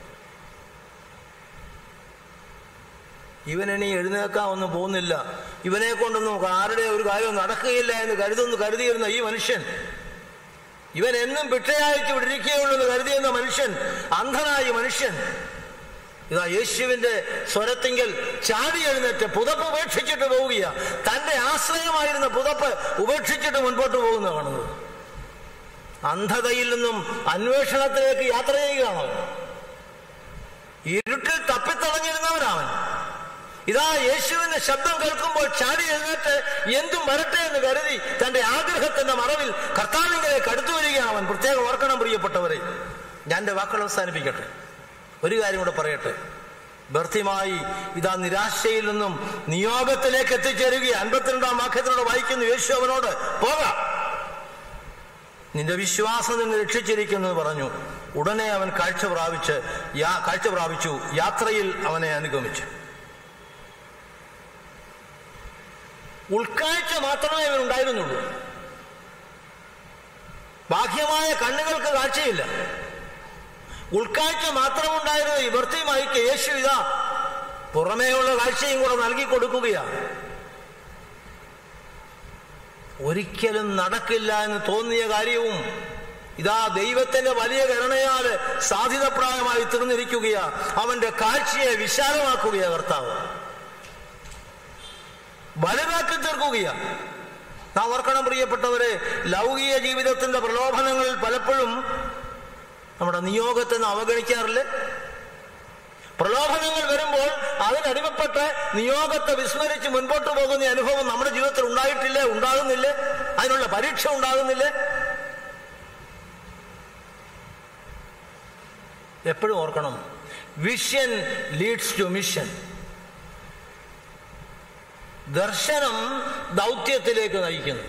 ഇവനിനി എഴുന്നേക്കാൻ ഒന്നും പോകുന്നില്ല ഇവനെ കൊണ്ടൊന്നും ആരുടെ ഒരു കാര്യവും നടക്കുകയില്ല എന്ന് കരുതുന്നു കരുതിയിരുന്ന ഈ മനുഷ്യൻ ഇവൻ എന്നും ഭിക്ഷയയച്ച് വിടിരിക്കുകയുള്ളൂ എന്ന് കരുതിയിരുന്ന മനുഷ്യൻ അന്ധനായ മനുഷ്യൻ ഇതാ യേശുവിന്റെ സ്വരത്തിങ്കൽ ചാടി എഴുന്നേറ്റ് പുതപ്പ് ഉപേക്ഷിച്ചിട്ട് പോവുകയാ തന്റെ ആശ്രയമായിരുന്ന പുതപ്പ് ഉപേക്ഷിച്ചിട്ട് മുൻപോട്ട് പോകുന്ന കാണുന്നത് അന്ധതയിൽ നിന്നും അന്വേഷണത്തിലേക്ക് യാത്ര ചെയ്യുകയാണോ ഇരുട്ടിൽ തപ്പിത്തളഞ്ഞിരുന്നവനാവൻ ഇതാ യേശുവിന്റെ ശബ്ദം കേൾക്കുമ്പോൾ ചാടി എഴുന്നേറ്റ് എന്തും വരട്ടെ എന്ന് കരുതി തന്റെ ആഗ്രഹത്തിന്റെ മറവിൽ കർത്താവിലേക്ക് അടുത്തു വരികയാണ് അവൻ പ്രത്യേകം ഓർക്കണം പ്രിയപ്പെട്ടവരെ ഞാൻ എന്റെ വാക്കുകൾ അവസാനിപ്പിക്കട്ടെ ഒരു കാര്യം കൂടെ പറയട്ടെ ബർത്തിമായി ഇതാ നിരാശയിൽ നിന്നും നിയോഗത്തിലേക്ക് എത്തിച്ചേരുക അൻപത്തിരണ്ടാം വാക്യത്തിനോട് വായിക്കുന്നു യേശു അവനോട് പോകാം നിന്റെ വിശ്വാസം നിന്നെ രക്ഷിച്ചിരിക്കുന്നു എന്ന് പറഞ്ഞു ഉടനെ അവൻ കാഴ്ച പ്രാപിച്ച് യാ- കാഴ്ച പ്രാപിച്ചു യാത്രയിൽ അവനെ അനുഗമിച്ചു ഉൾക്കാഴ്ച മാത്രമേ ഇവനുണ്ടായിരുന്നുള്ളൂ ബാഹ്യമായ കണ്ണുകൾക്ക് കാഴ്ചയില്ല ഉൾക്കാഴ്ച മാത്രമുണ്ടായിരുന്ന ഈ ഭർത്തിമായിക്ക് യേശു ഇതാ പുറമേയുള്ള കാഴ്ചയും കൂടെ നൽകി കൊടുക്കുകയാണ് ഒരിക്കലും നടക്കില്ല എന്ന് തോന്നിയ കാര്യവും ഇതാ ദൈവത്തിന്റെ വലിയ കരുണയാല് സാധ്യതപ്രായമായി തീർന്നിരിക്കുകയാ അവന്റെ കാഴ്ചയെ വിശാലമാക്കുകയാ കർത്താവ് വലുതാക്കി തീർക്കുകയാ നാം ഓർക്കണം പ്രിയപ്പെട്ടവരെ ലൗകിക ജീവിതത്തിന്റെ പ്രലോഭനങ്ങളിൽ പലപ്പോഴും നമ്മുടെ നിയോഗത്തെ നാം അവഗണിക്കാറില്ലേ പ്രലോഭനങ്ങൾ വരുമ്പോൾ അതിനടിമപ്പെട്ട് നിയോഗത്തെ വിസ്മരിച്ച് മുൻപോട്ട് പോകുന്ന അനുഭവം നമ്മുടെ ജീവിതത്തിൽ ഉണ്ടായിട്ടില്ലേ ഉണ്ടാകുന്നില്ലേ അതിനുള്ള പരീക്ഷ ഉണ്ടാകുന്നില്ലേ എപ്പോഴും ഓർക്കണം വിഷൻ ലീഡ്സ് ടു മിഷൻ ദർശനം ദൗത്യത്തിലേക്ക് നയിക്കുന്നു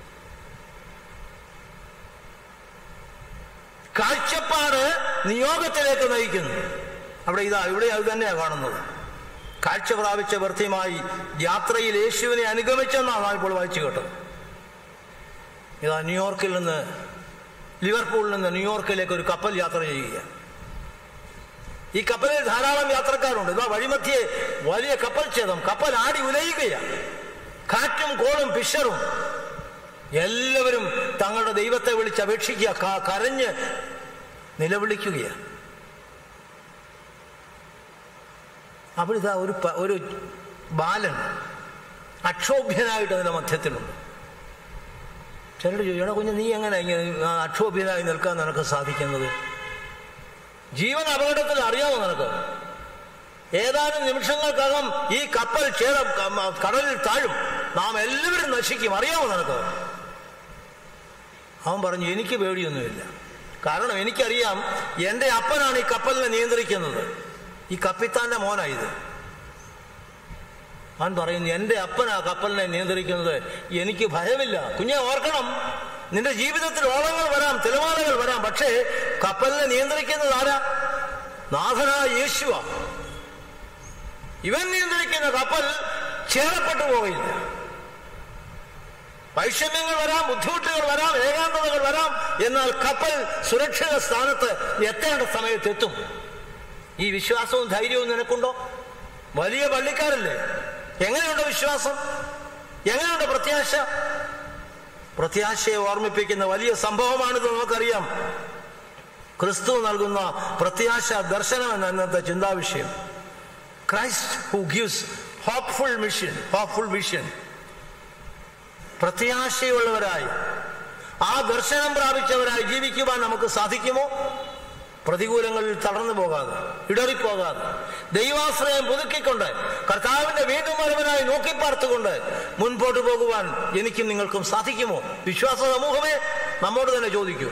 കാഴ്ചപ്പാട് നിയോഗത്തിലേക്ക് നയിക്കുന്നു അവിടെ ഇതാ ഇവിടെ അത് തന്നെയാണ് കാണുന്നത് കാഴ്ച പ്രാപിച്ച വൃത്തിയുമായി യാത്രയിൽ യേശുവിനെ അനുഗമിച്ചെന്നാണ് നാം ഇപ്പോൾ വായിച്ചു കേട്ടത് ഇതാ ന്യൂയോർക്കിൽ നിന്ന് ലിവർപൂളിൽ നിന്ന് ന്യൂയോർക്കിലേക്ക് ഒരു കപ്പൽ യാത്ര ചെയ്യുക ഈ കപ്പലിൽ ധാരാളം യാത്രക്കാരുണ്ട് ഇതാ വഴിമധ്യേ വലിയ കപ്പൽ ഛേദം കപ്പൽ ആടി ഉലയുകയാണ് കാറ്റും കോളും പിഷറും എല്ലാവരും തങ്ങളുടെ ദൈവത്തെ വിളിച്ച് അപേക്ഷിക്കുക ക- കരഞ്ഞ് നിലവിളിക്കുകയാണ് അവിടെ ഇതാ ഒരു പ- ഒരു ബാലൻ അക്ഷോഭ്യനായിട്ട് അതിന്റെ മധ്യത്തിലുണ്ട് ചിലർ ചോദിക്കണം കുഞ്ഞ് നീ എങ്ങനെ ഇങ്ങനെ ആ അക്ഷോഭ്യനായി നിൽക്കാൻ നിനക്ക് സാധിക്കുന്നത് ജീവൻ അപകടത്തിൽ അറിയാമോ നിനക്ക് ഏതാനും നിമിഷങ്ങൾക്കകം ഈ കപ്പൽ ചേര കടലിൽ താഴും നാം എല്ലാവരും നശിക്കും അറിയാമോ നിനക്ക് അവൻ പറഞ്ഞു എനിക്ക് പേടിയൊന്നുമില്ല കാരണം എനിക്കറിയാം എൻ്റെ അപ്പനാണ് ഈ കപ്പലിനെ നിയന്ത്രിക്കുന്നത് ഈ കപ്പിത്താന്റെ മോനായത് അവൻ പറയുന്നു എൻ്റെ അപ്പനാ കപ്പലിനെ നിയന്ത്രിക്കുന്നത് എനിക്ക് ഭയമില്ല കുഞ്ഞെ ഓർക്കണം നിന്റെ ജീവിതത്തിൽ ഓളങ്ങൾ വരാം തിരമാലകൾ വരാം പക്ഷേ കപ്പലിനെ നിയന്ത്രിക്കുന്നത് ആരാ നാഥനായ യേശുവ ഇവൻ നിയന്ത്രിക്കുന്ന കപ്പൽ ചേരപ്പെട്ടു പോകയില്ല വൈഷമ്യങ്ങൾ വരാം ബുദ്ധിമുട്ടുകൾ വരാം ഏകാന്തതകൾ വരാം എന്നാൽ കപ്പൽ സുരക്ഷിത സ്ഥാനത്ത് എത്തേണ്ട സമയത്ത് എത്തും ഈ വിശ്വാസവും ധൈര്യവും നിനക്കുണ്ടോ വലിയ പള്ളിക്കാരല്ലേ എങ്ങനെയുണ്ട് വിശ്വാസം എങ്ങനെയുണ്ട് പ്രത്യാശ പ്രത്യാശയെ ഓർമ്മിപ്പിക്കുന്ന വലിയ സംഭവമാണിത് നമുക്കറിയാം ക്രിസ്തു നൽകുന്ന പ്രത്യാശ ദർശനം എന്ന ഇന്നത്തെ ചിന്താവിഷയം Christ who gives hopeful mission hopeful vision പ്രത്യാശയുള്ളവരായി ആ ദർശനം പ്രാപിച്ചവരായി ജീവിക്കുവാൻ നമുക്ക് സാധിക്കുമോ പ്രതികൂലങ്ങളിൽ തളർന്നു പോകാതെ ഇടറിപ്പോകാതെ ദൈവാശ്രയം പുതുക്കിക്കൊണ്ട് കർത്താവിന്റെ വീണ്ടും വരവനായി നോക്കിപ്പാർത്തുകൊണ്ട് മുൻപോട്ട് പോകുവാൻ എനിക്കും നിങ്ങൾക്കും സാധിക്കുമോ വിശ്വാസ സമൂഹമേ നമ്മോട് തന്നെ ചോദിക്കൂ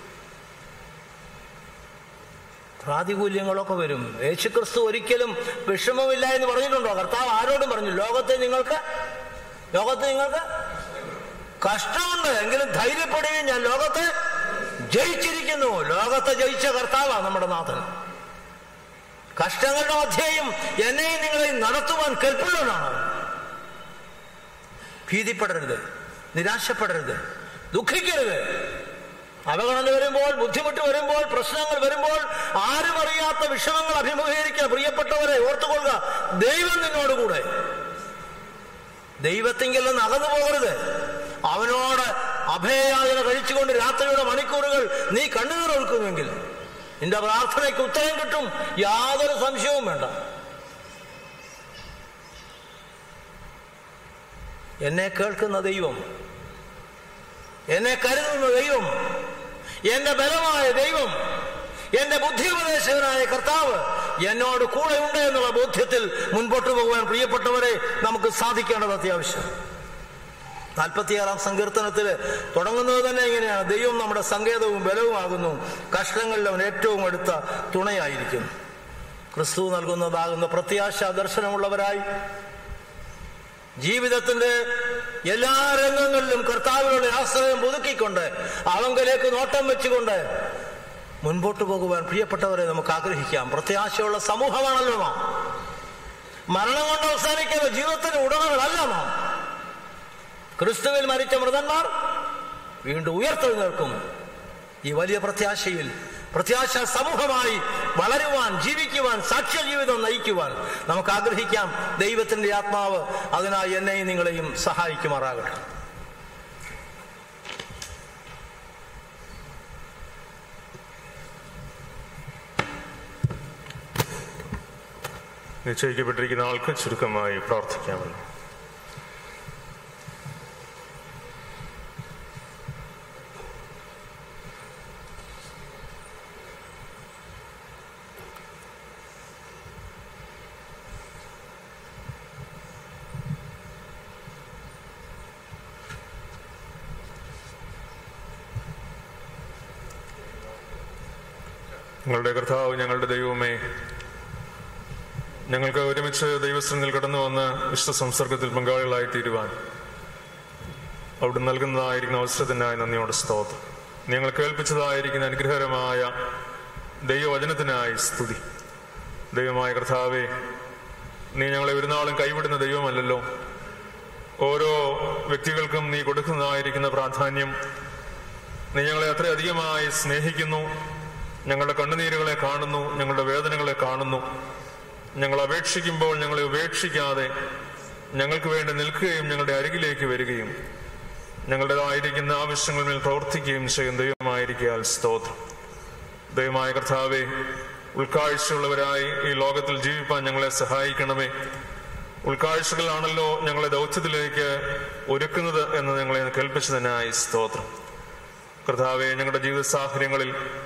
പ്രാതികൂല്യങ്ങളൊക്കെ വരും യേശുക്രിസ്തു ഒരിക്കലും വിഷമമില്ല എന്ന് പറഞ്ഞിട്ടുണ്ടോ കർത്താവ് ആരോടും പറഞ്ഞു ലോകത്തെ നിങ്ങൾക്ക് ലോകത്തെ നിങ്ങൾക്ക് കഷ്ടമുണ്ട് എങ്കിലും ധൈര്യപ്പെടുകയും ഞാൻ ലോകത്തെ ജയിച്ചിരിക്കുന്നു ലോകത്തെ ജയിച്ച കർത്താവാണ് നമ്മുടെ നാഥൻ കഷ്ടങ്ങളുടെ മധ്യേയും എന്നെയും നിങ്ങളെയും നടത്തുവാൻ കൽപ്പുള്ളവനാണ് ഭീതിപ്പെടരുത് നിരാശപ്പെടരുത് ദുഃഖിക്കരുത് അപകടങ്ങൾ വരുമ്പോൾ ബുദ്ധിമുട്ട് വരുമ്പോൾ പ്രശ്നങ്ങൾ വരുമ്പോൾ ആരും അറിയാത്ത വിഷമങ്ങൾ അഭിമുഖീകരിക്കുക പ്രിയപ്പെട്ടവരെ ഓർത്തുകൊള്ളുക ദൈവം നിന്നോടുകൂടെ ദൈവത്തെങ്കിൽ നിന്ന് അകന്നു പോകരുത് അവനോട് അഭയയാതന കഴിച്ചുകൊണ്ട് രാത്രിയുടെ മണിക്കൂറുകൾ നീ കണ്ണുനീർ ഒഴുക്കുമെങ്കിൽ നിന്റെ പ്രാർത്ഥനയ്ക്ക് ഉത്തരം കിട്ടും യാതൊരു സംശയവും വേണ്ട എന്നെ കേൾക്കുന്ന ദൈവം എന്നെ കരുതുന്ന ദൈവം എന്റെ ബലമായ ദൈവം എന്റെ ബുദ്ധിയുപദേശകനായ കർത്താവ് എന്നോട് കൂടെ ഉണ്ട് എന്നുള്ള ബോധ്യത്തിൽ മുൻപോട്ട് പോകുവാൻ പ്രിയപ്പെട്ടവരെ നമുക്ക് സാധിക്കേണ്ടത് അത്യാവശ്യം നാൽപ്പത്തിയാറാം സങ്കീർത്തനത്തിൽ തുടങ്ങുന്നത് തന്നെ ഇങ്ങനെയാണ് ദൈവം നമ്മുടെ സങ്കേതവും ബലവുമാകുന്നു കഷ്ടങ്ങളിൽ അവൻ ഏറ്റവും അടുത്ത തുണയായിരിക്കും ക്രിസ്തു നൽകുന്നതാകുന്ന പ്രത്യാശ ദർശനമുള്ളവരായി ജീവിതത്തിന്റെ എല്ലാ രംഗങ്ങളിലും കർത്താവിനുള്ള ആശ്രയം പുതുക്കിക്കൊണ്ട് അവങ്കലേക്ക് നോട്ടം വെച്ചുകൊണ്ട് മുൻപോട്ട് പോകുവാൻ പ്രിയപ്പെട്ടവരെ നമുക്ക് ആഗ്രഹിക്കാം പ്രത്യാശയുള്ള സമൂഹമാണല്ലോ നാം മരണം കൊണ്ട് അവസാനിക്കുന്ന ജീവിതത്തിന്റെ ഉടമകളല്ല നാം ക്രിസ്തുവിൽ മരിച്ച മൃതന്മാർ വീണ്ടും ഉയർത്തെഴുന്നേൽക്കും ഈ വലിയ പ്രത്യാശയിൽ പ്രത്യാശ സമൂഹമായി വളരുവാൻ ജീവിക്കുവാൻ സാക്ഷ്യ ജീവിതം നയിക്കുവാൻ നമുക്ക് ആഗ്രഹിക്കാം ദൈവത്തിന്റെ ആത്മാവ് അതിനായി എന്നെയും നിങ്ങളെയും സഹായിക്കുമാറാകട്ടെ നിശ്ചയിക്കപ്പെട്ടിരിക്കുന്ന ആൾക്ക് ചുരുക്കമായി പ്രാർത്ഥിക്കാമല്ലോ ഞങ്ങളുടെ കർത്താവ് ഞങ്ങളുടെ ദൈവമേ ഞങ്ങൾക്ക് ഒരുമിച്ച് ദൈവസ്ഥനിൽ കടന്നു വന്ന് വിശുദ്ധ സംസർഗത്തിൽ പങ്കാളികളായി തീരുവാൻ അവിടെ നൽകുന്നതായിരിക്കുന്ന അവസരത്തിനായി നന്ദിയോടെ സ്തോത്രം ഞങ്ങൾ കേൾപ്പിച്ചതായിരിക്കുന്ന അനുഗ്രഹകരമായ ദൈവവചനത്തിനായി സ്തുതി ദൈവമായ കർത്താവെ നീ ഞങ്ങളെ ഒരു നാളും കൈവിടുന്ന ദൈവമല്ലല്ലോ ഓരോ വ്യക്തികൾക്കും നീ കൊടുക്കുന്നതായിരിക്കുന്ന പ്രാധാന്യം നീ ഞങ്ങളെ അത്രയധികമായി സ്നേഹിക്കുന്നു ഞങ്ങളുടെ കണ്ണുനീരുകളെ കാണുന്നു ഞങ്ങളുടെ വേദനകളെ കാണുന്നു ഞങ്ങൾ അപേക്ഷിക്കുമ്പോൾ ഞങ്ങളെ ഉപേക്ഷിക്കാതെ ഞങ്ങൾക്ക് വേണ്ടി നിൽക്കുകയും ഞങ്ങളുടെ അരികിലേക്ക് വരികയും ഞങ്ങളുടേതായിരിക്കുന്ന ആവശ്യങ്ങളിൽ പ്രവർത്തിക്കുകയും ചെയ്യുന്ന ദൈവമായിരിക്കാൽ സ്തോത്രം ദൈവമായ കർത്താവെ ഉൾക്കാഴ്ചയുള്ളവരായി ഈ ലോകത്തിൽ ജീവിപ്പാൻ ഞങ്ങളെ സഹായിക്കണമേ ഉൾക്കാഴ്ചകളാണല്ലോ ഞങ്ങളെ ദൗത്യത്തിലേക്ക് ഒരുക്കുന്നത് എന്ന് ഞങ്ങളെ കേൾപ്പിച്ചതിനായി സ്തോത്രം കർത്താവെ ഞങ്ങളുടെ ജീവിത സാഹചര്യങ്ങളിൽ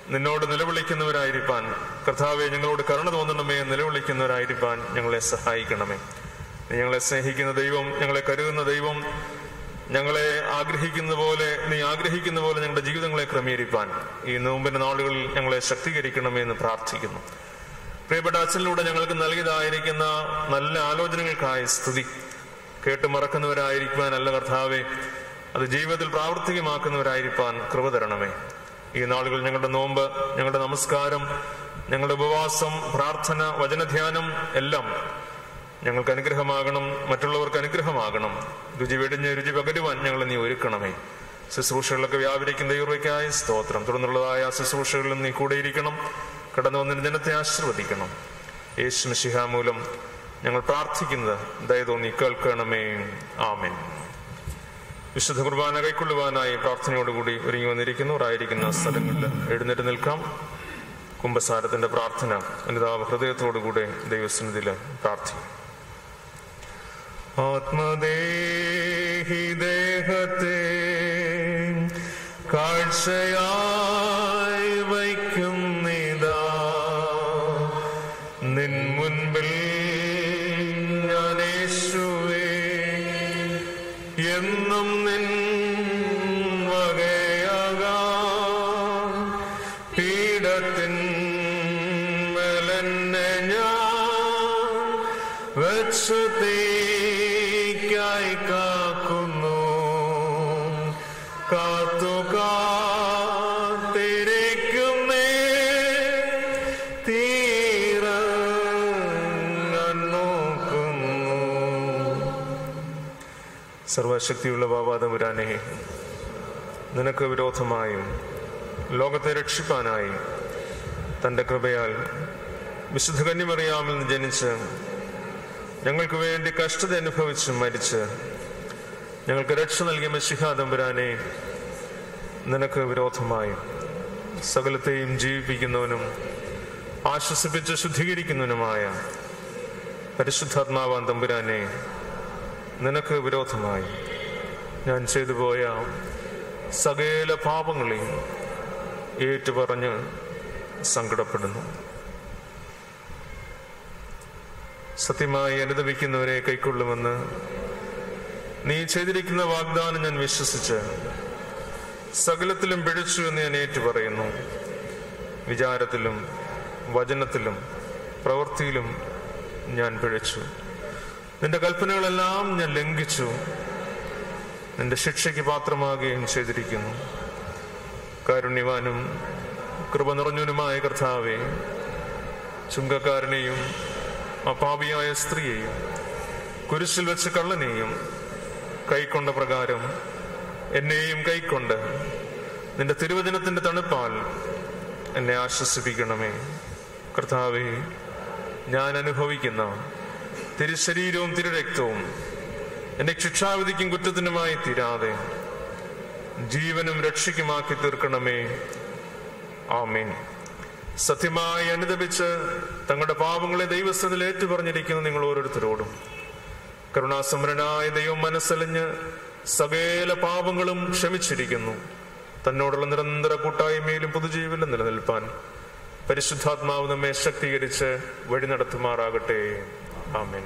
നിന്നോട് നിലവിളിക്കുന്നവരായിരിക്കാൻ കർത്താവെ ഞങ്ങളോട് കരുണ തോന്നണമേ എന്ന് നിലവിളിക്കുന്നവരായിരിക്കാൻ ഞങ്ങളെ സഹായിക്കണമേ നീ ഞങ്ങളെ സ്നേഹിക്കുന്ന ദൈവം ഞങ്ങളെ കരുതുന്ന ദൈവം ഞങ്ങളെ ആഗ്രഹിക്കുന്ന പോലെ നീ ആഗ്രഹിക്കുന്ന പോലെ ഞങ്ങളുടെ ജീവിതങ്ങളെ ക്രമീകരിപ്പാൻ ഈ നോമ്പിന്റെ നാളുകളിൽ ഞങ്ങളെ ശക്തീകരിക്കണമേ എന്ന് പ്രാർത്ഥിക്കുന്നു പ്രിയപ്പെട്ട അച്ഛനിലൂടെ ഞങ്ങൾക്ക് നൽകിയതായിരിക്കുന്ന നല്ല ആലോചനകൾക്കായി സ്തുതി കേട്ട് മറക്കുന്നവരായിരിക്കാൻ അല്ല കർത്താവെ അത് ജീവിതത്തിൽ പ്രാവർത്തികമാക്കുന്നവരായിരിക്കാൻ കൃപ തരണമേ ഈ നാളുകൾ ഞങ്ങളുടെ നോമ്പ് ഞങ്ങളുടെ നമസ്കാരം ഞങ്ങളുടെ ഉപവാസം പ്രാർത്ഥന വചനധ്യാനം എല്ലാം ഞങ്ങൾക്ക് അനുഗ്രഹമാകണം മറ്റുള്ളവർക്ക് അനുഗ്രഹമാകണം രുചി വെടിഞ്ഞ് രുചി പകരുവാൻ ഞങ്ങൾ നീ ഒരുക്കണമേ ശുശ്രൂഷകളിലൊക്കെ വ്യാപരിക്കുന്ന ദൈവയ്ക്കായി സ്തോത്രം തുടർന്നുള്ളതായ ആ ശുശ്രൂഷകളിലും നീ കൂടെയിരിക്കണം കടന്നു വന്നതിന് ജനത്തെ ആശീർവദിക്കണം യേശു മിശിഹ മൂലം ഞങ്ങൾ പ്രാർത്ഥിക്കുന്നത് ദയതോ നീ കേൾക്കണമേ ആമേൻ വിശുദ്ധ കുർബാന കൈക്കൊള്ളുവാനായി പ്രാർത്ഥനയോടുകൂടി ഒരുങ്ങി വന്നിരിക്കുന്നവരായിരിക്കുന്ന സ്ഥലങ്ങളിൽ എഴുന്നേറ്റ് നിൽക്കാം കുംഭസാരത്തിന്റെ പ്രാർത്ഥന അനുതാപ ഹൃദയത്തോടുകൂടെ ദൈവസന്നിധിയിൽ പ്രാർത്ഥിക്കും ആത്മദേഹി ദേഹത്തെ കാഴ്ചയായി വയ്ക്കുന്നിതാ നിൻ മുൻപിൽ ഞാൻ യേശുവേ എന്നും നിൻ വകയാകാം പീഡത്തിൻ മെലന്നെ ഞാൻ വെച്ചു തീക്കായി കാക്കുന്നു കാത്തു കാത്തിരിക്കുന്നേ തീര ഞാൻ നോക്കുന്നു സർവശക്തിയുള്ള ബാബാതപുരാനെ നിനക്ക് വിരോധമായും ലോകത്തെ രക്ഷിപ്പാനായി തന്റെ കൃപയാൽ വിശുദ്ധ കന്യമറിയാമിൽ നിന്ന് ജനിച്ച് ഞങ്ങൾക്ക് വേണ്ടി കഷ്ടത അനുഭവിച്ച് മരിച്ച് ഞങ്ങൾക്ക് രക്ഷ നൽകിയ മഷിഹാദമ്പുരാനെ നിനക്ക് വിരോധമായും സകലത്തെയും ജീവിപ്പിക്കുന്നവനും ആശ്വസിപ്പിച്ച് ശുദ്ധീകരിക്കുന്നവനുമായ പരിശുദ്ധാത്മാവാൻ തമ്പുരാനെ നിനക്ക് വിരോധമായി ഞാൻ ചെയ്തു പോയ സകല പാപങ്ങളെയും ഏറ്റുപറഞ്ഞ് സങ്കടപ്പെടുന്നു സത്യമായി അനുദപിക്കുന്നവരെ കൈക്കൊള്ളുമെന്ന് നീ ചെയ്തിരിക്കുന്ന വാഗ്ദാനം ഞാൻ വിശ്വസിച്ച് സകലത്തിലും പിഴച്ചു എന്ന് ഞാൻ ഏറ്റുപറയുന്നു വിചാരത്തിലും വചനത്തിലും പ്രവൃത്തിയിലും ഞാൻ പിഴച്ചു നിന്റെ കൽപ്പനകളെല്ലാം ഞാൻ ലംഘിച്ചു നിന്റെ ശിക്ഷയ്ക്ക് പാത്രമാകുകയും ചെയ്തിരിക്കുന്നു കാരുണ്യവാനും കൃപ നിറഞ്ഞവനുമായ കർത്താവെ ചുങ്കക്കാരനെയും അപാപിയായ സ്ത്രീയെയും കുരിശിൽ വെച്ച് കള്ളനെയും കൈക്കൊണ്ട പ്രകാരം എന്നെയും കൈക്കൊണ്ട് നിന്റെ തിരുവചനത്തിന്റെ തണുപ്പാൽ എന്നെ ആശ്വസിപ്പിക്കണമേ കർത്താവെ ഞാൻ അനുഭവിക്കുന്ന തിരുശരീരവും തിരുരക്തവും എന്റെ ശിക്ഷാവിധിക്കും കുറ്റത്തിനുമായി തീരാതെ ജീവനും രക്ഷയ്ക്കുമാക്കി തീർക്കണമേ ആമേൻ സത്യമായി അനുദപിച്ച് തങ്ങളുടെ പാപങ്ങളെ ദൈവസ്ഥനിൽ ഏറ്റുപറഞ്ഞിരിക്കുന്ന നിങ്ങൾ ഓരോരുത്തരോടും കരുണാസമരനായ ദൈവം മനസ്സലിഞ്ഞ് സകല പാപങ്ങളും ക്ഷമിച്ചിരിക്കുന്നു തന്നോടുള്ള നിരന്തര കൂട്ടായ്മയിലും പുതുജീവനിലും നിലനിൽപ്പാൻ പരിശുദ്ധാത്മാവ് നമ്മെ ശക്തീകരിച്ച് വഴി നടത്തുമാറാകട്ടെ ആമേൻ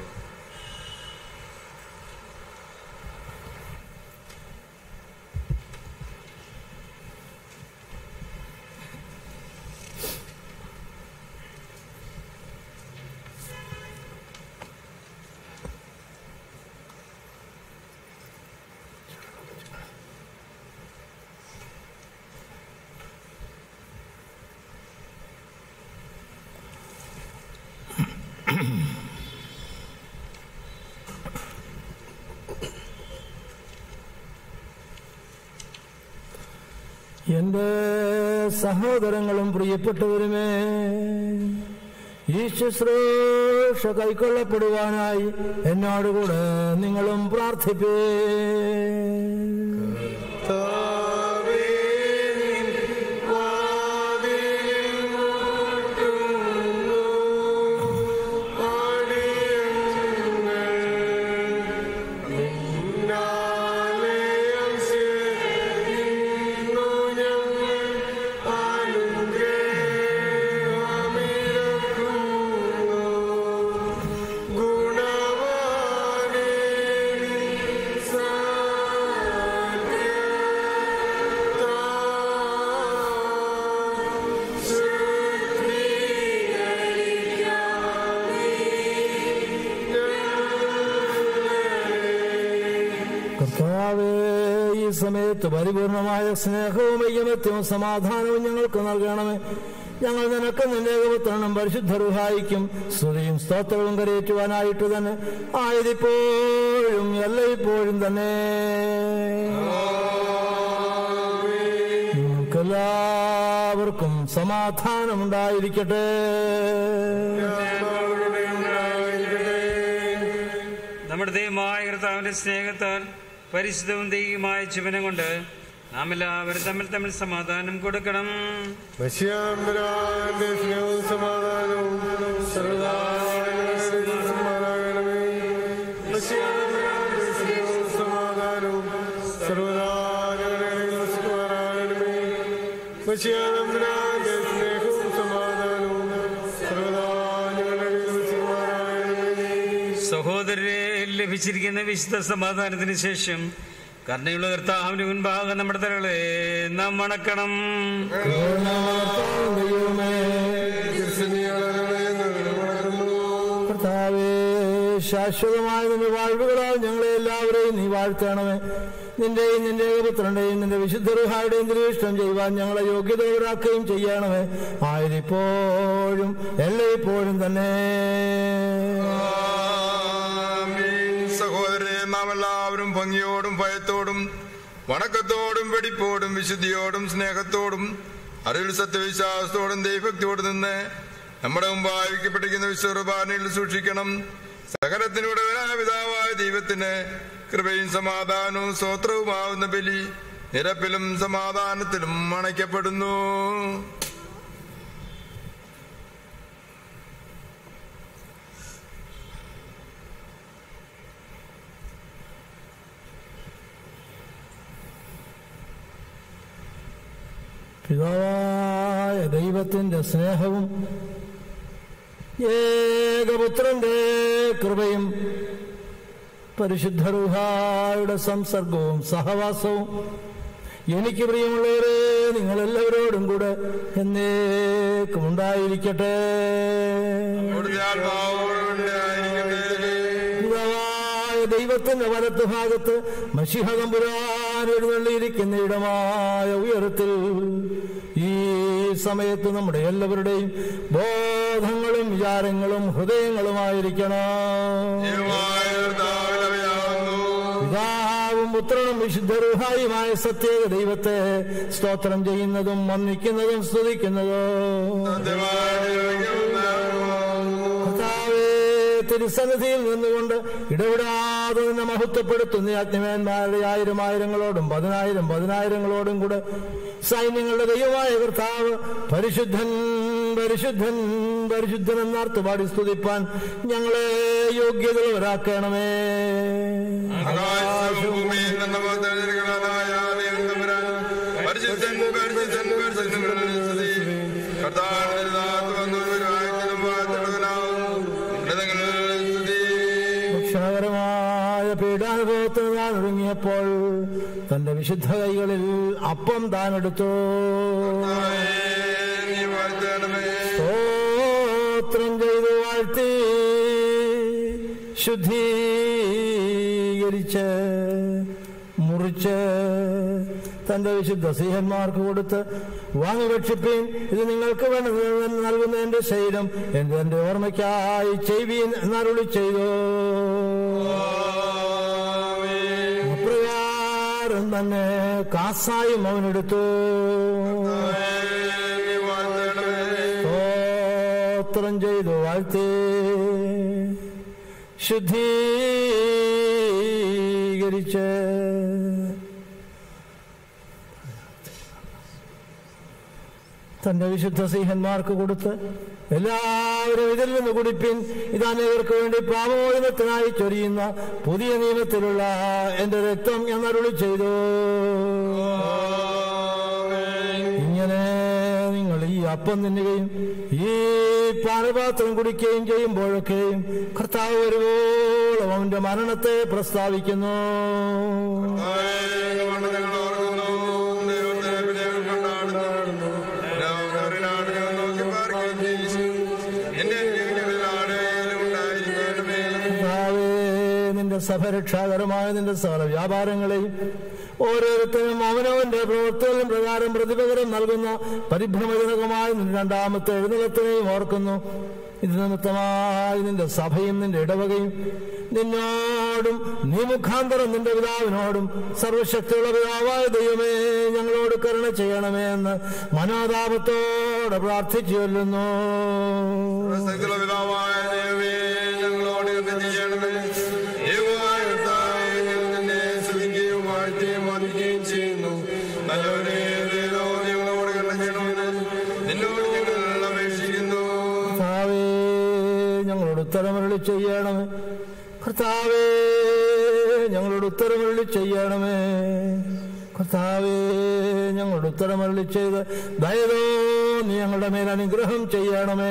എന്റെ സഹോദരങ്ങളും പ്രിയപ്പെട്ടവരുമേ ഈ ശുശ്രൂഷ കൈക്കൊള്ളപ്പെടുവാനായി എന്നോടുകൂടെ നിങ്ങളും പ്രാർത്ഥിപ്പേ ും കർത്താവേ, ഈ സമയത്ത് പരിപൂർണമായ സ്നേഹവും ഐകമത്യവും സമാധാനവും ഞങ്ങൾക്ക് നൽകണമേ ഞങ്ങൾ നിനക്ക് നിന്റെ ഏകപുത്രനും പരിശുദ്ധ റുഹായിക്കും സ്തുതിയും സ്തോത്രവും കരയേറ്റുവാനായിട്ട് തന്നെ ആയതിപ്പോഴും എല്ലായ്പ്പോഴും തന്നെ നിങ്ങൾക്കെല്ലാവർക്കും സമാധാനമുണ്ടായിരിക്കട്ടെ നമ്മുടെ ദൈവമായ കർത്താവിന്റെ സ്നേഹത്താൽ പരിശുദ്ധവും ദൈവമായ ജീവനം കൊണ്ട് നാം എല്ലാവരും തമ്മിൽ തമ്മിൽ സമാധാനം കൊടുക്കണം മനുഷ്യാമ്പരാന്റെ സ്നേഹവും സമാധാനവും സർവദാനമേ മനുഷ്യാമ്പരാന്റെ സ്നേഹവും സമാധാനവും സർവദാനമേ മനുഷ്യാനന്ദനാന്റെ സ്നേഹവും സമാധാനവും സർവദാനമേ സഹോദരരെ ലഭിച്ചിരിക്കുന്ന വിശുദ്ധ സമാധാനത്തിന് ശേഷം കരുണയുള്ള കർത്താവിന്റെ മുൻപാകെ നമ്മുടെ തലകളെ നാം വണക്കണം കർത്താവേ ശാശ്വതമായ നിന്റെ വാഴ്വുകളാൽ ഞങ്ങളെ എല്ലാവരെയും നീ വാഴ്ത്തണമേ നിന്റെയും നിന്റെ ഏകപുത്രന്റെയും നിന്റെ വിശുദ്ധ റുഹായുടെയും തിരുവിഷ്ടം ചെയ്യുവാൻ ഞങ്ങളെ യോഗ്യതകളാക്കുകയും ചെയ്യണമേ ആയിരിപ്പോഴും എല്ലായ്പ്പോഴും തന്നെ ആമീൻ. സഹോദരരെ നാം എല്ലാവരും ഭംഗിയോടും ഭയത്തോടും വണക്കത്തോടും വെടിപ്പോടും വിശുദ്ധിയോടും സ്നേഹത്തോടും അറിവിൽ സത്യവിശ്വാസത്തോടും ദൈവഭക്തിയോടും നിന്ന് നമ്മുടെ മുമ്പായി വയ്ക്കപ്പെട്ടിരിക്കുന്ന വിശ്വകുർബാനയിൽ സൂക്ഷിക്കണം സകലത്തിലൂടെ പിതാവായ ദൈവത്തിന് കൃപയും സമാധാനവും സ്വത്രവുമാവുന്ന ബലി നിരപ്പിലും സമാധാനത്തിലും അണയ്ക്കപ്പെടുന്നു പിതാവായ ദൈവത്തിന്റെ സ്നേഹവും ഏകപുത്രന്റെ കൃപയും പരിശുദ്ധ റുഹായുടെ സംസർഗവും സഹവാസവും എനിക്ക് പ്രിയമുള്ളവരെ നിങ്ങളെല്ലാവരോടും കൂടെ എന്നേക്കും ഉണ്ടായിരിക്കട്ടെ പിതാവായ ദൈവത്തിന്റെ വലത്ത് ഭാഗത്ത് മഷിഹതമ്പുരാൻ എഴുന്നള്ളിയിരിക്കുന്ന ഇടമായ ഉയരത്തിൽ ഈ സമയത്ത് നമ്മുടെ എല്ലാവരുടെയും ബോധങ്ങളും വിചാരങ്ങളും ഹൃദയങ്ങളുമായിരിക്കണം പിതാവും പുത്രനും വിശുദ്ധരുഹായുമായ സത്യേക ദൈവത്തെ സ്തോത്രം ചെയ്യുന്നതും വന്ദിക്കുന്നതും സ്തുതിക്കുന്നതും കർത്താവേ, തിരുസന്നിധിയിൽ നിന്നുകൊണ്ട് ഇടപെടാതെ നിന്നെ മഹത്വപ്പെടുത്തുന്ന അഗ്നിമേന്മാരുടെ ആയിരം ആയിരങ്ങളോടും പതിനായിരം പതിനായിരങ്ങളോടും കൂടെ സൈന്യങ്ങളുടെ ദൈവമായ കർത്താവ് പരിശുദ്ധൻ പരിശുദ്ധൻ പരിശുദ്ധൻ എന്നാർത്ത് പാടി സ്തുതിപ്പാൻ ഞങ്ങളെ യോഗ്യതയുള്ളവരാക്കണമേ പരിശുദ്ധൻ പരിശുദ്ധൻ പരിശുദ്ധൻ കർത്താവിന്റെ നാഥ് വന്നു വായിക്കലും വാഴ്ത്തപ്പെടുകനാവും ഭക്ഷണകരമായ പീഡാനുഭവത്തിന് താൻ ഒരുങ്ങിയപ്പോൾ തന്റെ വിശുദ്ധ കൈകളിൽ അപ്പം താൻ എടുത്തു സ്തോത്രം ചെയ്തു വാഴ്ത്തി ശുദ്ധീകരിച്ച് മുറിച്ച് തന്റെ വിശുദ്ധ സിംഹന്മാർക്ക് കൊടുത്ത് വാങ്ങി ഭക്ഷിപ്പീൻ ഇത് നിങ്ങൾക്ക് വേണ്ട നൽകുന്ന എന്റെ ശരീരം എന്റെ എന്റെ ഓർമ്മയ്ക്കായി ചെയ്വീൻ എന്നരുളി ചെയ്തു അപ്രകാരം തന്നെ കാസായും അവനെടുത്തു സ്തോത്രം ചെയ്തു വാഴ്ത്തി ശുദ്ധീകരിച്ച് തന്റെ വിശുദ്ധ സിംഹന്മാർക്ക് കൊടുത്ത് എല്ലാവരും ഇതിൽ നിന്ന് കുടിപ്പിൻ ഇത് അനേകർക്ക് വേണ്ടി പാപമോചനത്തിനായി ചൊരിയുന്ന പുതിയ നിയമത്തിലുള്ള എന്റെ രക്തം എന്നരുളി ചെയ്തു ഇങ്ങനെ നിങ്ങൾ ഈ അപ്പം തിന്നുകയും ഈ പാനപാത്രം കുടിക്കുകയും ചെയ്യുമ്പോഴൊക്കെയും കർത്താവ് വരുവോളം അവന്റെ മരണത്തെ പ്രസ്താവിക്കുന്നു കർത്താവേ, നിന്റെ നിന്റെ സഭ രക്ഷാകരമായ നിന്റെ സകല വ്യാപാരങ്ങളെയും ഓരോരുത്തരും അവനവന്റെ പ്രവർത്തനം പ്രകാരം പ്രതിപകരം നൽകുന്ന പരിഭ്രമജനകമായ നിന്റെ രണ്ടാമത്തെ എഴുന്നള്ളത്തിനെയും ഓർക്കുന്നു ഇത് നിമിത്തമായി നിന്റെ സഭയും നിന്റെ ഇടവകയും നിന്നോടും നീ മുഖാന്തരം നിന്റെ പിതാവിനോടും സർവശക്തിയുള്ള പിതാവായ ദൈവമേ ഞങ്ങളോട് കരുണ ചെയ്യണമേ എന്ന് മനോതാപത്തോടെ പ്രാർത്ഥിച്ചു ചൊല്ലുന്നു സകല പിതാവായ ദൈവമേ, ഞങ്ങളോട് കരുണ ചെയ്യണമേ. ദൈവമായ കർത്താവേ, ഞങ്ങൾ നിന്നെ സ്തുതിക്കുകയും വാഴ്ത്തുകയും വന്ദിക്കുകയും ചെയ്യുന്നു. നല്ലവനേ, ദൈവമേ, ഞങ്ങളോട് കരുണ ചെയ്യണമെന്ന് നിന്നോട് ഞങ്ങൾ അപേക്ഷിക്കുന്നു കർത്താവേ ഞങ്ങളോട് ഉത്തരമരളി ചെയ്യണമേ കർത്താവേ ഞങ്ങളോട് ഉത്തരമരളി ചെയ്യണമേ കർത്താവേ ഞങ്ങളോട് ഉത്തരമരളി ചെയ്ത് ദയതോ നീ ഞങ്ങളുടെ മേൽ അനുഗ്രഹം ചെയ്യണമേ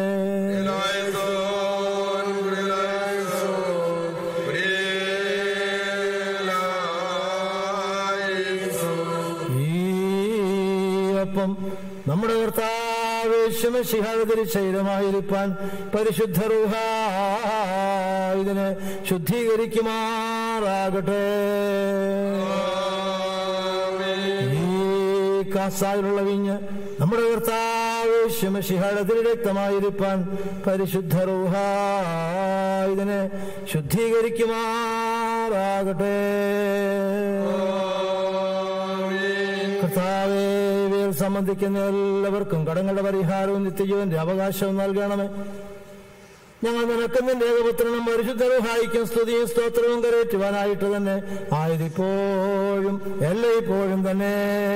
ഈ അപ്പം നമ്മുടെ കർത്താവ് ശിവശിഹാതിരി ശരീരമായിരിക്കാൻ പരിശുദ്ധ റൂഹ ഇതിനെ ശുദ്ധീകരിക്കുമാറാകട്ടെ ഈ കാസായിലുള്ള വിഞ്ഞ് നമ്മുടെ കർത്താവ് ശിവശിഹാതിരി രക്തമായിരിക്കാൻ പരിശുദ്ധ റൂഹ ഇതിനെ ശുദ്ധീകരിക്കുമാറാകട്ടെ കർത്താവേ ഇവയിൽ സംബന്ധിക്കുന്ന എല്ലാവർക്കും കടങ്ങളുടെ പരിഹാരവും നിത്യജീവന്റെ അവകാശവും നൽകണമേ ഞങ്ങൾ നിനക്ക് നിന്റെ ഏകപുത്രനും പരിശുദ്ധരുഹായിക്കും സ്തുതിയും സ്തോത്രവും കരയറ്റുവാനായിട്ട് തന്നെ ആയതിപ്പോഴും എല്ലായ്പ്പോഴും തന്നെ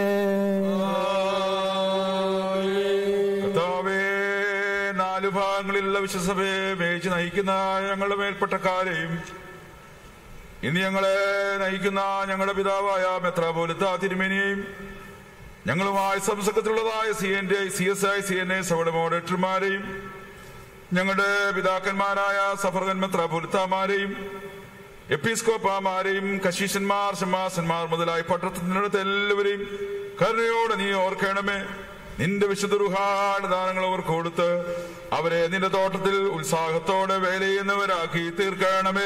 കർത്താവേ നാലു ഭാഗങ്ങളിലുള്ള വിശ്വസഭയെ മേയിച്ച് നയിക്കുന്ന ഞങ്ങളുടെ മേൽപ്പെട്ടക്കാരെയും ഇന്ന് ഞങ്ങളെ നയിക്കുന്ന ഞങ്ങളുടെ പിതാവായ മെത്രാപോലിത്ത തിരുമേനിയെയും ഞങ്ങളുമായി സംസർഗത്തിലുള്ളതായ C N D C S I C N A സവയുടെ മോഡറേറ്റർമാരെയും ഞങ്ങളുടെ പിതാക്കന്മാരായ സഫർഗൻ മെത്രാപോലിത്തമാരെയും എപ്പിസ്കോപ്പാമാരെയും കശീശന്മാർ ഷമാസന്മാർ മുതലായി പട്ടണത്തിനടുത്ത് എല്ലാവരെയും കരുണയോടെ നീ ഓർക്കണമേ നിന്റെ വിശുദ്ധ റുഹാട് ദാനങ്ങൾ അവർക്ക് കൊടുത്ത് അവരെ നിന്റെ തോട്ടത്തിൽ ഉത്സാഹത്തോടെ വേല ചെയ്യുന്നവരാക്കി തീർക്കണമേ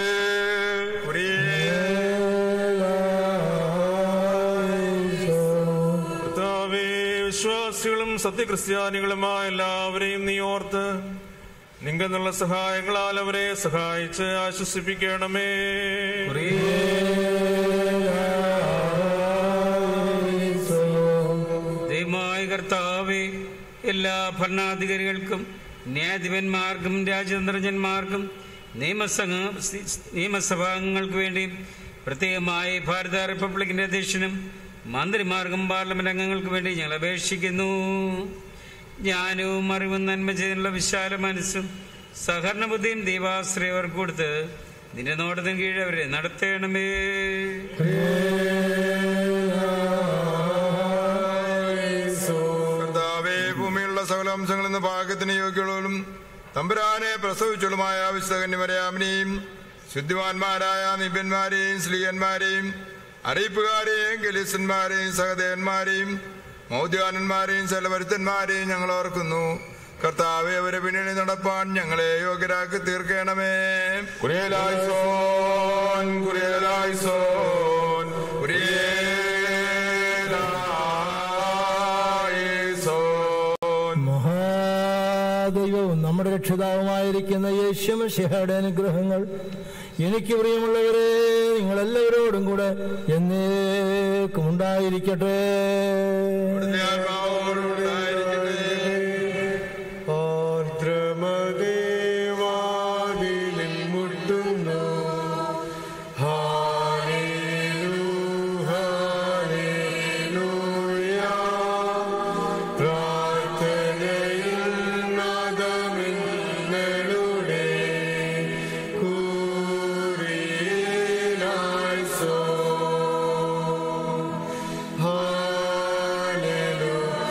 കർത്താവേ വിശ്വാസികളും സത്യക്രിസ്ത്യാനികളുമായ എല്ലാവരെയും നീ ഓർത്ത് നിങ്ങന്നുള്ള സഹായങ്ങളാൽ അവരെ സഹായിച്ച് ആശ്വസിപ്പിക്കണമേ ദൈവമായ കർത്താവേ എല്ലാ ഭരണാധികാരികൾക്കും ന്യായാധിപന്മാർക്കും രാജതന്ത്രജ്ഞന്മാർക്കും നിയമസംഘ നിയമസഭാംഗങ്ങൾക്ക് വേണ്ടിയും പ്രത്യേകമായി ഭാരത റിപ്പബ്ലിക്കിന്റെ അധ്യക്ഷനും മന്ത്രിമാർക്കും പാർലമെന്റ് അംഗങ്ങൾക്ക് വേണ്ടി ഞങ്ങൾ അപേക്ഷിക്കുന്നു ജ്ഞാനവും അറിവും നന്മ ചെയ്തിനുള്ള വിശാല മനസ്സും സഹകരണ ബുദ്ധിയും ദൈവാശ്രയവർക്ക് കൊടുത്ത് നിന്റെ നോട്ടത്തിന് കീഴ് അവരെ നടത്തണമേ കർത്താവേ ഭൂമിയിലുള്ള സകല അംശങ്ങളിൽ നിന്ന് പാകത്തിന് യോഗ്യമുള്ളവരും തമ്പുരാനെ പ്രസവിച്ചുള്ളമായ വിശുദ്ധകന്യമരയാമിനെയും ശുദ്ധിമാന്മാരായ നിബ്യന്മാരെയും സ്ത്രീയന്മാരെയും അറിയിപ്പുകാരെയും ഗലീസന്മാരെയും സഹദേവന്മാരെയും മൗദ്യാനന്മാരെയും സലവരുത്തന്മാരെയും ഞങ്ങൾ ഓർക്കുന്നു കർത്താവെ അവരെ പിന്നണി നടപ്പാൻ ഞങ്ങളെ യോഗ്യരാക്കി തീർക്കണമേ കുരിയലായിസോൻ കുരിയലായിസോൻ കുരിയലായിസോൻ മഹാദൈവവും നമ്മുടെ രക്ഷിതാവുമായിരിക്കുന്ന യേശുമഷിഹയുടെ അനുഗ്രഹങ്ങൾ എനിക്ക് പ്രിയമുള്ളവരെ നിങ്ങളെല്ലാവരോടും കൂടെ എന്നേക്കും ഉണ്ടായിരിക്കട്ടെ ആർദ്രമദേവാതിലിൽ മുട്ടുന്നു ഹാലേലൂ, ഹാലേലൂയ. പ്രാർത്ഥനയിൽ നാദമെങ്ങളുടെ കൂറിയിലായിസോ. ഹാലേലൂ,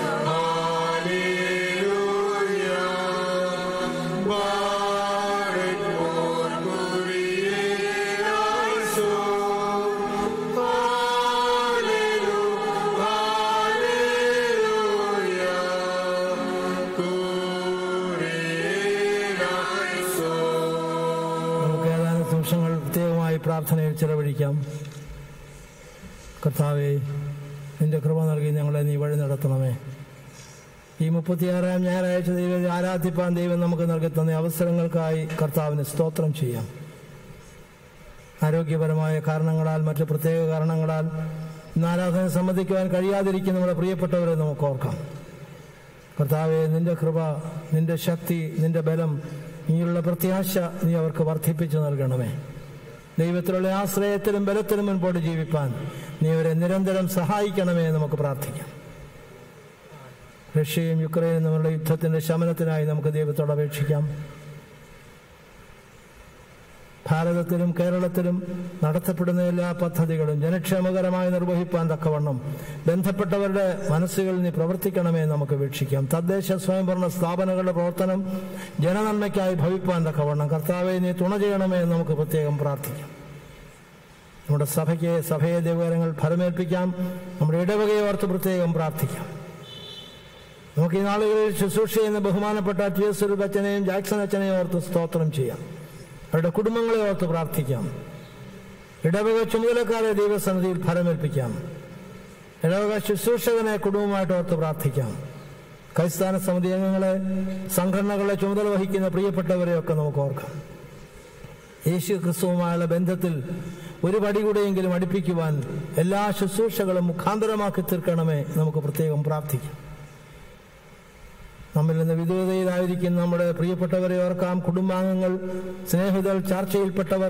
ദീർഘമായി പ്രാർത്ഥനയിൽ ചെലവഴിക്കാം കർത്താവെ നിന്റെ കൃപ നൽകി ഞങ്ങളെ നീ വഴി നടത്തണമേ ഈ മുപ്പത്തിയാറാം ഞായറാഴ്ച ദൈവം ആരാധിപ്പാൻ ദൈവം നമുക്ക് നൽകി തന്ന അവസരങ്ങൾക്കായി കർത്താവിന് സ്തോത്രം ചെയ്യാം ആരോഗ്യപരമായ കാരണങ്ങളാൽ മറ്റ് പ്രത്യേക കാരണങ്ങളാൽ ഇന്ന് ആരാധന സംബന്ധിക്കുവാൻ കഴിയാതിരിക്കുന്ന നമ്മുടെ പ്രിയപ്പെട്ടവരെ നമുക്ക് ഓർക്കാം കർത്താവെ നിന്റെ കൃപ നിന്റെ ശക്തി നിന്റെ ബലം നീയുള്ള പ്രത്യാശ നീ അവർക്ക് വർദ്ധിപ്പിച്ചു നൽകണമേ ദൈവത്തിലുള്ള ആശ്രയത്തിലും ബലത്തിലും മുൻപോട്ട് ജീവിപ്പാൻ നീ അവരെ നിരന്തരം സഹായിക്കണമേ എന്ന് നമുക്ക് പ്രാർത്ഥിക്കാം റഷ്യയും യുക്രൈനും തമ്മിലുള്ള യുദ്ധത്തിന്റെ ശമനത്തിനായി നമുക്ക് ദൈവത്തോട് അപേക്ഷിക്കാം ഭാരതത്തിലും കേരളത്തിലും നടത്തപ്പെടുന്ന എല്ലാ പദ്ധതികളും ജനക്ഷേമകരമായി നിർവഹിപ്പാൻ തക്കവണ്ണം ബന്ധപ്പെട്ടവരുടെ മനസ്സുകളിൽ നീ പ്രവർത്തിക്കണമേ എന്ന് നമുക്ക് വീക്ഷിക്കാം തദ്ദേശ സ്വയംഭരണ സ്ഥാപനങ്ങളുടെ പ്രവർത്തനം ജനനന്മയ്ക്കായി ഭവിപ്പാൻ തക്കവണ്ണം കർത്താവെ നീ തുണ ചെയ്യണമേ എന്ന് നമുക്ക് പ്രത്യേകം പ്രാർത്ഥിക്കാം നമ്മുടെ സഭയ്ക്ക് സഭയെ ദൈവകരങ്ങൾ ഫലമേൽപ്പിക്കാം നമ്മുടെ ഇടവകയെ ഓർത്ത് പ്രത്യേകം പ്രാർത്ഥിക്കാം നമുക്ക് ഈ നാളുകളിൽ ശുശ്രൂഷ ചെയ്യുന്ന ബഹുമാനപ്പെട്ട ടി എസ് സ്വരൂപ് അച്ഛനെയും ജാക്സൺ അച്ഛനെയും ഓർത്ത് സ്തോത്രം ചെയ്യാം അവരുടെ കുടുംബങ്ങളെ ഓർത്ത് പ്രാർത്ഥിക്കാം ഇടവക ചുമതലക്കാരെ ദൈവസന്നിധിയിൽ ഫലമേൽപ്പിക്കാം ഇടവക ശുശ്രൂഷകനെ കുടുംബമായിട്ട് ഓർത്ത് പ്രാർത്ഥിക്കാം ക്രൈസ്ഥാന സമിതി അംഗങ്ങളെ സംഘടനകളെ ചുമതല വഹിക്കുന്ന പ്രിയപ്പെട്ടവരെയൊക്കെ നമുക്ക് ഓർക്കാം യേശു ക്രിസ്തുവുമായുള്ള ബന്ധത്തിൽ ഒരു പടി കൂടെയെങ്കിലും അടുപ്പിക്കുവാൻ എല്ലാ ശുശ്രൂഷകളും മുഖാന്തരമാക്കി തീർക്കണമേ നമുക്ക് പ്രത്യേകം പ്രാർത്ഥിക്കാം നമ്മിൽ നിന്ന് വിദൂരതയിലായിരിക്കുന്ന നമ്മുടെ പ്രിയപ്പെട്ടവരെ ഓർക്കാം കുടുംബാംഗങ്ങൾ സ്നേഹിതർ ചർച്ചയിൽപ്പെട്ടവർ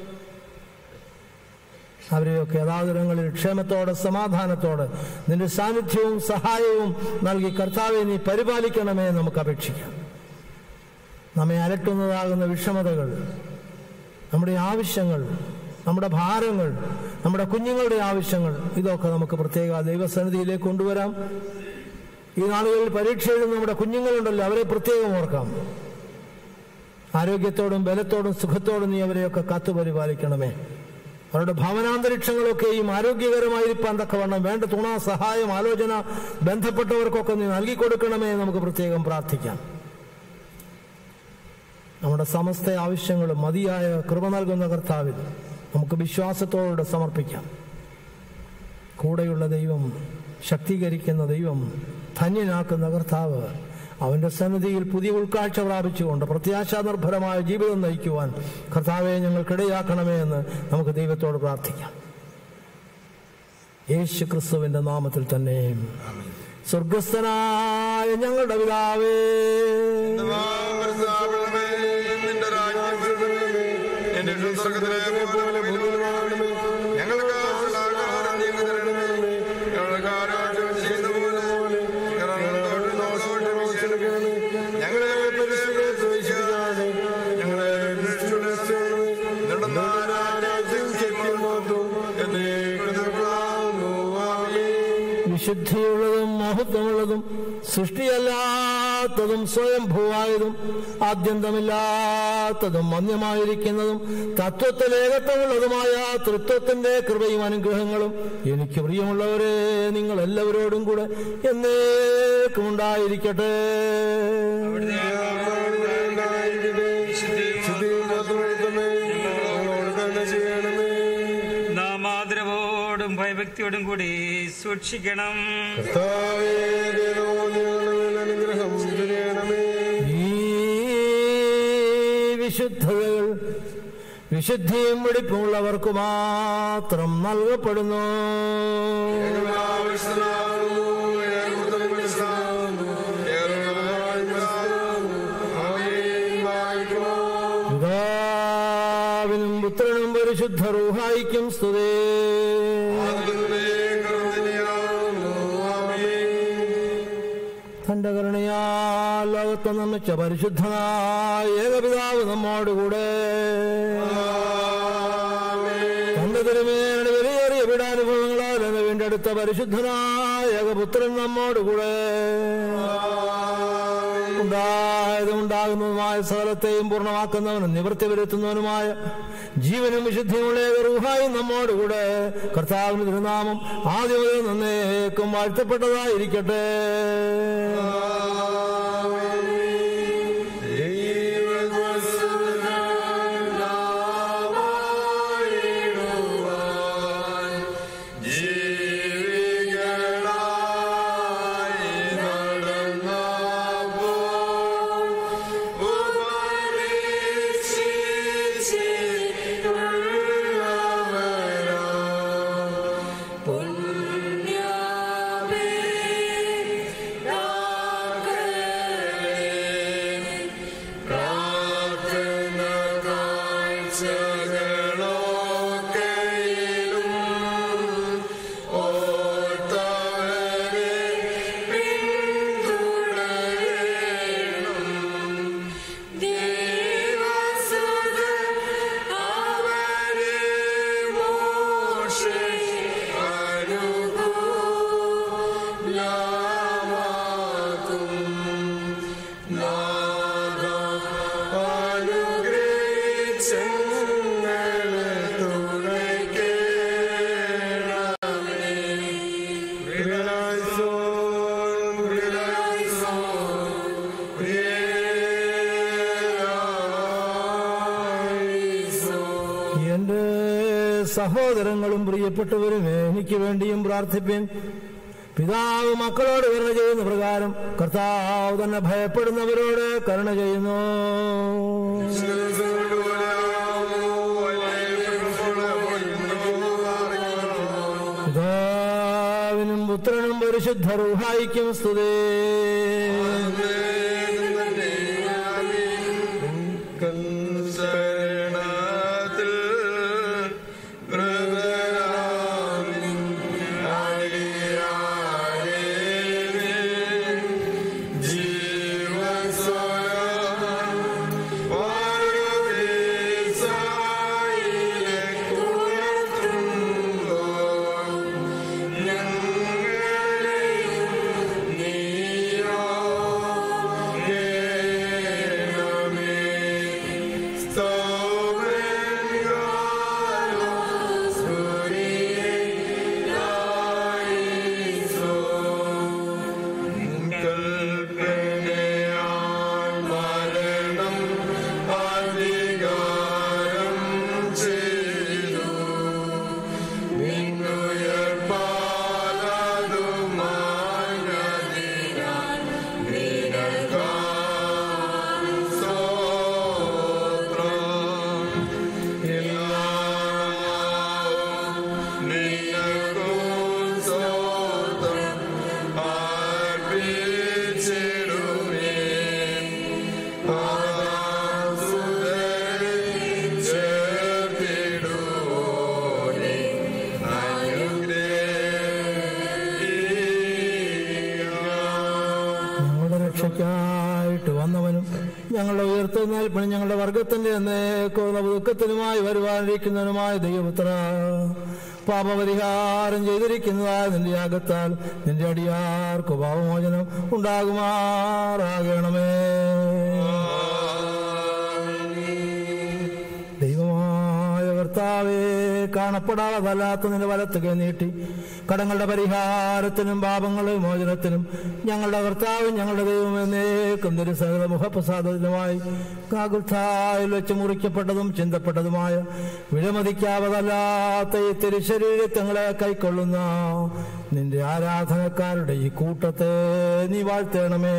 അവരെയൊക്കെ യഥാതരങ്ങളിൽ ക്ഷേമത്തോടെ സമാധാനത്തോടെ നിന്റെ സാന്നിധ്യവും സഹായവും നൽകി കർത്താവെ നീ പരിപാലിക്കണമേ എന്ന് നമുക്ക് അപേക്ഷിക്കാം നമ്മെ അലട്ടുന്നതാകുന്ന വിഷമതകൾ നമ്മുടെ ആവശ്യങ്ങൾ നമ്മുടെ ഭാരങ്ങൾ നമ്മുടെ കുഞ്ഞുങ്ങളുടെ ആവശ്യങ്ങൾ ഇതൊക്കെ നമുക്ക് പ്രത്യേക ദൈവസന്നിധിയിലേക്ക് കൊണ്ടുവരാം ഈ നാളുകളിൽ പരീക്ഷ എഴുതുന്ന നമ്മുടെ കുഞ്ഞുങ്ങളുണ്ടല്ലോ അവരെ പ്രത്യേകം ഓർക്കാം ആരോഗ്യത്തോടും ബലത്തോടും സുഖത്തോടും നീ അവരെയൊക്കെ കാത്തു പരിപാലിക്കണമേ അവരുടെ ഭവനാന്തരീക്ഷങ്ങളൊക്കെയും ആരോഗ്യകരമായിരിക്കാൻ തക്കവണ്ണം വേണ്ട തുണ സഹായം ആലോചന ബന്ധപ്പെട്ടവർക്കൊക്കെ നീ നൽകി കൊടുക്കണമേ എന്ന് നമുക്ക് പ്രത്യേകം പ്രാർത്ഥിക്കാം നമ്മുടെ സമസ്ത ആവശ്യങ്ങളും മതിയായ കൃപ നൽകുന്ന കർത്താവിൽ നമുക്ക് വിശ്വാസത്തോടെ സമർപ്പിക്കാം കൂടെയുള്ള ദൈവം ശക്തീകരിക്കുന്ന ദൈവം ധന്യനാക്കുന്ന കർത്താവ് അവന്റെ സന്നിധിയിൽ പുതിയ ഉൾക്കാഴ്ച പ്രാപിച്ചുകൊണ്ട് പ്രത്യാശാനിർഭരമായ ജീവിതം നയിക്കുവാൻ കർത്താവെ ഞങ്ങൾക്കിടയാക്കണമേ എന്ന് നമുക്ക് ദൈവത്തോട് പ്രാർത്ഥിക്കാം യേശു ക്രിസ്തുവിന്റെ നാമത്തിൽ തന്നെ സ്വർഗസ്ഥനായ ഞങ്ങളുടെ പിതാവേ നിന്റെ രാജ്യം വരണമേ. എന്റെ സ്വർഗത്തിലെ പോലെ ഭൂമിയിലുമാകണമേ. ഞങ്ങൾക്ക് ആവശ്യമുള്ള ആഹാരം നീ തരണമേ. ഞങ്ങൾക്ക് ആരോഗ്യം ചെയ്യുന്ന പോലെ ഞങ്ങളോട് ദോഷവും ക്ഷമിക്കണമേ. ഞങ്ങളെ പരീക്ഷയിൽ പ്രവേശിപ്പിക്കാതെ ഞങ്ങളെ രക്ഷിച്ചുകൊള്ളണമേ. നിങ്ങളുടെ രാജ്യം ശക്തിയും എന്നേക്കും നിലനിൽക്കുന്നു. ആമേൻ. വിശുദ്ധിയുള്ളതും മഹത്വമുള്ളതും സൃഷ്ടിയല്ലാത്തതും സ്വയംഭൂവായതും ആദ്യന്തമില്ലാത്തതും മന്യമായിരിക്കുന്നതും തത്വത്തിൽ ഏകത്വമുള്ളതുമായ തൃത്വത്തിന്റെ കൃപയും അനുഗ്രഹങ്ങളും എനിക്ക് പ്രിയമുള്ളവരെ നിങ്ങൾ എല്ലാവരോടും കൂടെ എന്നേക്കും ഉണ്ടായിരിക്കട്ടെ നാം ആദരവോടും ഭയഭക്തിയോടും കൂടി സൂക്ഷിക്കണം അനുഗ്രഹം ചൊരിയണമേ ഈ വിശുദ്ധതകൾ വിശുദ്ധിയും വെടിപ്പുമുള്ളവർക്ക് മാത്രം നൽകപ്പെടുന്നു പിതാവിനും പുത്രനും പരിശുദ്ധ റൂഹായിക്കും സ്തുതേ തന്റെ കരുണയാൽ ലോകത്തെ നിർമ്മിച്ച പരിശുദ്ധനായ ഏകപിതാവ് നമ്മോടുകൂടെ തന്റെ തിരുമേനയുടെ വിലയേറിയ പീഡാനുഭവങ്ങളാൽ എന്നെ വീണ്ടെടുത്ത പരിശുദ്ധനായ ഏകപുത്രൻ നമ്മോടുകൂടെ ഉണ്ടായതും ഉണ്ടാകുന്നതുമായ സകലത്തെയും പൂർണ്ണമാക്കുന്നവനും നിവൃത്തി വരുത്തുന്നവനുമായ ജീവനും വിശുദ്ധിയുമുള്ള ഏകറൂഹായും നമ്മോടുകൂടെ കർത്താവിന് തിരുനാമം ആദ്യം മുതൽ നന്നേക്കും വാഴ്ത്തപ്പെട്ടതായിരിക്കട്ടെ ദൈവ ക്ലേശങ്ങളെ തുണയ്ക്കണമേ പ്രിയനായിസോൻ പ്രിയനായിസോൻ പ്രിയനായിസോൻ എന്റെ സഹോദരങ്ങളും പ്രിയപ്പെട്ടവരും എനിക്ക് വേണ്ടിയും പ്രാർത്ഥിപ്പിൻ പിതാവ് മക്കളോട് കരുണ ചെയ്യുന്ന പ്രകാരം കർത്താവ് തന്നെ ഭയപ്പെടുന്നവരോട് കരുണ ചെയ്യുന്നു പിതാവിനും പുത്രനും പരിശുദ്ധ റൂഹായിക്കും സ്തുതി ശരണത്തിൽ ഹൃദയാമിൻ അടിയാരേ ജീവസ്വരം പാർവതീസായിലെ കുളത്തുമ്പോൾ ഞങ്ങളെയും നീയോഗേണമേ ഞങ്ങളുടെ രക്ഷയ്ക്കായിട്ട് വന്നവനും ഞങ്ങളുടെ ഉയർത്തുന്നേൽപ്പിനും ഞങ്ങളുടെ വർഗത്തിന്റെ എന്നേക്കുന്ന ദുഃഖത്തിനുമായി വരുവാനിരിക്കുന്നവനുമായ ദൈവപുത്ര പാപപരിഹാരം ചെയ്തിരിക്കുന്നതായ നിന്റെ യാഗത്താൽ നിന്റെ അടിയാർക്ക് പാപമോചനം ഉണ്ടാകുമാറാകണമേ ദൈവമായ കർത്താവേ കാണപ്പെടാതല്ലാത്ത നിന്റെ വലത്തുക നീട്ടി കടങ്ങളുടെ പരിഹാരത്തിനും പാപങ്ങളുടെ മോചനത്തിനും ഞങ്ങളുടെ കർത്താവും ഞങ്ങളുടെ ദൈവം എന്നേക്കും തിരുസകല മുഖപ്രസാദത്തിനുമായി കാകുൽത്തായിൽ വെച്ച് മുറിക്കപ്പെട്ടതും ചിന്തപ്പെട്ടതുമായ വിലമതിക്കാവതല്ലാത്ത ഈ തിരുശരീരത്തങ്ങളെ കൈക്കൊള്ളുന്ന നിന്റെ ആരാധനക്കാരുടെ ഈ കൂട്ടത്തെ നീ വാഴ്ത്തേണമേ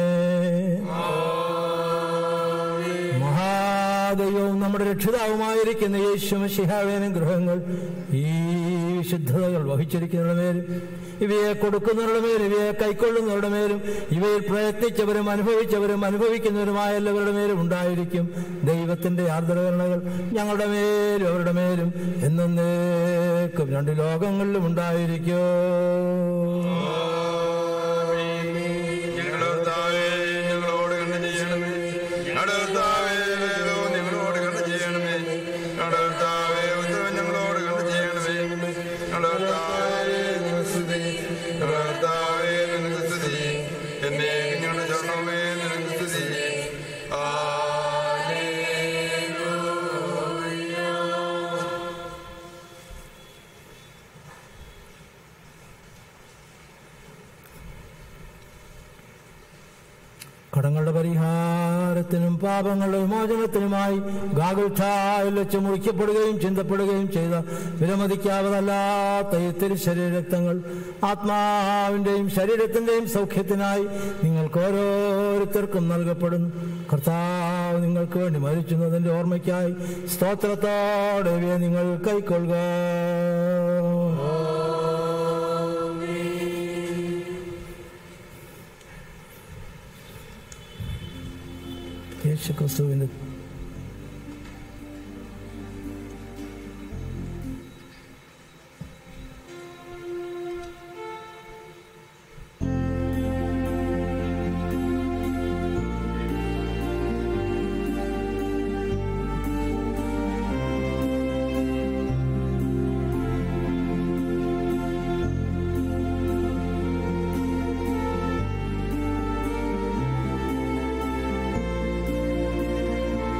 മഹാദൈവവും നമ്മുടെ രക്ഷിതാവുമായിരിക്കുന്ന യേശു ശിഹാവേനും ഗ്രഹങ്ങൾ ഈ വിശുദ്ധതകൾ വഹിച്ചിരിക്കുന്നവരുടെ മേലും ഇവയെ കൊടുക്കുന്നവരുടെ മേലും ഇവയെ കൈക്കൊള്ളുന്നവരുടെ മേലും ഇവയിൽ പ്രയത്നിച്ചവരും അനുഭവിച്ചവരും അനുഭവിക്കുന്നവരുമായ എല്ലാവരുടെ മേലും ഉണ്ടായിരിക്കും ദൈവത്തിന്റെ ആർദ്രകരണകൾ ഞങ്ങളുടെ മേലും അവരുടെ മേലും എന്നേക്കും രണ്ട് ലോകങ്ങളിലും ഉണ്ടായിരിക്കും ഞങ്ങളുടെ കർത്താവേ, ഞങ്ങളോട് കരുണ ചെയ്യണമേ ഞങ്ങളുടെ കർത്താവേ, ദൈവം ഞങ്ങളോട് കരുണ ചെയ്യണമേ ഞങ്ങളുടെ കർത്താവേ, ഉത്തരം ഞങ്ങളോട് കരുണ ചെയ്യണമേ ഞങ്ങളുടെ കർത്താവേ, നിനക്ക് സ്തുതി. ഞങ്ങളുടെ കർത്താവേ, നിനക്ക് സ്തുതി. എന്നേക്കും ഞങ്ങളുടെ ശരണമേ, നിനക്ക് സ്തുതി. ഹല്ലേലൂയ. കടങ്ങളുടെ പരിഹാരത്തിനും പാപങ്ങളുടെ വിമോചനത്തിനുമായി ഗാഗുൽഥായിൽ വെച്ച് മുറിക്കപ്പെടുകയും ചിന്തപ്പെടുകയും ചെയ്ത വിലമതിക്കാവതല്ലാത്ത ഈ തിരുശരീരക്തങ്ങൾ ആത്മാവിന്റെയും ശരീരത്തിന്റെയും സൗഖ്യത്തിനായി നിങ്ങൾക്ക് ഓരോരുത്തർക്കും നൽകപ്പെടുന്നു കർത്താവ് നിങ്ങൾക്ക് വേണ്ടി മരിക്കുന്നതിന്റെ ഓർമ്മയ്ക്കായി സ്തോത്രത്തോടെ ഇവയെ നിങ്ങൾ കൈക്കൊള്ളുക യേശു ക്രിസ്തുവിന്റെ യേശു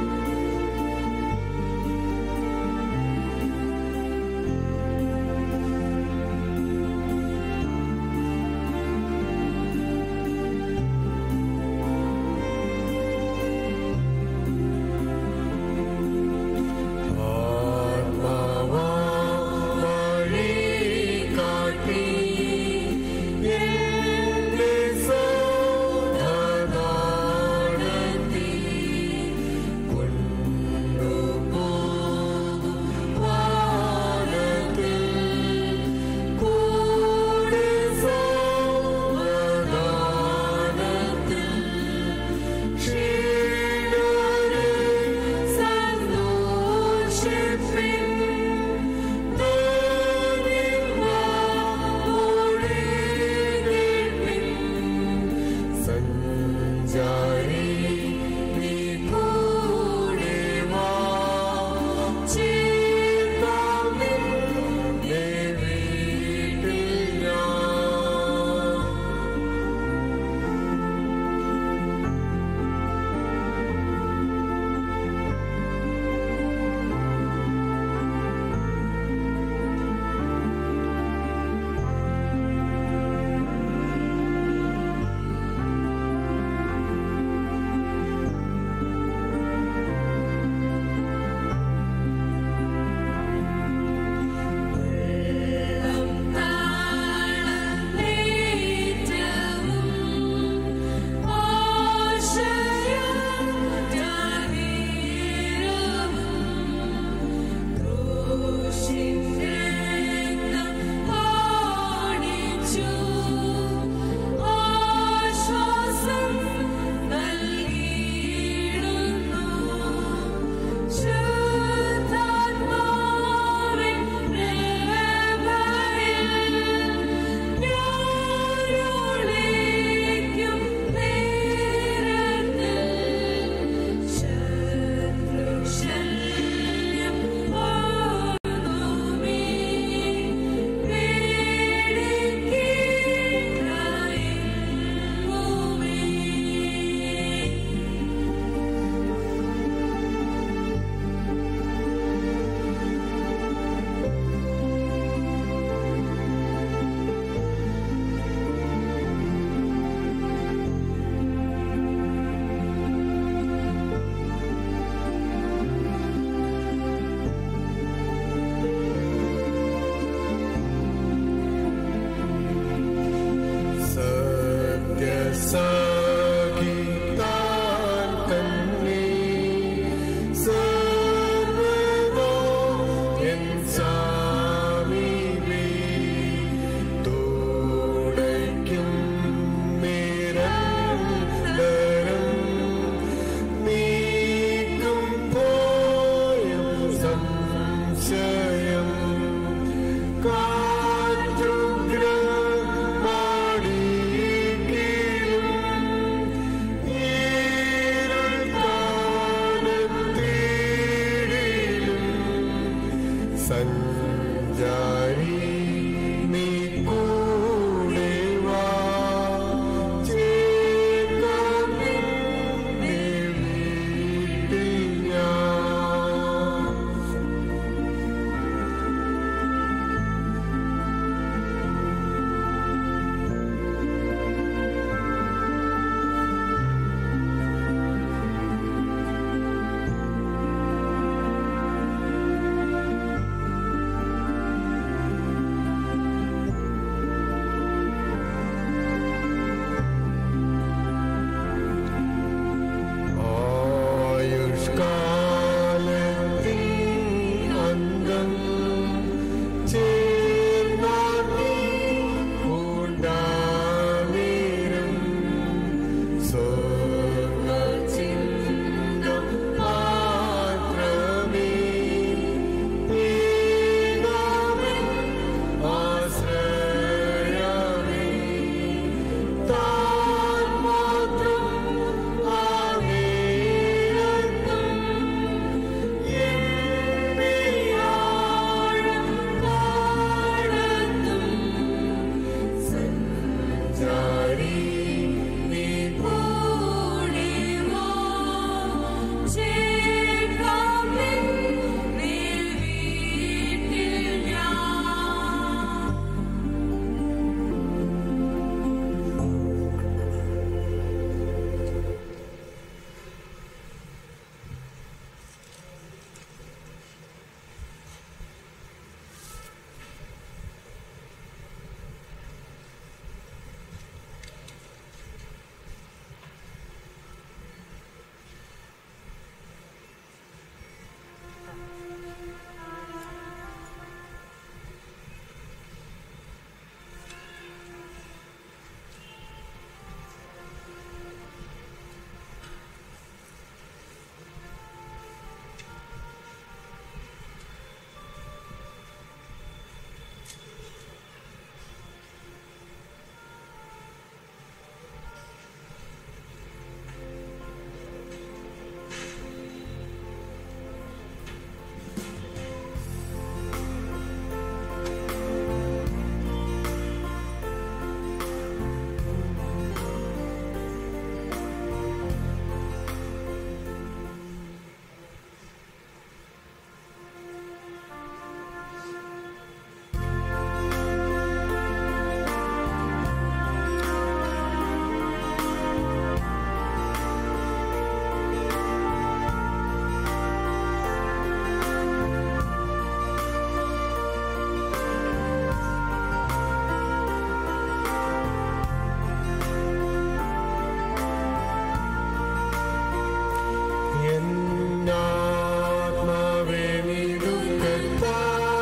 നിന്നാത്മാവേ നീ ദുഃഖത്താ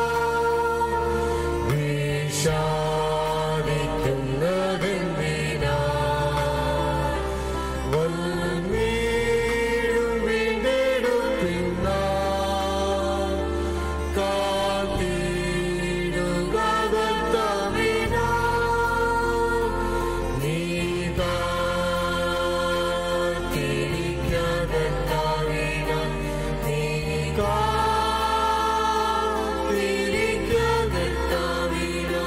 വിഷാദിക്കുന്നതെന്തിനാ വന്നീടും വീണ്ടെടുപ്പിന്നാ കാത്തിടുക കർത്താവിനാ നീ കാത്തിരിക്ക കർത്താവിനാ നീ കാത്തിരിക്ക കർത്താവിനാ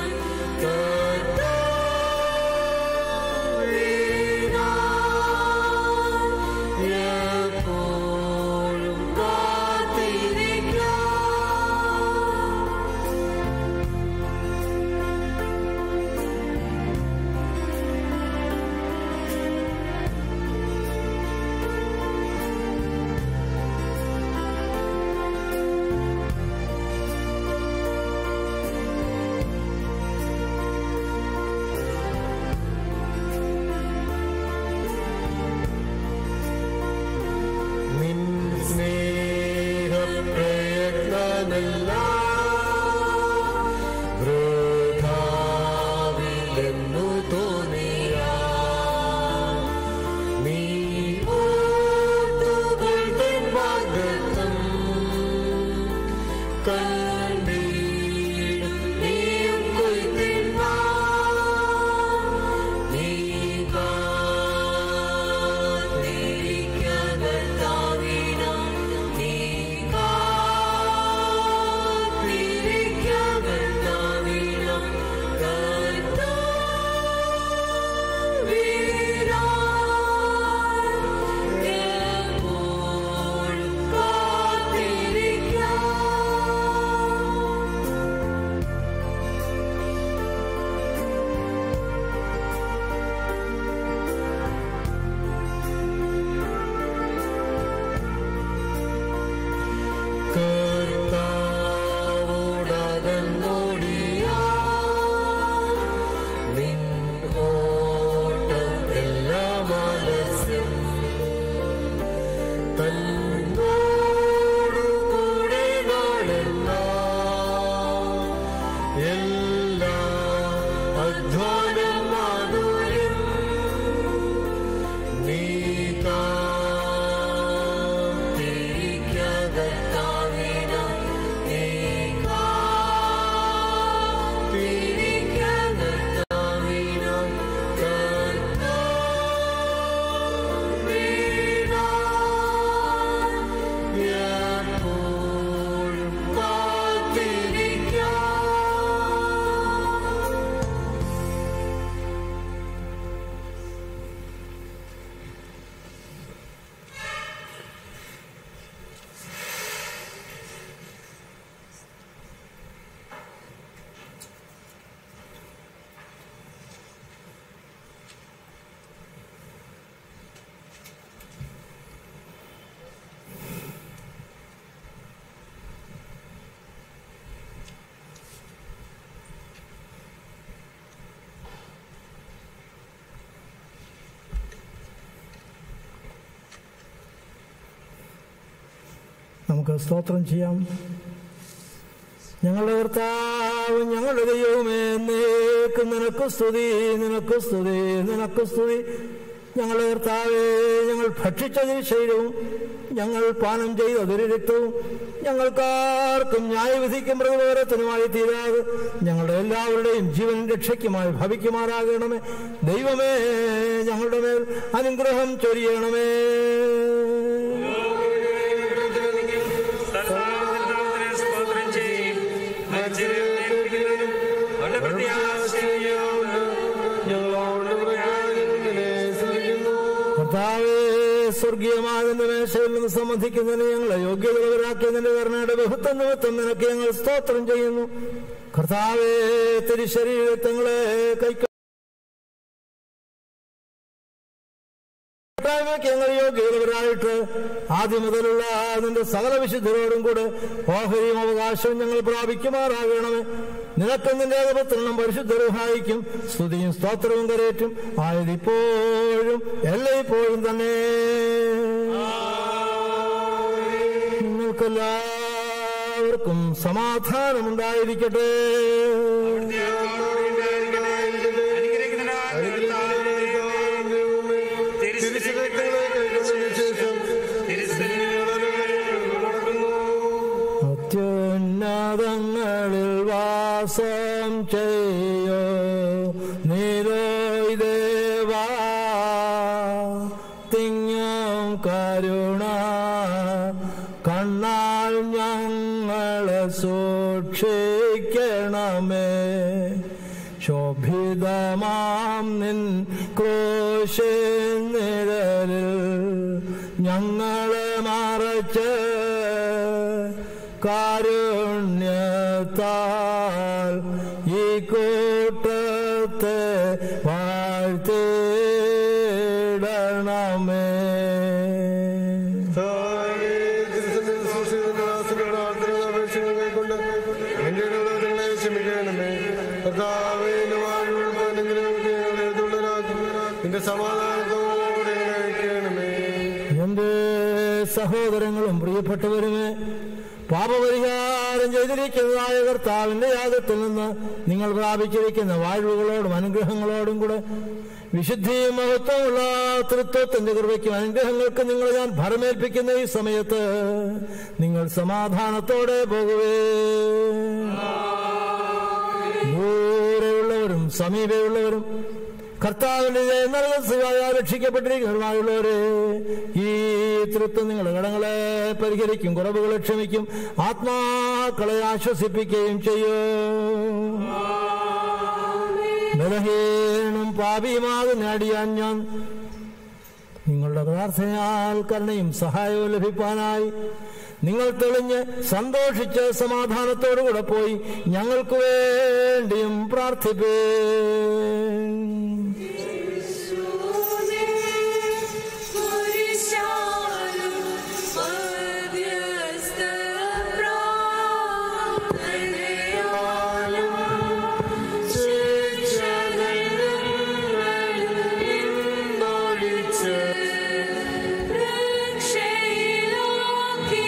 കർത്താവിനാ എപ്പോഴും കാത്തിരിക്കാം നിൻ സ്നേഹപ്രയത്നമെല്ലാം വൃഥാവിലെന്നു തോന്നിയാ നീ ഓർത്തുകൾ തൻ വാഗ്ദത്തം കണ്ടീടും നീയും കൊയ്ത്തിന്നാ നീ കാത്തിരിക്കകർത്താവിനാ നീ കാത്തിരിക്കകർത്താവിനാ കർത്താവിനാ എപ്പോഴും കാത്തിരിക്കാം കർത്താവോടകന്നോടിയാ നിൻ ഓട്ടം എല്ലാം ആലസ്യം തന്നോടു കൂടെ നാളെല്ലാം എല്ലാ അധ്വാനം മാധുര്യം നീ കാത്തിരിക്കകർത്താവിനാ നീ കാത്തിരിക്കകർത്താവിനാ കർത്താവിനാ എപ്പോഴും കാത്തിരിക്കാം നമുക്ക് സ്തോത്രം ചെയ്യാം ഞങ്ങളുടെ കർത്താവ് ഞങ്ങളുടെ ദൈവമേ എന്നേക്കും നിനക്ക് സ്തുതി നിനക്ക് സ്തുതി നിനക്ക് സ്തുതി ഞങ്ങളുടെ കർത്താവേ ഞങ്ങൾ ഭക്ഷിച്ചതിന് ശരീരവും ഞങ്ങൾ പാനം ചെയ്തതൊരു രക്തവും ഞങ്ങൾക്കാർക്കും ന്യായവിധിക്കും പ്രതിപകരത്തിനുമായി തീരാതെ ഞങ്ങളുടെ എല്ലാവരുടെയും ജീവൻ രക്ഷയ്ക്കുമായി ഭവിക്കുമാറാകണമേ ദൈവമേ ഞങ്ങളുടെ മേൽ അനുഗ്രഹം ചൊരിയണമേ സർവ്വനാമത്തിനെ സ്തോത്രം ചെയ്യും മരിച്ചവരെ ഉയർപ്പിക്കുന്നതിനും അവന്റെ പ്രത്യാശയും ഞങ്ങളോട് പ്രകാരത്തിനെ സ്തുതിക്കുന്നു കർത്താവേ സ്വർഗീയമാകുന്ന മേശയിൽ നിന്ന് സംബന്ധിക്കുന്നതിന് ഞങ്ങളെ യോഗ്യതകളാക്കിയതിന്റെ കരുണയുടെ ബഹുത്വ നിമിത്തം നിനക്ക് ഞങ്ങൾ സ്തോത്രം ചെയ്യുന്നു കർത്താവേ തിരുശരീരത്തങ്ങളെ കൈക്ക കൂട്ടായ്മയ്ക്ക് ഞങ്ങൾ യോഗ്യതവരായിട്ട് ആദ്യം മുതലുള്ള നിന്റെ സകല വിശുദ്ധരോടും കൂടെ ഓഹരിയും അവകാശവും ഞങ്ങൾ പ്രാപിക്കുമാറാകണമേ നിനക്ക് നിന്റെ ഏകപത്രണം പരിശുദ്ധരുഹായിക്കും സ്തുതിയും സ്തോത്രവും കരേറ്റും ആയതിപ്പോഴും എല്ലായ്പ്പോഴും തന്നെ നിങ്ങൾക്കെല്ലാവർക്കും സമാധാനമുണ്ടായിരിക്കട്ടെ അത്യുന്നതങ്ങളിൽ വാസം ചെയ്യോ നിരോയ് ദേവാ തിങ്ങും കരുണ കണ്ണാൽ ഞങ്ങളെ സൂക്ഷിക്കണമേ ശോഭിതമാം നിൻ ക്രോശിൻ നിഴലിൽ ഞങ്ങളെ മറച്ച് കാരുണ്യത്താൽ ഈ കൂട്ടത്തെ വാഴ്ത്തിടണമേ നിന്റെ സമാധാനത്തോടെ അയക്കണമേ എന്റെ സഹോദരങ്ങളും പ്രിയപ്പെട്ടവരുമേ പാപപരിഹാരം ചെയ്തിരിക്കുന്നതായ കർത്താവിന്റെ യാഗത്തിൽ നിന്ന് നിങ്ങൾ പ്രാപിച്ചിരിക്കുന്ന വാഴ്വുകളോടും അനുഗ്രഹങ്ങളോടും കൂടെ വിശുദ്ധിയും മഹത്വമുള്ള തൃത്വത്തിന്റെ കൃപയ്ക്കും അനുഗ്രഹങ്ങൾക്ക് നിങ്ങൾ ഞാൻ ഭരമേൽപ്പിക്കുന്ന ഈ സമയത്ത് നിങ്ങൾ സമാധാനത്തോടെ പോകുവേ ദൂരെയുള്ളവരും സമീപയുള്ളവരും കർത്താവിന്റെ നരകസുഖായ രക്ഷിക്കപ്പെട്ടിരിക്കുന്നവരുമായുള്ളവരെ ഈ തൃത്വം നിങ്ങളുടെ കടങ്ങളെ പരിഹരിക്കും കുറവുകളെ ക്ഷമിക്കും ആത്മാക്കളെ ആശ്വസിപ്പിക്കുകയും ചെയ്യും ബലഹീനും പാപിയുമാകുന്ന അടിയാൻ ഞാൻ നിങ്ങളുടെ പ്രാർത്ഥനയാൽ കരുണയും സഹായവും ലഭിക്കാനായി നിങ്ങൾ തെളിഞ്ഞ് സന്തോഷിച്ച് സമാധാനത്തോടുകൂടെ പോയി ഞങ്ങൾക്ക് വേണ്ടിയും പ്രാർത്ഥിപ്പേ കുരിശാലും മധ്യസ്ഥ പ്രാർത്ഥനയാലും ശിക്ഷകളിലൊളിച്ച് രക്ഷയിലാക്കി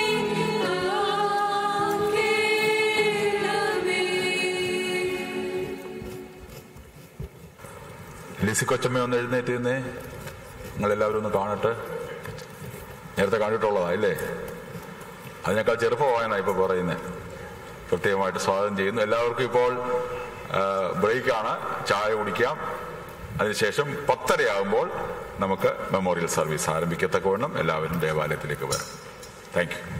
ആക്കേണമേ ലിസി കൊച്ചമ്മ ഒന്ന് എഴുന്നേറ്റ് നിന്നേ നിങ്ങളെല്ലാവരും ഒന്ന് കാണട്ടെ നേരത്തെ കണ്ടിട്ടുള്ളതാ ഇല്ലേ അതിനേക്കാൾ ചെറുപ്പമായെന്നാ ഇപ്പൊ പറയുന്നത് പ്രത്യേകമായിട്ട് സ്വാഗതം ചെയ്യുന്നു എല്ലാവർക്കും ഇപ്പോൾ ബ്രേക്കാണ് ചായ കുടിക്കാം അതിനുശേഷം പത്തരയാകുമ്പോൾ നമുക്ക് മെമ്മോറിയൽ സർവീസ് ആരംഭിക്കത്തക്കവണ്ണം എല്ലാവരും ദേവാലയത്തിലേക്ക് വരും താങ്ക് യു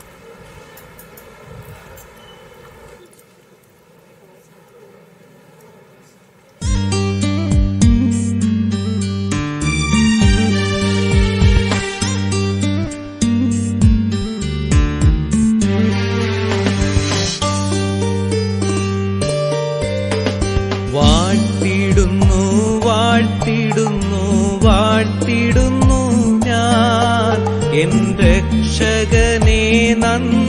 വാഴ്ത്തിടുന്നു വാഴ്ത്തിടുന്നു വാഴ്ത്തിടുന്നു ഞാൻ എൻ രക്ഷകനെ നന്ദി